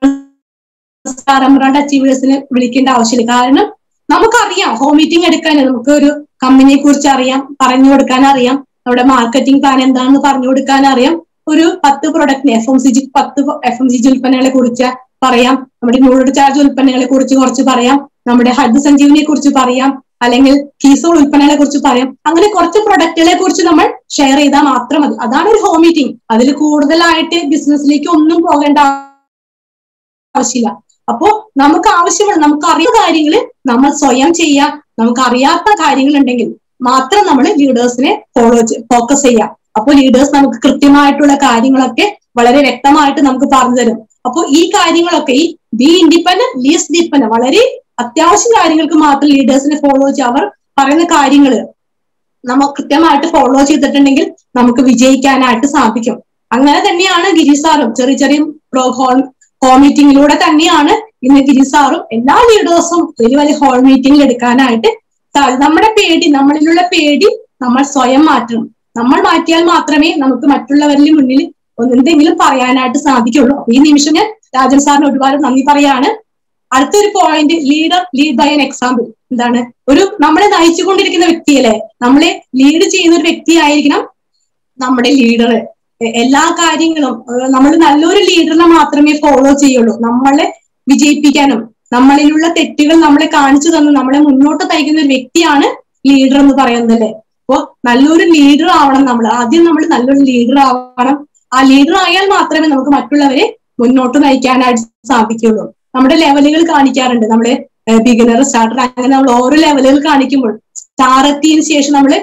സ്റ്റാർ അച്ചീവേഴ്സിന് വിളിക്കേണ്ട ആവശ്യമില്ല കാരണം നമുക്കറിയാം ഹോം മീറ്റിംഗ് എടുക്കാൻ നമുക്ക് ഒരു കമ്പനിയെ കുറിച്ച് അറിയാം പറഞ്ഞു കൊടുക്കാൻ അറിയാം നമ്മുടെ മാർക്കറ്റിംഗ് പ്ലാൻ എന്താണെന്ന് പറഞ്ഞു കൊടുക്കാൻ അറിയാം ഒരു പത്ത് പ്രൊഡക്റ്റിന് എഫ് എം സി ജി പത്ത് എഫ് എം സി ജി ഉൽപ്പന്നങ്ങളെ കുറിച്ച് പറയാം നമ്മുടെ ന്യൂഡ് ചാർജ് ഉൽപ്പന്നങ്ങളെ കുറിച്ച് കുറച്ച് പറയാം നമ്മുടെ ഹഡ് സഞ്ജീവിനെ കുറിച്ച് പറയാം അല്ലെങ്കിൽ കീസോൾ ഉൽപ്പന്നങ്ങളെ കുറിച്ച് പറയാം അങ്ങനെ കുറച്ച് പ്രൊഡക്റ്റുകളെ കുറിച്ച് നമ്മൾ ഷെയർ ചെയ്താൽ മാത്രം മതി അതാണ് ഒരു ഹോം മീറ്റിംഗ് അതിൽ കൂടുതലായിട്ട് ബിസിനസ്സിലേക്ക് ഒന്നും പോകേണ്ട ആവശ്യമില്ല അപ്പോ നമുക്ക് ആവശ്യമുള്ള നമുക്ക് അറിയുന്ന കാര്യങ്ങൾ നമ്മൾ സ്വയം ചെയ്യാം നമുക്ക് അറിയാത്ത കാര്യങ്ങൾ ഉണ്ടെങ്കിൽ മാത്രം നമ്മൾ ലീഡേഴ്സിനെ ഫോളോ ഫോക്കസ് ചെയ്യാം അപ്പോൾ ലീഡേഴ്സ് നമുക്ക് കൃത്യമായിട്ടുള്ള കാര്യങ്ങളൊക്കെ വളരെ വ്യക്തമായിട്ട് നമുക്ക് പറഞ്ഞു തരും അപ്പോൾ ഈ കാര്യങ്ങളൊക്കെ ഈ ബി ഇൻഡിപെൻഡന്റ് ലീസ് ഡിപ്പെൻഡന്റ് വളരെ അത്യാവശ്യം കാര്യങ്ങൾക്ക് മാത്രം ലീഡേഴ്സിനെ ഫോളോ ചെയ്യുക അവർ പറയുന്ന കാര്യങ്ങൾ നമ്മൾ കൃത്യമായിട്ട് ഫോളോ ചെയ്തിട്ടുണ്ടെങ്കിൽ നമുക്ക് വിജയിക്കാനായിട്ട് സാധിക്കും അങ്ങനെ തന്നെയാണ് ഗിരിസാറും ചെറിയ ചെറിയ പ്രോ ഹോൾ ഹോൾ മീറ്റിംഗിലൂടെ തന്നെയാണ് ഇന്ന് ഗിരിസാറും എല്ലാ ലീഡേഴ്സും വലിയ വലിയ ഹോൾ മീറ്റിംഗിൽ എടുക്കാനായിട്ട് നമ്മുടെ പേടി നമ്മളിലുള്ള പേടി നമ്മൾ സ്വയം മാറ്റണം നമ്മൾ മാറ്റിയാൽ മാത്രമേ നമുക്ക് മറ്റുള്ളവരുടെ മുന്നിൽ എന്തെങ്കിലും പറയാനായിട്ട് സാധിക്കുള്ളൂ അപ്പൊ ഈ നിമിഷം ഞാൻ രാജൻ സാറിന് ഒരുപാട് നന്ദി പറയാണ് അടുത്തൊരു point leader lead by an example എന്താണ് ഒരു നമ്മളെ നയിച്ചുകൊണ്ടിരിക്കുന്ന വ്യക്തിയല്ലേ നമ്മളെ ലീഡ് ചെയ്യുന്ന ഒരു വ്യക്തിയായിരിക്കണം നമ്മുടെ ലീഡർ എല്ലാ കാര്യങ്ങളും നമ്മൾ നല്ലൊരു ലീഡറിനെ മാത്രമേ ഫോളോ ചെയ്യുള്ളൂ നമ്മളെ വിജയിപ്പിക്കാനും നമ്മളിലുള്ള തെറ്റുകൾ നമ്മളെ കാണിച്ചു തന്ന് നമ്മളെ മുന്നോട്ട് നയിക്കുന്ന ഒരു വ്യക്തിയാണ് ലീഡർ എന്ന് പറയുന്നത് അല്ലേ അപ്പോ നല്ലൊരു ലീഡർ ആവണം നമ്മൾ ആദ്യം നമ്മൾ നല്ലൊരു ലീഡർ ആവണം ആ ലീഡർ ആയാൽ മാത്രമേ നമുക്ക് മറ്റുള്ളവരെ മുന്നോട്ട് നയിക്കാനായിട്ട് സാധിക്കുള്ളൂ നമ്മുടെ ലെവലുകൾ കാണിക്കാറുണ്ട് നമ്മുടെ ബിഗിനർ സ്റ്റാർട്ടർ അങ്ങനെ നമ്മൾ ഓരോ ലെവലുകൾ കാണിക്കുമ്പോൾ സ്റ്റാർ എത്തിയതിനു ശേഷം നമ്മൾ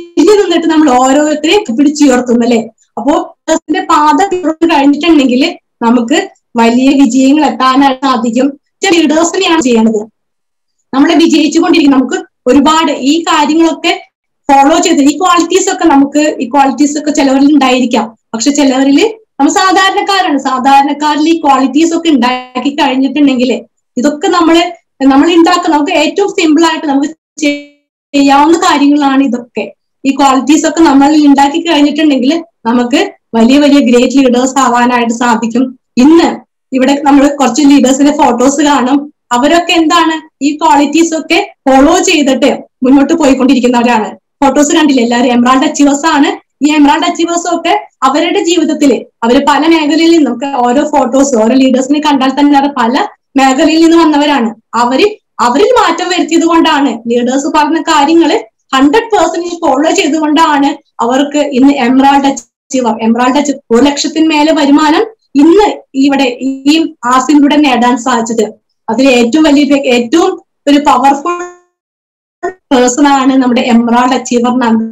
നിന്നിട്ട് നമ്മൾ ഓരോരുത്തരെയും പിടിച്ചുയർത്തുന്നു അല്ലേ അപ്പോ പാത കഴിഞ്ഞിട്ടുണ്ടെങ്കിൽ നമുക്ക് വലിയ വിജയങ്ങൾ എത്താനായിട്ട് സാധിക്കും ലീഡേഴ്സിനെയാണ് ചെയ്യേണ്ടത് നമ്മളെ വിജയിച്ചുകൊണ്ടിരിക്കും നമുക്ക് ഒരുപാട് ഈ കാര്യങ്ങളൊക്കെ ഫോളോ ചെയ്ത് ഈ ക്വാളിറ്റീസ് ഒക്കെ നമുക്ക് ഈ ക്വാളിറ്റീസ് ഒക്കെ ചിലവരിൽ ഉണ്ടായിരിക്കാം പക്ഷെ ചിലവരിൽ നമ്മൾ സാധാരണക്കാരാണ് സാധാരണക്കാരിൽ ഈ ക്വാളിറ്റീസ് ഒക്കെ ഉണ്ടാക്കി കഴിഞ്ഞിട്ടുണ്ടെങ്കിൽ ഇതൊക്കെ നമ്മള് നമ്മൾ ഉണ്ടാക്കുന്ന നമുക്ക് ഏറ്റവും സിമ്പിൾ ആയിട്ട് നമുക്ക് ചെയ്യാവുന്ന കാര്യങ്ങളാണ് ഇതൊക്കെ ഈ ക്വാളിറ്റീസ് ഒക്കെ നമ്മൾ ഉണ്ടാക്കി കഴിഞ്ഞിട്ടുണ്ടെങ്കിൽ നമുക്ക് വലിയ വലിയ ഗ്രേറ്റ് ലീഡേഴ്സ് ആവാനായിട്ട് സാധിക്കും ഇന്ന് ഇവിടെ നമ്മൾ കുറച്ച് ലീഡേഴ്സിന്റെ ഫോട്ടോസ് കാണും അവരൊക്കെ എന്താണ് ഈ ക്വാളിറ്റീസ് ഒക്കെ ഫോളോ ചെയ്തിട്ട് മുന്നോട്ട് പോയിക്കൊണ്ടിരിക്കുന്നവരാണ് ഫോട്ടോസ് കണ്ടില്ലേ എല്ലാവരും എംബ്രാൾഡ് അച്ചീവേഴ്സ് ആണ് ഈ എംബ്രാൾഡ് അച്ചീവേഴ്സും ഒക്കെ അവരുടെ ജീവിതത്തിൽ അവർ പല മേഖലയിൽ നിന്നും നമുക്ക് ഓരോ ഫോട്ടോസ് ഓരോ ലീഡേഴ്സിനെ കണ്ടാൽ തന്നെ അവർ പല മേഖലയിൽ നിന്ന് വന്നവരാണ് അവര് അവരിൽ മാറ്റം വരുത്തിയത് കൊണ്ടാണ് ലീഡേഴ്സ് പറഞ്ഞ കാര്യങ്ങൾ ഹൺഡ്രഡ് പെർസെന്റേജ് ഫോളോ ചെയ്തുകൊണ്ടാണ് അവർക്ക് ഇന്ന് എംബ്രാൾഡ് അച്ചീവർ എംബ്രാൾഡ് അച്ചീവ് ഒരു ലക്ഷത്തിന് മേലെ വരുമാനം ഇന്ന് ഇവിടെ ഈ ആസിലൂടെ നേടാൻ സാധിച്ചത് അതിൽ ഏറ്റവും വലിയ ഏറ്റവും ഒരു പവർഫുൾ പേഴ്സൺ ആണ് നമ്മുടെ എംബ്രാൾഡ് അച്ചീവർ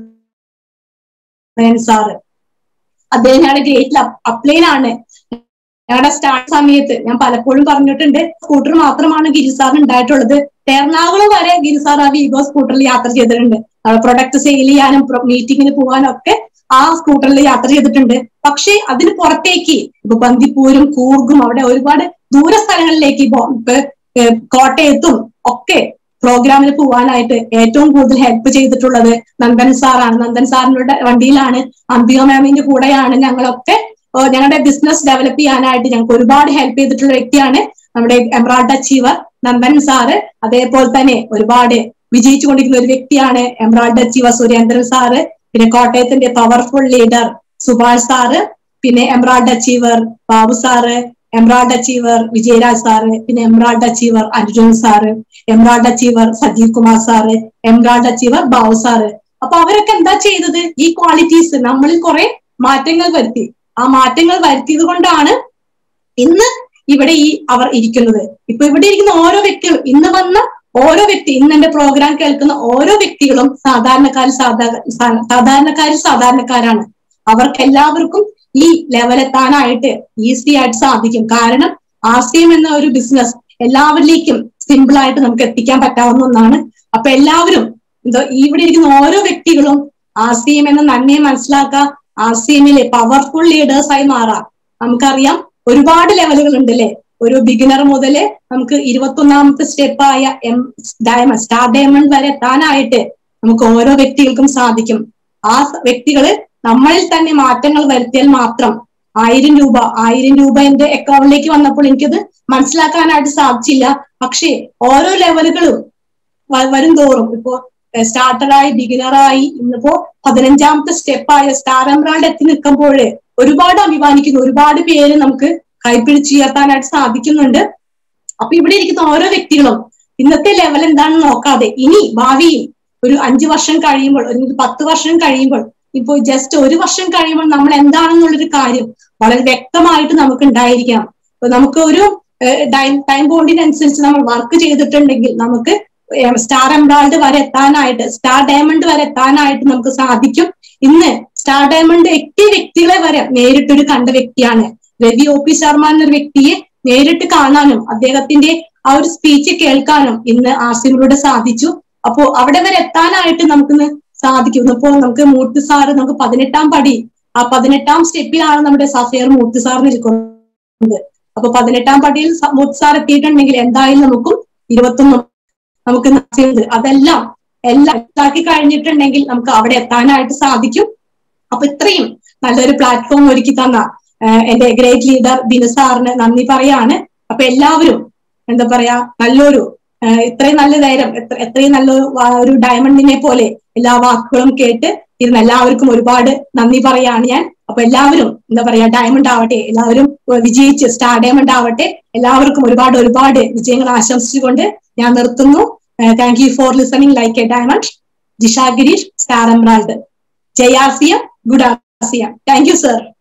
നന്ദൻ സാറ് അദ്ദേഹം ഞങ്ങളുടെ ഗ്രേറ്റിൽ അപ്ലൈൻ ആണ് ഞങ്ങളുടെ സ്റ്റാർട്ട് സമയത്ത് ഞാൻ പലപ്പോഴും പറഞ്ഞിട്ടുണ്ട് സ്കൂട്ടർ മാത്രമാണ് ഗിരിസാറിന് ഉണ്ടായിട്ടുള്ളത് എറണാകുളം വരെ ഗിരിസാർ ആ വീഗോ സ്കൂട്ടറിൽ യാത്ര ചെയ്തിട്ടുണ്ട് പ്രൊഡക്റ്റ് സെയിൽ ചെയ്യാനും മീറ്റിങ്ങിന് പോകാനും ഒക്കെ ആ സ്കൂട്ടറിൽ യാത്ര ചെയ്തിട്ടുണ്ട് പക്ഷേ അതിന് പുറത്തേക്ക് ഇപ്പൊ ബന്ദിപ്പൂരും കൂർഗും അവിടെ ഒരുപാട് ദൂര സ്ഥലങ്ങളിലേക്ക് ഇപ്പൊ കോട്ടയത്തും ഒക്കെ പ്രോഗ്രാമിൽ പോകാനായിട്ട് ഏറ്റവും കൂടുതൽ ഹെൽപ്പ് ചെയ്തിട്ടുള്ളത് നന്ദൻ സാറാണ് നന്ദൻ സാറിന്റെ വണ്ടിയിലാണ് അംബിക മാമിന്റെ കൂടെയാണ് ഞങ്ങളൊക്കെ ഞങ്ങളുടെ ബിസിനസ് ഡെവലപ്പ് ചെയ്യാനായിട്ട് ഞങ്ങൾക്ക് ഒരുപാട് ഹെൽപ്പ് ചെയ്തിട്ടുള്ള വ്യക്തിയാണ് നമ്മുടെ എംബ്രാൾഡ് അച്ചീവർ നന്ദൻ സാറ് അതേപോലെ തന്നെ ഒരുപാട് വിജയിച്ചുകൊണ്ടിരിക്കുന്ന ഒരു വ്യക്തിയാണ് എംബ്രാൾഡ് അച്ചീവർ സുരേന്ദ്രൻ സാറ് പിന്നെ കോട്ടയത്തിന്റെ പവർഫുൾ ലീഡർ സുഭാഷ് സാറ് പിന്നെ emerald achiever Babu sir emerald achiever Vijayaraj sir പിന്നെ emerald achiever Arjun sir emerald achiever Sajeev Kumar sir emerald achiever Babu sir അപ്പൊ അവരൊക്കെ എന്താ ചെയ്തത് ഈ ക്വാളിറ്റീസ് നമ്മളിൽ കുറെ മാറ്റങ്ങൾ വരുത്തി ആ മാറ്റങ്ങൾ വരുത്തിയത് കൊണ്ടാണ് ഇന്ന് ഇവിടെ ഈ അവർ ഇരിക്കുന്നത് ഇപ്പൊ ഇവിടെ ഇരിക്കുന്ന ഓരോ വ്യക്തികളും ഇന്ന് വന്ന ഓരോ വ്യക്തി ഇന്ന് എന്റെ പ്രോഗ്രാം കേൾക്കുന്ന ഓരോ വ്യക്തികളും സാധാരണക്കാർ സാധാരണക്കാരിൽ സാധാരണക്കാരാണ് അവർക്ക് എല്ലാവർക്കും ഈ ലെവലെത്താനായിട്ട് ഈസി ആയിട്ട് സാധിക്കും കാരണം ആർ സി എം എന്ന ഒരു ബിസിനസ് എല്ലാവരിലേക്കും സിമ്പിൾ ആയിട്ട് നമുക്ക് എത്തിക്കാൻ പറ്റാവുന്ന ഒന്നാണ് അപ്പൊ എല്ലാവരും എന്തോ ഇവിടെ ഇരിക്കുന്ന ഓരോ വ്യക്തികളും ആർ സി എം എന്ന നന്മയെ മനസ്സിലാക്കുക ആർ സി എമ്മിലെ പവർഫുൾ ലീഡേഴ്സ് ആയി മാറാം നമുക്കറിയാം ഒരുപാട് ലെവലുകൾ ഉണ്ട് അല്ലെ ഒരു ബിഗിനർ മുതല് നമുക്ക് ഇരുപത്തൊന്നാമത്തെ സ്റ്റെപ്പായ എം ഡയമണ്ട് സ്റ്റാർ ഡയമണ്ട് വരെ എത്താനായിട്ട് നമുക്ക് ഓരോ വ്യക്തികൾക്കും സാധിക്കും ആ വ്യക്തികള് നമ്മളിൽ തന്നെ മാറ്റങ്ങൾ വരുത്തിയാൽ മാത്രം ആയിരം രൂപ ആയിരം രൂപ എന്റെ അക്കൗണ്ടിലേക്ക് വന്നപ്പോൾ എനിക്കത് മനസ്സിലാക്കാനായിട്ട് സാധിച്ചില്ല പക്ഷേ ഓരോ ലെവലുകളും വരും തോറും ഇപ്പോ സ്റ്റാർട്ടറായി ബിഗിനറായി ഇന്നിപ്പോ പതിനഞ്ചാമത്തെ സ്റ്റെപ്പായ സ്റ്റാർ എംബ്രാൾഡ് എത്തി നിൽക്കുമ്പോൾ ഒരുപാട് അഭിമാനിക്കുന്നു ഒരുപാട് പേര് നമുക്ക് കൈപ്പിടിച്ചുയർത്താനായിട്ട് സാധിക്കുന്നുണ്ട് അപ്പൊ ഇവിടെ ഇരിക്കുന്ന ഓരോ വ്യക്തികളും ഇന്നത്തെ ലെവൽ എന്താണെന്ന് നോക്കാതെ ഇനി ഭാവിയിൽ ഒരു അഞ്ചു വർഷം കഴിയുമ്പോൾ ഒരു പത്ത് വർഷം കഴിയുമ്പോൾ ഇപ്പോ ജസ്റ്റ് ഒരു വർഷം കഴിയുമ്പോൾ നമ്മൾ എന്താണെന്നുള്ളൊരു കാര്യം വളരെ വ്യക്തമായിട്ട് നമുക്ക് ഉണ്ടായിരിക്കണം ഇപ്പൊ നമുക്ക് ഒരു ടൈം ബോണ്ടിനനുസരിച്ച് നമ്മൾ വർക്ക് ചെയ്തിട്ടുണ്ടെങ്കിൽ നമുക്ക് സ്റ്റാർ എംബ്രാൾഡ് വരെ എത്താനായിട്ട് സ്റ്റാർ ഡയമണ്ട് വരെ എത്താനായിട്ട് നമുക്ക് സാധിക്കും ഇന്ന് സ്റ്റാർ ഡയമണ്ട് എത്തിയ വ്യക്തികളെ വരെ നേരിട്ടൊരു കണ്ട വ്യക്തിയാണ് രവി ഒ പി ശർമ്മ എന്നൊരു വ്യക്തിയെ നേരിട്ട് കാണാനും അദ്ദേഹത്തിന്റെ ആ ഒരു സ്പീച്ച് കേൾക്കാനും ഇന്ന് ആസിമിലൂടെ സാധിച്ചു അപ്പോ അവിടെ വരെ എത്താനായിട്ട് നമുക്കിന്ന് സാധിക്കും ഇപ്പോ നമുക്ക് മൂർത്തി സാറ് നമുക്ക് പതിനെട്ടാം പടി ആ പതിനെട്ടാം സ്റ്റെപ്പിലാണ് നമ്മുടെ സഫയർ മൂർത്തി സാർ നിൽക്കുന്നത് അപ്പൊ പതിനെട്ടാം പടിയിൽ മൂർത്തി സാർ എത്തിയിട്ടുണ്ടെങ്കിൽ എന്തായാലും നമുക്കും ഇരുപത്തൊന്നും നമുക്ക് അതെല്ലാം എല്ലാം ഇതാക്കി കഴിഞ്ഞിട്ടുണ്ടെങ്കിൽ നമുക്ക് അവിടെ എത്താനായിട്ട് സാധിക്കും അപ്പൊ ഇത്രയും നല്ലൊരു പ്ലാറ്റ്ഫോം ഒരുക്കി തന്ന എന്റെ ഗ്രേറ്റ് ലീഡർ ബിനു സാറിന് നന്ദി പറയാണ് അപ്പൊ എല്ലാവരും എന്താ പറയാ നല്ലൊരു ഇത്രയും നല്ല നേരം എത്രയും നല്ലൊരു ഒരു ഡയമണ്ടിനെ പോലെ എല്ലാ വാക്കുകളും കേട്ട് ഇരുന്ന എല്ലാവർക്കും ഒരുപാട് നന്ദി പറയാണ് ഞാൻ അപ്പൊ എല്ലാവരും എന്താ പറയാ ഡയമണ്ട് ആവട്ടെ എല്ലാവരും വിജയിച്ച് സ്റ്റാർ ഡയമണ്ട് ആവട്ടെ എല്ലാവർക്കും ഒരുപാട് ഒരുപാട് വിജയങ്ങൾ ആശംസിച്ചുകൊണ്ട് ഞാൻ നിർത്തുന്നു thank you for listening like a diamond Jisha Girish star emerald Jayasia good Asiya thank you sir